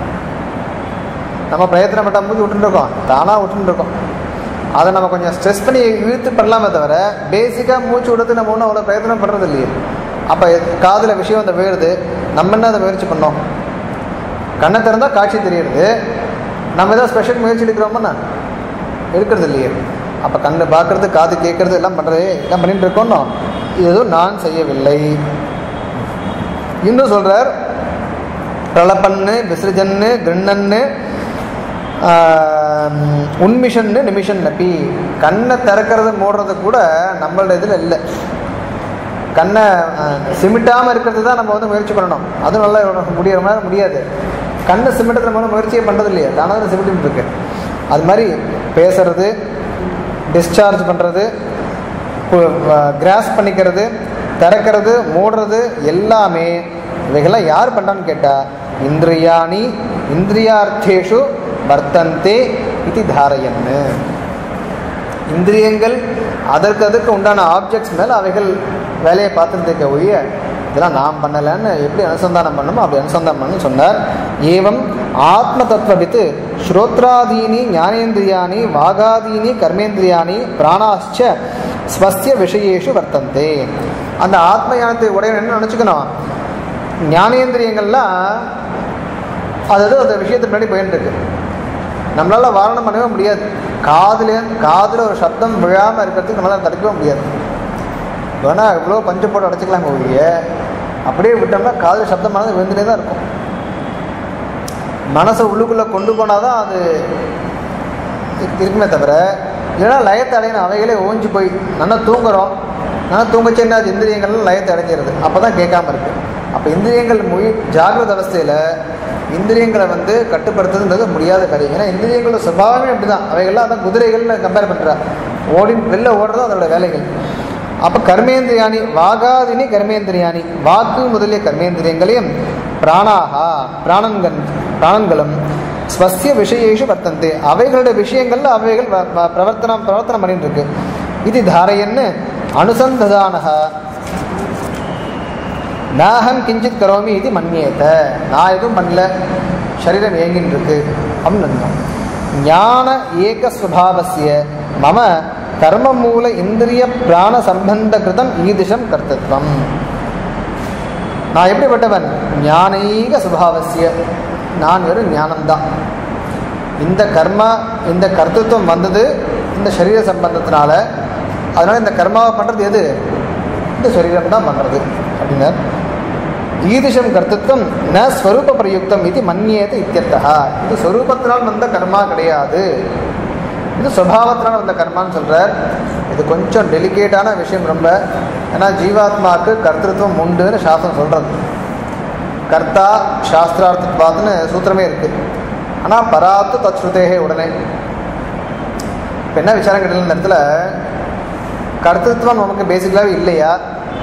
நம்ம பிரயத்தனம் பண்ணால் மூச்சு விட்டுருக்கோம் தானாக விட்டுருக்கோம் அதை நம்ம கொஞ்சம் ஸ்ட்ரெஸ் பண்ணி இழுத்து பண்ணலாமே தவிர பேசிக்காக மூச்சு விடுறது நம்ம ஒன்றும் அவ்வளோ பிரயத்தனம் பண்ணுறது இல்லையே அப்போ காதில் விஷயம் அந்த விழுது நம்ம என்ன அதை முயற்சி பண்ணோம் கண்ணை திறந்தால் காட்சி தெரியுது நம்ம ஏதாவது ஸ்பெஷல் முயற்சி எடுக்கிறோமோண்ணா எடுக்கிறது இல்லையே அப்போ கண்ணு பார்க்கறது காது கேட்கறது எல்லாம் பண்ணுறது எல்லாம் பண்ணிட்டு இருக்கோம்னோ இது எதுவும் நான் செய்யவில்லை இன்னும் சொல்கிறார் பிரளப்பன்னு விசிறிஜன்னு கிருண்ணன்னு உன்மிஷன்னு நிமிஷன் நப்பி கண்ணை திறக்கிறது மூடுறது கூட நம்மளோட இதில் இல்லை கண்ணை சிமிட்டாமல் இருக்கிறது தான் நம்ம வந்து முயற்சி பண்ணணும் அதுவும் நல்லா உனக்கு முடியிற மாதிரி முடியாது கண்ணை சிமிட்டத்தில் நம்ம முயற்சியே பண்ணுறது இல்லையா தானாக சிமிட்டு இருக்கு அது மாதிரி பேசுறது டிஸ்சார்ஜ் பண்ணுறது கிராஸ் பண்ணிக்கிறது திறக்கிறது மூடுறது எல்லாமே இவைகள்லாம் யார் பண்ணுறான்னு கேட்டால் இந்திரியாணி இந்திரியார்த்தேஷு வர்த்தந்தே இது தாரையன்னு இந்திரியங்கள் அதற்கு அதற்கு உண்டான ஆப்ஜெக்ட்ஸ் மேலே அவைகள் வேலையை பார்த்துட்டு இருக்க ஒழிய இதெல்லாம் நாம் பண்ணலைன்னு எப்படி அனுசந்தானம் பண்ணணுமோ அப்படி அனுசந்தானம் பண்ணு சொன்னார் ஏவம் ஆத்ம தத்துவவித்து ஸ்ரோத்ராதீனி ஞானேந்திரியாணி வாகாதீனி கர்மேந்திரியாணி பிராணாச்ச ஸ்வஸ்ய விஷயேஷு வர்த்தந்தே அந்த ஆத்ம ஞானத்தை உடையவன் என்ன நினச்சிக்கணும் ஞானேந்திரியங்கள்லாம் அதாவது அந்த விஷயத்துக்கு முன்னாடி போயிட்டு இருக்கு நம்மளால் வாரணம் பண்ணவே முடியாது காதுல காதில் ஒரு சப்தம் விழாமல் இருக்கிறதுக்கு நம்மளால் தடுக்கவே முடியாது வேணால் இவ்வளோ பஞ்சு போட்டு அடைச்சிக்கலாம் ஒழிய அப்படியே விட்டோம்னா காதில் சப்தமானது விழுந்துட்டே தான் இருக்கும் மனசை உள்ளுக்குள்ளே கொண்டு போனால் தான் அது இருக்குமே தவிர இல்லைன்னா லயத்தை அடையணும் அவைகளே ஓஞ்சி போய் நல்லா தூங்குறோம் நல்லா தூங்கச்சு என்ன அது இந்திரியங்கள்லாம் லயத்தை அடைஞ்சிருது அப்போ தான் கேட்காம இருக்குது அப்போ இந்திரியங்கள் மொழி ஜாகிரத அவஸ்தையில் இந்திரியங்களை வந்து கட்டுப்படுத்துறதுன்றது முடியாத காரியம் ஏன்னா இந்திரியங்களோட சுபாவமே அப்படி தான் அவைகள்லாம் அதான் குதிரைகள்னு கம்பேர் பண்ணுறா ஓடி வெளில ஓடுறது அதோட வேலைகள் அப்போ கர்மேந்திரியாணி வாகாதினி கர்மேந்திரியாணி வாக்கு முதலிய கர்மேந்திரியங்களையும் பிராணாகா பிராணன்கள் பிராணன்களும் ஸ்வசிய விஷயேஷு வர்த்தந்தே அவைகளுடைய விஷயங்கள்ல அவைகள் வ- வ- பிரவர்த்தனம் பிரவர்த்தனம் பண்ணிட்டு இருக்கு இது தாரையன்னு அனுசந்ததானக நாகம் கிஞ்சித் கரோமி இது மன்னியேத நான் எதுவும் பண்ணல சரீரம் இயங்கின்னு இருக்கு அப்படின்னு அர்த்தம். ஞான ஏக சுபாவசிய மம கர்ம மூல இந்திரிய பிராண சம்பந்த கிருதம் ஈதிஷம் கர்த்தத்வம் நான் எப்படிப்பட்டவன் ஞானீக சுபாவசிய நான் வெறும் ஞானம்தான் இந்த கர்மா இந்த கர்த்தத்துவம் வந்தது இந்த சரீர சம்பந்தத்தினால அதனால இந்த கர்மாவை பண்ணுறது எது இந்த சரீரம் தான் பண்ணுறது அப்படின்னார் ஈதிஷம் கர்த்தத்துவம் ந ஸ்வரூப பிரயுக்தம் இது மன்னியது இத்தியர்த்தா இது ஸ்வரூபத்தினால் வந்த கர்மா கிடையாது இது சுபாவத்தினால் வந்த கர்மான்னு சொல்கிறார் இது கொஞ்சம் டெலிகேட்டான விஷயம் ரொம்ப ஏன்னா ஜீவாத்மாவுக்கு கர்த்தத்துவம் உண்டுன்னு சாஸ்திரம் சொல்கிறது கர்த்தா சாஸ்திரார்த்தத்வாத்னு சூத்திரமே இருக்குது ஆனால் பராத்து தத்ஸ்ருதேகே உடனே இப்போ என்ன விசாரம் கேட்டீங்க இந்த இடத்துல கர்த்தத்துவம் நமக்கு பேசிக்கலாகவே இல்லையா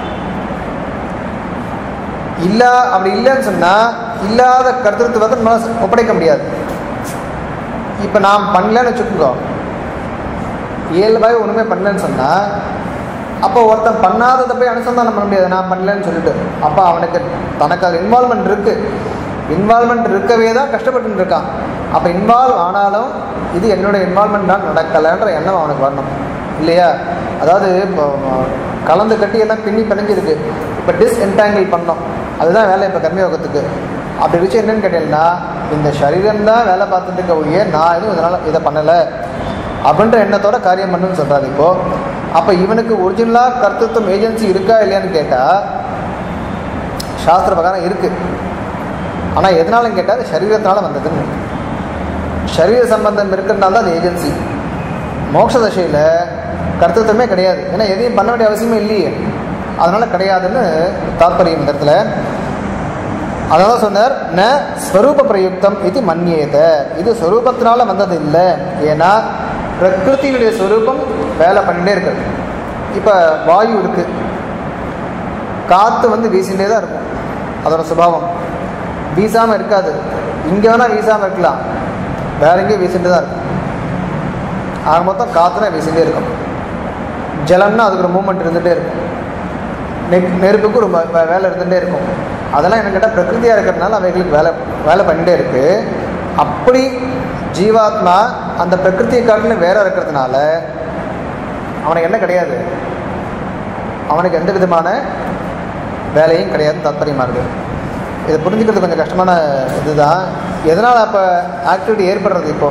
இல்லா அப்படி இல்லைன்னு சொன்னால் இல்லாத கர்த்தத்துவத்தை நம்மளால் ஒப்படைக்க முடியாது இப்போ நாம் பண்ணலன்னு வச்சுக்கோங்க இயல்பாக ஒன்றுமே பண்ணலன்னு சொன்னால் அப்போ ஒருத்தன் பண்ணாததை போய் அனுசந்தானம் பண்ண முடியாது நான் பண்ணலன்னு சொல்லிட்டு அப்போ அவனுக்கு தனக்கு அது இன்வால்மெண்ட் இருக்குது இன்வால்மெண்ட் இருக்கவே தான் கஷ்டப்பட்டு இருக்கான் அப்போ இன்வால்வ் ஆனாலும் இது என்னோட இன்வால்மெண்ட் தான் நடக்கலைன்ற எண்ணம் அவனுக்கு வரணும் இல்லையா அதாவது இப்போ கலந்து கட்டி எல்லாம் பின்னி பிணைஞ்சிருக்கு இப்போ டிஸ்என்டாங்கிள் பண்ணோம் அதுதான் வேலை இப்போ கர்மயோகத்துக்கு அப்படி விஷயம் என்னன்னு கேட்டீங்கன்னா இந்த சரீரம் தான் வேலை பார்த்துட்டு இருக்க ஒழிய நான் எதுவும் இதனால் இதை பண்ணலை அப்படின்ற எண்ணத்தோட காரியம் பண்ணுன்னு சொல்கிறாரு இப்போது அப்போ இவனுக்கு ஒரிஜினலாக கர்த்தத்துவம் ஏஜென்சி இருக்கா இல்லையான்னு கேட்டால் சாஸ்திர பிரகாரம் இருக்குது ஆனால் எதனாலும் கேட்டால் அது சரீரத்தினால வந்ததுன்னு சரீர சம்பந்தம் இருக்கிறதுனால தான் அது ஏஜென்சி மோட்ச தசையில் கர்த்தத்துவமே கிடையாது ஏன்னா எதையும் பண்ண வேண்டிய அவசியமே இல்லையே அதனால் கிடையாதுன்னு தாற்பயம் இந்த இடத்துல அதான் சொன்னார் ந ஸ்வரூப பிரயுக்தம் இது மன்னியேத இது ஸ்வரூபத்தினால வந்தது இல்லை ஏன்னா பிரகிருத்தினுடைய ஸ்வரூபம் வேலை பண்ணிகிட்டே இருக்குது இப்போ வாயு இருக்குது காற்று வந்து வீசிகிட்டே தான் இருக்கும் அதோட சுபாவம் வீசாமல் இருக்காது இங்கே வேணால் வீசாமல் இருக்கலாம் வேற எங்கேயும் வீசிட்டு தான் இருக்கும் ஆக மொத்தம் காற்றுனா வீசிகிட்டே இருக்கும் ஜலம்னா அதுக்கு ஒரு மூமெண்ட் இருந்துகிட்டே இருக்கும் நெ நெருப்புக்கு ஒரு வ- வேலை இருந்துகிட்டே இருக்கும் அதெல்லாம் என்ன கேட்டால் பிரகிருதியாக இருக்கிறதுனால அவைகளுக்கு வேலை வேலை பண்ணிட்டே இருக்குது அப்படி ஜீவாத்மா அந்த பிரகிருதியை காட்டிலும் வேற இருக்கிறதுனால அவனுக்கு என்ன கிடையாது அவனுக்கு எந்த விதமான வேலையும் கிடையாதுன்னு தாத்பரியமாக இருக்குது இதை புரிஞ்சுக்கிறது கொஞ்சம் கஷ்டமான இதுதான் எதனால் அப்போ ஆக்டிவிட்டி ஏற்படுறது இப்போ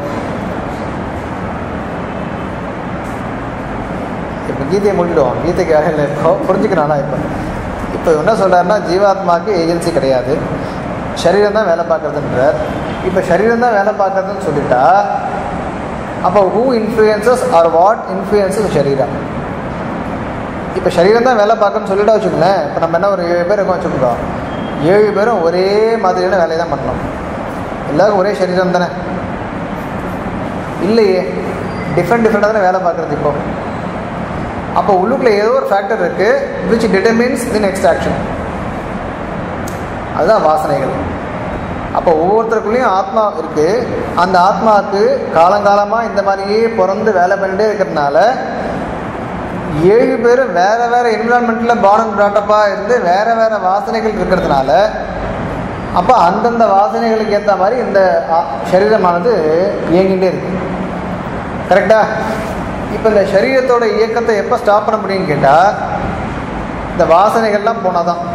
இப்போ கீதையை முடிடுவோம் கீதைக்கு வேலை இல்லை இப்போ புரிஞ்சுக்கிறானா இப்போ இப்போ என்ன சொல்கிறாருன்னா ஜீவாத்மாவுக்கு ஏஜென்சி கிடையாது சரீரம் தான் வேலை பார்க்குறதுன்றார் இப்போ சரீரம் தான் வேலை பார்க்குறதுன்னு சொல்லிட்டா அப்போ who influences are what influences சரீரம் இப்போ சரீரம் தான் வேலை பார்க்கணும்னு சொல்லிட்டா வச்சுக்கோங்களேன் இப்போ நம்ம என்ன ஒரு ஏழு பேர் இருக்கோம் வச்சுக்கோங்க ஏழு பேரும் ஒரே மாதிரியான வேலையை தான் பண்ணணும் எல்லாருக்கும் ஒரே சரீரம் தானே இல்லையே டிஃப்ரெண்ட் டிஃப்ரெண்டாக தானே வேலை பார்க்குறது இப்போ அப்போ உள்ளுக்குள்ள ஏதோ ஒரு ஃபேக்டர் இருக்குது which determines the next action அதுதான் வாசனைகள் அப்போ ஒவ்வொருத்தருக்குள்ளேயும் ஆத்மா இருக்குது அந்த ஆத்மாவுக்கு காலங்காலமாக இந்த மாதிரியே பிறந்து வேலை பண்ணிட்டே இருக்கிறதுனால ஏழு பேர் வேற வேற என்விரான்மெண்ட்டில் பானம் பிராட்டப்பாக இருந்து வேற வேற வாசனைகள் இருக்கிறதுனால அப்போ அந்தந்த வாசனைகளுக்கு ஏற்ற மாதிரி இந்த ஆ- சரீரமானது இயங்கிட்டே இருக்கு கரெக்டா இப்போ இந்த சரீரத்தோட இயக்கத்தை எப்போ ஸ்டாப் பண்ண முடியும்னு கேட்டால் இந்த வாசனைகள்லாம் போனால் தான்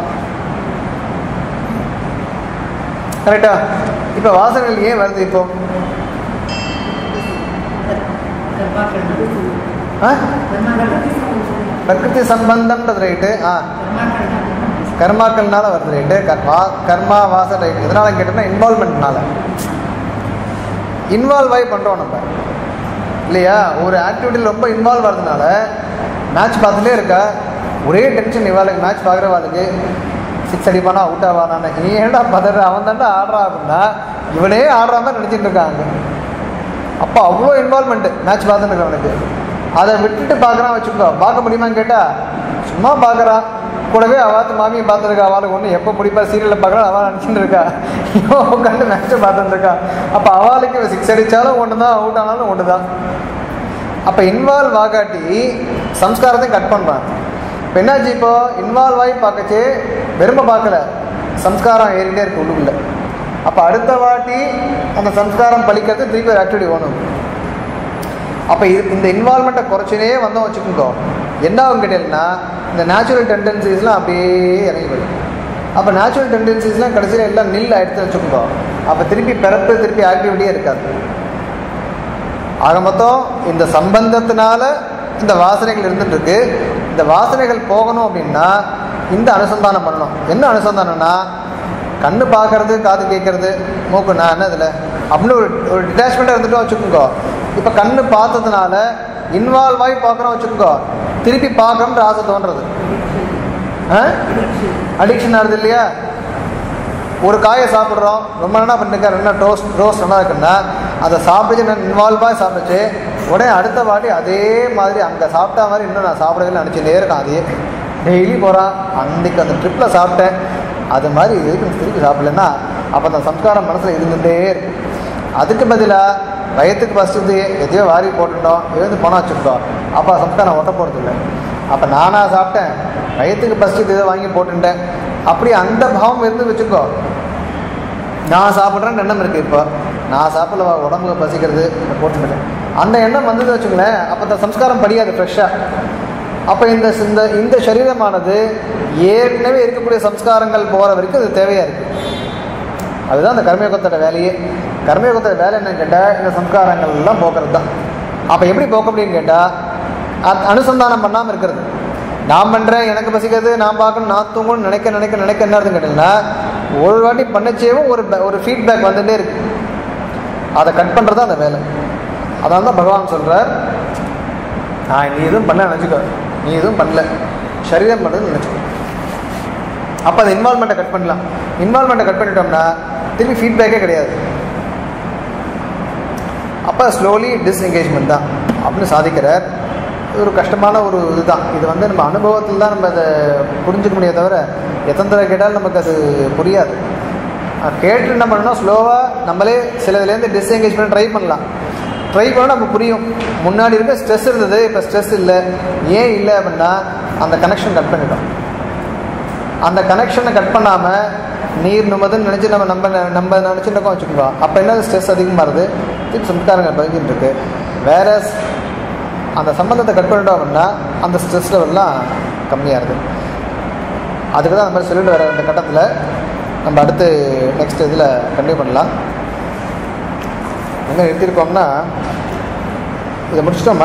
கரெக்டா இப்போ வாசனைகள் ஏன் வருது இப்போ கர்மாக்கள் ஆ கர்மாக்கள் பிரகிருதி சம்பந்தம்ன்றது ரைட்டு ஆ கர்மாக்கள் கர்மாக்கள்னால வருது ரைட்டு கர்மா கர்மா வாச ரைட்டு எதனால கேட்டோம்னா இன்வால்மெண்ட்னால இன்வால்வ் ஆகி பண்ணுறோம் நம்ம இல்லையா ஒரு ஆக்டிவிட்டியில் ரொம்ப இன்வால்வ் ஆகிறதுனால மேட்ச் பார்த்துட்டே இருக்கா ஒரே டென்ஷன் இவாளுக்கு மேட்ச் பார்க்குறவாளுக்கு சிக்ஸ் அடிப்பானா அவுட் ஆவானான்னு நீ ஏன்டா பதற அவன் தாண்டா ஆடுறான் அப்படின்னா இவனே ஆடுற மாதிரி நினச்சிட்டு இருக்காங்க அப்போ அவ்வளோ இன்வால்மெண்ட்டு மேட்ச் பார்த்துட்டு இருக்கவனுக்கு அதை விட்டுட்டு பார்க்குறான் வச்சுக்கோ பார்க்க முடியுமான்னு கேட்டால் சும்மா பார்க்குறான் கூடவே அவாத்து மாமியை பார்த்துருக்கா அவளுக்கு ஒன்று எப்போ பிடிப்பா சீரியலில் பார்க்குறா அவள் நினச்சிட்டு இருக்கா இவன் உட்காந்து மேட்ச்சை பார்த்துட்டு இருக்கா அப்போ அவளுக்கு சிக்ஸ் அடித்தாலும் ஒன்று தான் அவுட் ஆனாலும் ஒன்று தான் அப்போ இன்வால்வ் ஆகாட்டி சம்ஸ்காரத்தையும் கட் பண்ணுறான் இப்போ என்னாச்சு இப்போ இன்வால்வ் ஆகி பார்க்கச்சே வெறுமை பார்க்கல சம்ஸ்காரம் ஏறிட்டே இருக்கு உள்ளுக்குள்ள அப்போ அடுத்த வாட்டி அந்த சம்ஸ்காரம் பலிக்கிறது திருப்பி ஒரு ஆக்டிவிட்டி வேணும் அப்போ இது இந்த இன்வால்மெண்ட்டை குறைச்சினே வந்தோம் வச்சுக்கோங்க என்ன ஆகும் கேட்டீங்கன்னா இந்த நேச்சுரல் டெண்டன்சிஸ்லாம் அப்படியே இறங்கி போயிடும் அப்போ நேச்சுரல் டெண்டன்சிஸ்லாம் கடைசியில் எல்லாம் நில் ஆயிடுத்து வச்சுக்கோங்க அப்போ திருப்பி பிறப்பு திருப்பி ஆக்டிவிட்டியே இருக்காது ஆக மொத்தம் இந்த சம்பந்தத்தினால இந்த வாசனைகள் இருந்துட்டு இருக்கு இந்த வாசனைகள் போகணும் அப்படின்னா இந்த அனுசந்தானம் பண்ணணும் என்ன அனுசந்தானம்னா கண்ணு பார்க்கறது காது கேட்கறது மூக்கு நான் என்ன இதில் அப்படின்னு ஒரு ஒரு டிட்டாச்மெண்ட்டாக இருந்துட்டோம் வச்சுக்கோங்க இப்போ கண்ணு பார்த்ததுனால இன்வால்வ் ஆகி பார்க்குறோம் வச்சுக்கோங்க திருப்பி பார்க்கணுன்ற ஆசை தோன்றது அடிக்ஷன் ஆகுது இல்லையா ஒரு காயை சாப்பிட்றோம் ரொம்ப நேரம் பண்ணிருக்க ரெண்டு டோஸ்ட் ரோஸ்ட் நல்லா இருக்குன்னா அதை சாப்பிட்டு நான் இன்வால்வாக சாப்பிடுச்சு உடனே அடுத்த வாட்டி அதே மாதிரி அங்கே சாப்பிட்டா மாதிரி இன்னும் நான் சாப்பிடவே நினச்சிட்டே இருக்கேன் அதையே டெய்லி போகிறான் அன்றைக்கு அந்த ட்ரிப்பில் சாப்பிட்டேன் அது மாதிரி இதுக்கு திருப்பி சாப்பிடலன்னா அப்போ அந்த சம்ஸ்காரம் மனசில் இருந்துகிட்டே இருக்கும் அதுக்கு பதிலாக வயத்துக்கு ஃபஸ்ட்டு எதையோ வாரி போட்டுட்டோம் எழுந்து போனால் வச்சுக்கிட்டோம் அப்போ சம்ஸ்காரம் ஒட்ட போகிறது இல்லை அப்போ நானாக சாப்பிட்டேன் வயத்துக்கு ஃபஸ்ட்டு இதை வாங்கி போட்டுட்டேன் அப்படி அந்த பாவம் இருந்து வச்சுக்கோ நான் சாப்பிட்றேன்னு எண்ணம் இருக்குது இப்போ நான் சாப்பிடல உடம்புல பசிக்கிறது போட்டுக்கிட்டேன் அந்த எண்ணம் வந்தது வச்சுங்களேன் அப்போ இந்த சம்ஸ்காரம் படியாது ஃப்ரெஷ்ஷாக அப்போ இந்த இந்த இந்த சரீரமானது ஏற்கனவே இருக்கக்கூடிய சம்ஸ்காரங்கள் போகிற வரைக்கும் இது தேவையாக இருக்குது அதுதான் அந்த கர்மயோகத்தோட வேலையே கர்மயோகத்தோட வேலை என்னன்னு கேட்டால் இந்த சம்ஸ்காரங்கள் எல்லாம் போக்குறது தான் அப்போ எப்படி போக்க முடியும்னு கேட்டால் அனுசந்தானம் பண்ணாமல் இருக்கிறது நான் பண்ணுறேன் எனக்கு பசிக்கிறது நான் பார்க்கணும் நான் தூங்கணும் நினைக்க நினைக்க நினைக்க என்ன இருக்குன்னு கேட்டிங்கன்னா ஒரு வாட்டி பண்ணச்சேவும் ஒரு ஒரு ஃபீட்பேக் வந்துகிட்டே இருக்கு அதை கட் பண்ணுறது அந்த வேலை அதனால தான் பகவான் சொல்கிறார் நான் நீ எதுவும் பண்ணல நினச்சிக்கோ நீ எதுவும் பண்ணல சரீரம் பண்ணுறது நினச்சிக்கோ அப்போ அந்த இன்வால்மெண்ட்டை கட் பண்ணலாம் இன்வால்மெண்ட்டை கட் பண்ணிட்டோம்னா திருப்பி ஃபீட்பேக்கே கிடையாது அப்போ ஸ்லோலி டிஸ்எங்கேஜ்மெண்ட் தான் அப்படின்னு சாதிக்கிறார் இது ஒரு கஷ்டமான ஒரு இதுதான் இது வந்து நம்ம அனுபவத்தில் தான் நம்ம அதை புரிஞ்சுக்க முடியாது தவிர எத்தனை தடவை கேட்டாலும் நமக்கு அது புரியாது கேட்டு என்ன பண்ணணும் ஸ்லோவாக நம்மளே சில இதுலேருந்து டிஸ்எங்கேஜ் பண்ண ட்ரை பண்ணலாம் ட்ரை பண்ணால் நமக்கு புரியும் முன்னாடி இருக்க ஸ்ட்ரெஸ் இருந்தது இப்போ ஸ்ட்ரெஸ் இல்லை ஏன் இல்லை அப்படின்னா அந்த கனெக்ஷன் கட் பண்ணிட்டோம் அந்த கனெக்ஷனை கட் பண்ணாமல் நீர் நுமதுன்னு நினச்சி நம்ம நம்ம நம்ம நினச்சிட்டு இருக்கோம் வச்சுக்கோங்க அப்போ என்ன ஸ்ட்ரெஸ் அதிகமாக வருது திருப்பி சம்ஸ்காரங்கள் பதிஞ்சிட்டு இருக்கு வேற அந்த சம்பந்தத்தை கட் பண்ணிட்டோம் அப்படின்னா அந்த ஸ்ட்ரெஸ் லெவல்லாம் கம்மியாகுது அதுக்கு தான் அந்த மாதிரி சொல்லிட்டு வர இந்த கட்டத்தில் நம்ம அடுத்து நெக்ஸ்ட் இதில் கண்டினியூ பண்ணலாம் எங்கே நிறுத்தியிருக்கோம்னா இதை முடிச்சிட்டோமா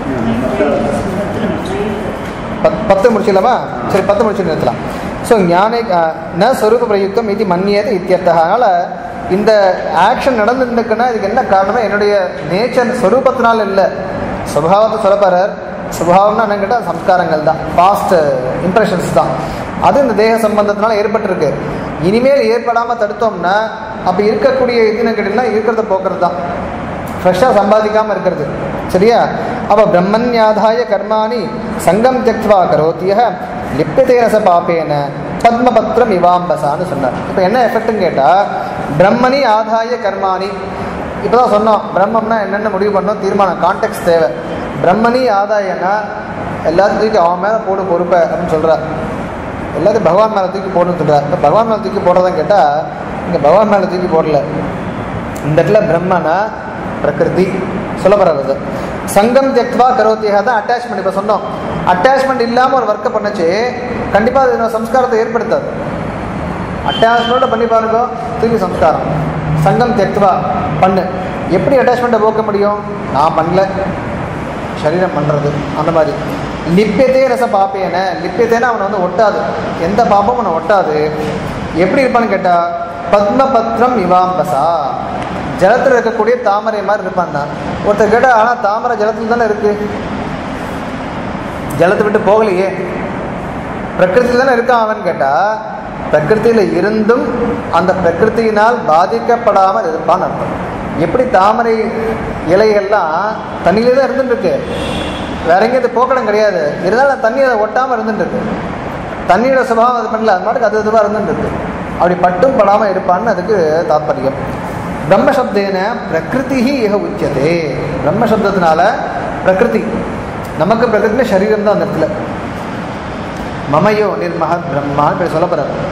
பத் பத்து முடிச்சிடலாமா சரி பத்து முடிச்சு நிறுத்தலாம் ஸோ ஞானே ந ஸ்வரூப பிரயுக்தம் இது மன்னியது இத்தியர்த்தக அதனால் இந்த ஆக்ஷன் நடந்துருக்குன்னா இதுக்கு என்ன காரணமே என்னுடைய நேச்சர் ஸ்வரூபத்தினால இல்லை சுபாவத்தை சொல்லப்பாரர் சுபாவம்னா என்னன்னு கேட்டால் சம்ஸ்காரங்கள் தான் பாஸ்ட் இம்ப்ரெஷன்ஸ் தான் அது இந்த தேக சம்பந்தத்தினால ஏற்பட்டிருக்கு இனிமேல் ஏற்படாமல் தடுத்தோம்னா அப்போ இருக்கக்கூடிய இதுன்னு கேட்டிங்கன்னா இருக்கிறத போக்குறது தான் ஃப்ரெஷ்ஷாக சம்பாதிக்காமல் இருக்கிறது சரியா அப்போ பிரம்மன்யாதாய கர்மாணி சங்கம் தியக்வா கரோத்திய லிப்பியதே ரச பாப்பேன பத்மபத்ரம் இவாம்பசான்னு சொன்னார் இப்போ என்ன எஃபெக்ட்னு கேட்டால் பிரம்மணி ஆதாய கர்மாணி இப்போ தான் சொன்னோம் பிரம்மம்னா என்னென்ன முடிவு பண்ணோம் தீர்மானம் கான்டெக்ட் தேவை பிரம்மணி ஆதாயன்னா எல்லாத்தையும் தூக்கி அவன் மேலே போடு பொறுப்பை அப்படின்னு சொல்கிறார் எல்லாத்தையும் பகவான் மேலே தூக்கி போடணும்னு சொல்கிறார் இப்போ பகவான் மேலே தூக்கி போடுறதான்னு கேட்டால் இங்கே பகவான் மேலே தூக்கி போடல இந்த இடத்துல பிரம்மனா பிரகிருதி சொல்லப்படுறது சங்கம் தியக்வா கரோத்தியாக தான் அட்டாச்மெண்ட் இப்போ சொன்னோம் அட்டாச்மெண்ட் இல்லாமல் ஒரு ஒர்க்கை பண்ணுச்சு கண்டிப்பாக அது இன்னொரு சம்ஸ்காரத்தை ஏற்படுத்தாது அட்டாச்மெண்ட்டோட பண்ணி பாருங்க திருப்பி சம்ஸ்காரம் சங்கம் தியக்வா பண்ணு எப்படி அட்டாச்மெண்ட்டை போக்க முடியும் நான் பண்ணல சரீரம் பண்ணுறது அந்த மாதிரி லிப்பியத்தே ரச பாப்பேன லிப்பியத்தேன அவனை வந்து ஒட்டாது எந்த பாப்பமும் அவனை ஒட்டாது எப்படி இருப்பான்னு கேட்டால் பத்மபத்ரம் இவாம்பசா ஜலத்தில் இருக்கக்கூடிய தாமரை மாதிரி இருப்பான் தான் ஒருத்தர் கேட்டால் ஆனால் தாமரை ஜலத்தில் தானே இருக்கு ஜலத்தை விட்டு போகலையே பிரகிருத்தில் தானே இருக்கான் அவன் கேட்டால் பிரகிருத்தியில் இருந்தும் அந்த பிரகிருத்தியினால் பாதிக்கப்படாமல் இருப்பான்னு அர்த்தம் எப்படி தாமரை இலைகள்லாம் தண்ணியிலே தான் இருந்துட்டு இருக்கு வேற எங்கேயும் அது போக்கடம் கிடையாது இருந்தாலும் தண்ணி அதை ஒட்டாமல் இருந்துட்டு இருக்கு தண்ணியோட சுபாவம் அது பண்ணல அது மாட்டுக்கு அது இதுவாக இருந்துட்டு இருக்கு அப்படி பட்டும் படாமல் இருப்பான்னு அதுக்கு தாத்பரியம் பிரம்மசப்தேன பிரகிருதி இக உச்சதே பிரம்மசப்தத்தினால பிரகிருதி நமக்கு பிரகிருத்தில சரீரம் தான் அந்த இடத்துல மமையோ நிர்மஹத் பிரம்மான்னு சொல்லப்படுறாரு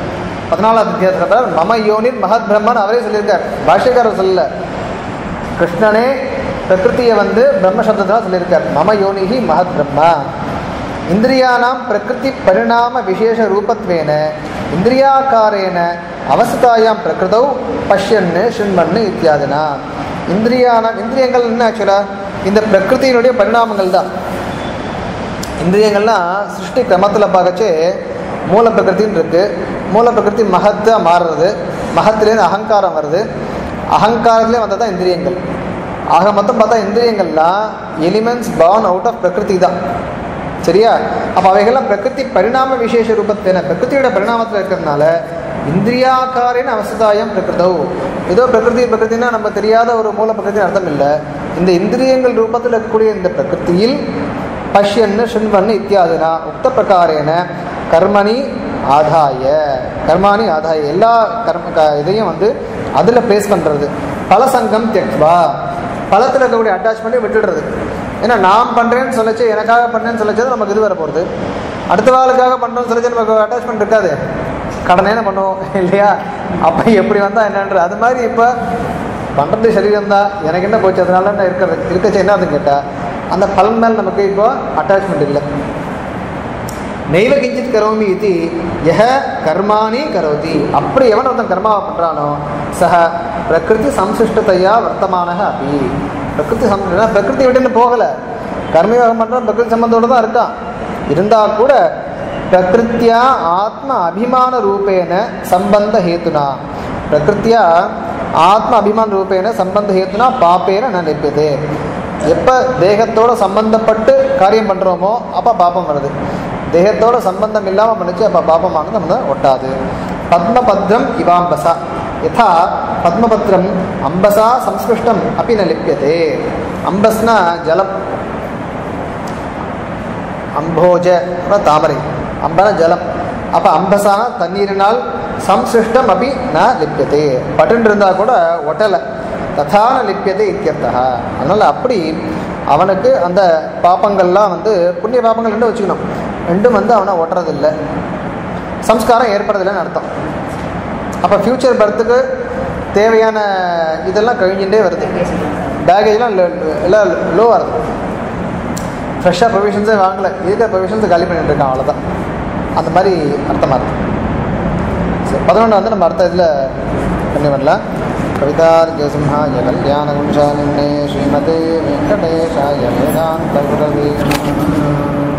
பதினாலாவது அத்தியாயத்தில் மம யோனிர் மகத் பிரம்மன் அவரே சொல்லியிருக்கார் பாஷ்யக்காரர் சொல்லல கிருஷ்ணனே பிரகிருதியை வந்து பிரம்ம சப்தத்தான் சொல்லியிருக்கார் மம யோனிஹி மகத் பிரம்மா இந்திரியானாம் பிரகிருதி பரிணாம விசேஷ ரூபத்வேன இந்திரியாக்காரேன அவஸ்தாயாம் பிரகிருதௌ பஷ்யன்னு சிண்மன்னு இத்தியாதினா இந்திரியானாம் இந்திரியங்கள் என்ன ஆக்சுவலா இந்த பிரகிருதியினுடைய பரிணாமங்கள் தான் இந்திரியங்கள்லாம் சிருஷ்டி கிரமத்தில் பார்க்கச்சு மூல பிரகிருத்தின்னு இருக்கு மூல பிரகிருதி மகத்தாக மாறுறது மகத்துலேருந்து அகங்காரம் வருது அகங்காரத்துலேயே வந்தது தான் இந்திரியங்கள் ஆக மொத்தம் பார்த்தா இந்திரியங்கள்லாம் எலிமெண்ட்ஸ் பார்ன் அவுட் ஆஃப் பிரகிருதி தான் சரியா அப்போ அவைகள்லாம் பிரகிருதி பரிணாம விசேஷ ரூபத்தின பிரகிருதியோட பரிணாமத்தில் இருக்கிறதுனால இந்திரியாக்காரின் அவசதாயம் பிரகிருதவு ஏதோ பிரகிருதி பிரகிருதினா நம்ம தெரியாத ஒரு மூல பிரகிருதி அர்த்தம் இல்லை இந்த இந்திரியங்கள் ரூபத்தில் இருக்கக்கூடிய இந்த பிரகிருத்தியில் பஷ்யன்னு ஷின்வன்னு இத்தியாதினா உக்த பிரகாரேன கர்மணி ஆதாய கர்மாணி ஆதாய எல்லா கர்ம க இதையும் வந்து அதில் ப்ளேஸ் பண்ணுறது பலசங்கம் தெக்வா பலத்தில் இருக்கக்கூடிய அட்டாச்மெண்ட்டை விட்டுடுறது ஏன்னா நான் பண்ணுறேன்னு சொல்லச்சு எனக்காக பண்ணுறேன்னு சொல்லச்சு நமக்கு இது வர போகிறது அடுத்த வாளுக்காக பண்ணுறோன்னு சொல்லச்சு நமக்கு அட்டாச்மெண்ட் இருக்காது கடனேன்னு பண்ணுவோம் இல்லையா அப்போ எப்படி வந்தால் என்னன்ற அது மாதிரி இப்போ பண்ணுறது சரீரம் தான் எனக்கு என்ன போச்சு அதனால என்ன இருக்கிறது இருக்கச்சு என்னதுன்னு கேட்டால் அந்த பலன் மேல் நமக்கு இப்போ அட்டாச்மெண்ட் இல்லை நெய்வ கிஞ்சித் கரோமி இது யஹ கர்மாணி கரோதி அப்படி எவன் ஒருத்தன் கர்மாவை பண்ணுறானோ சஹ பிரகிருதி சம்சிஷ்டத்தையா வர்த்தமான அப்படி பிரகிருதி சம் ஏன்னா பிரகிருதி விட்டுன்னு போகலை கர்மயோகம் பண்ணுறான் பிரகிருதி சம்பந்தோடு தான் இருக்கான் இருந்தால் கூட பிரகிருத்தியா ஆத்ம அபிமான ரூபேன சம்பந்த ஹேத்துனா பிரகிருத்தியா ஆத்ம அபிமான ரூபேன சம்பந்த ஹேத்துனா பாப்பேன நான் லிப்பியதே எப்போ தேகத்தோட சம்பந்தப்பட்டு காரியம் பண்ணுறோமோ அப்போ பாப்பம் வருது தேகத்தோட சம்பந்தம் இல்லாமல் பண்ணிச்சு அப்போ பாபமானது நம்ம ஒட்டாது பத்மபத்ரம் இவாம்பசா யதா பத்மபத்ரம் அம்பசா சம்ஸ்பிருஷ்டம் அப்படி ந லிப்பியதே அம்பஸ்னா ஜலம் அம்போஜ தாமரை அம்பன ஜலம் அப்போ அம்பசான தண்ணீரினால் சம்சிருஷ்டம் அப்படி ந லிப்பியதே பட்டுன்னு இருந்தால் கூட ஒட்டலை ததான லிப்பியதே இத்தியர்த்தா அதனால் அப்படி அவனுக்கு அந்த பாப்பங்கள்லாம் வந்து புண்ணிய பாப்பங்கள் ரெண்டும் வச்சுக்கணும் ரெண்டும் வந்து அவனை ஒட்டுறதில்லை சம்ஸ்காரம் ஏற்படுறதில்லைன்னு அர்த்தம் அப்போ ஃப்யூச்சர் பர்த்துக்கு தேவையான இதெல்லாம் கழிஞ்சுட்டே வருது பேகேஜ்லாம் எல்லாம் லோவாக இருக்குது ஃப்ரெஷ்ஷாக ப்ரொவிஷன்ஸே வாங்கலை இருக்கிற ப்ரொவிஷன்ஸை காலி பண்ணிட்டு இருக்கான் அவ்வளோதான் அந்த மாதிரி அர்த்தமாக இருக்குது சரி பதினொன்று வந்து நம்ம அடுத்த இதில் பண்ணி வரலாம் कवितार्घ्यसिंहाय कल्याणगुंशालिन्ये श्रीमते वेङ्कटेशाय वेदान्तगुरवे नमः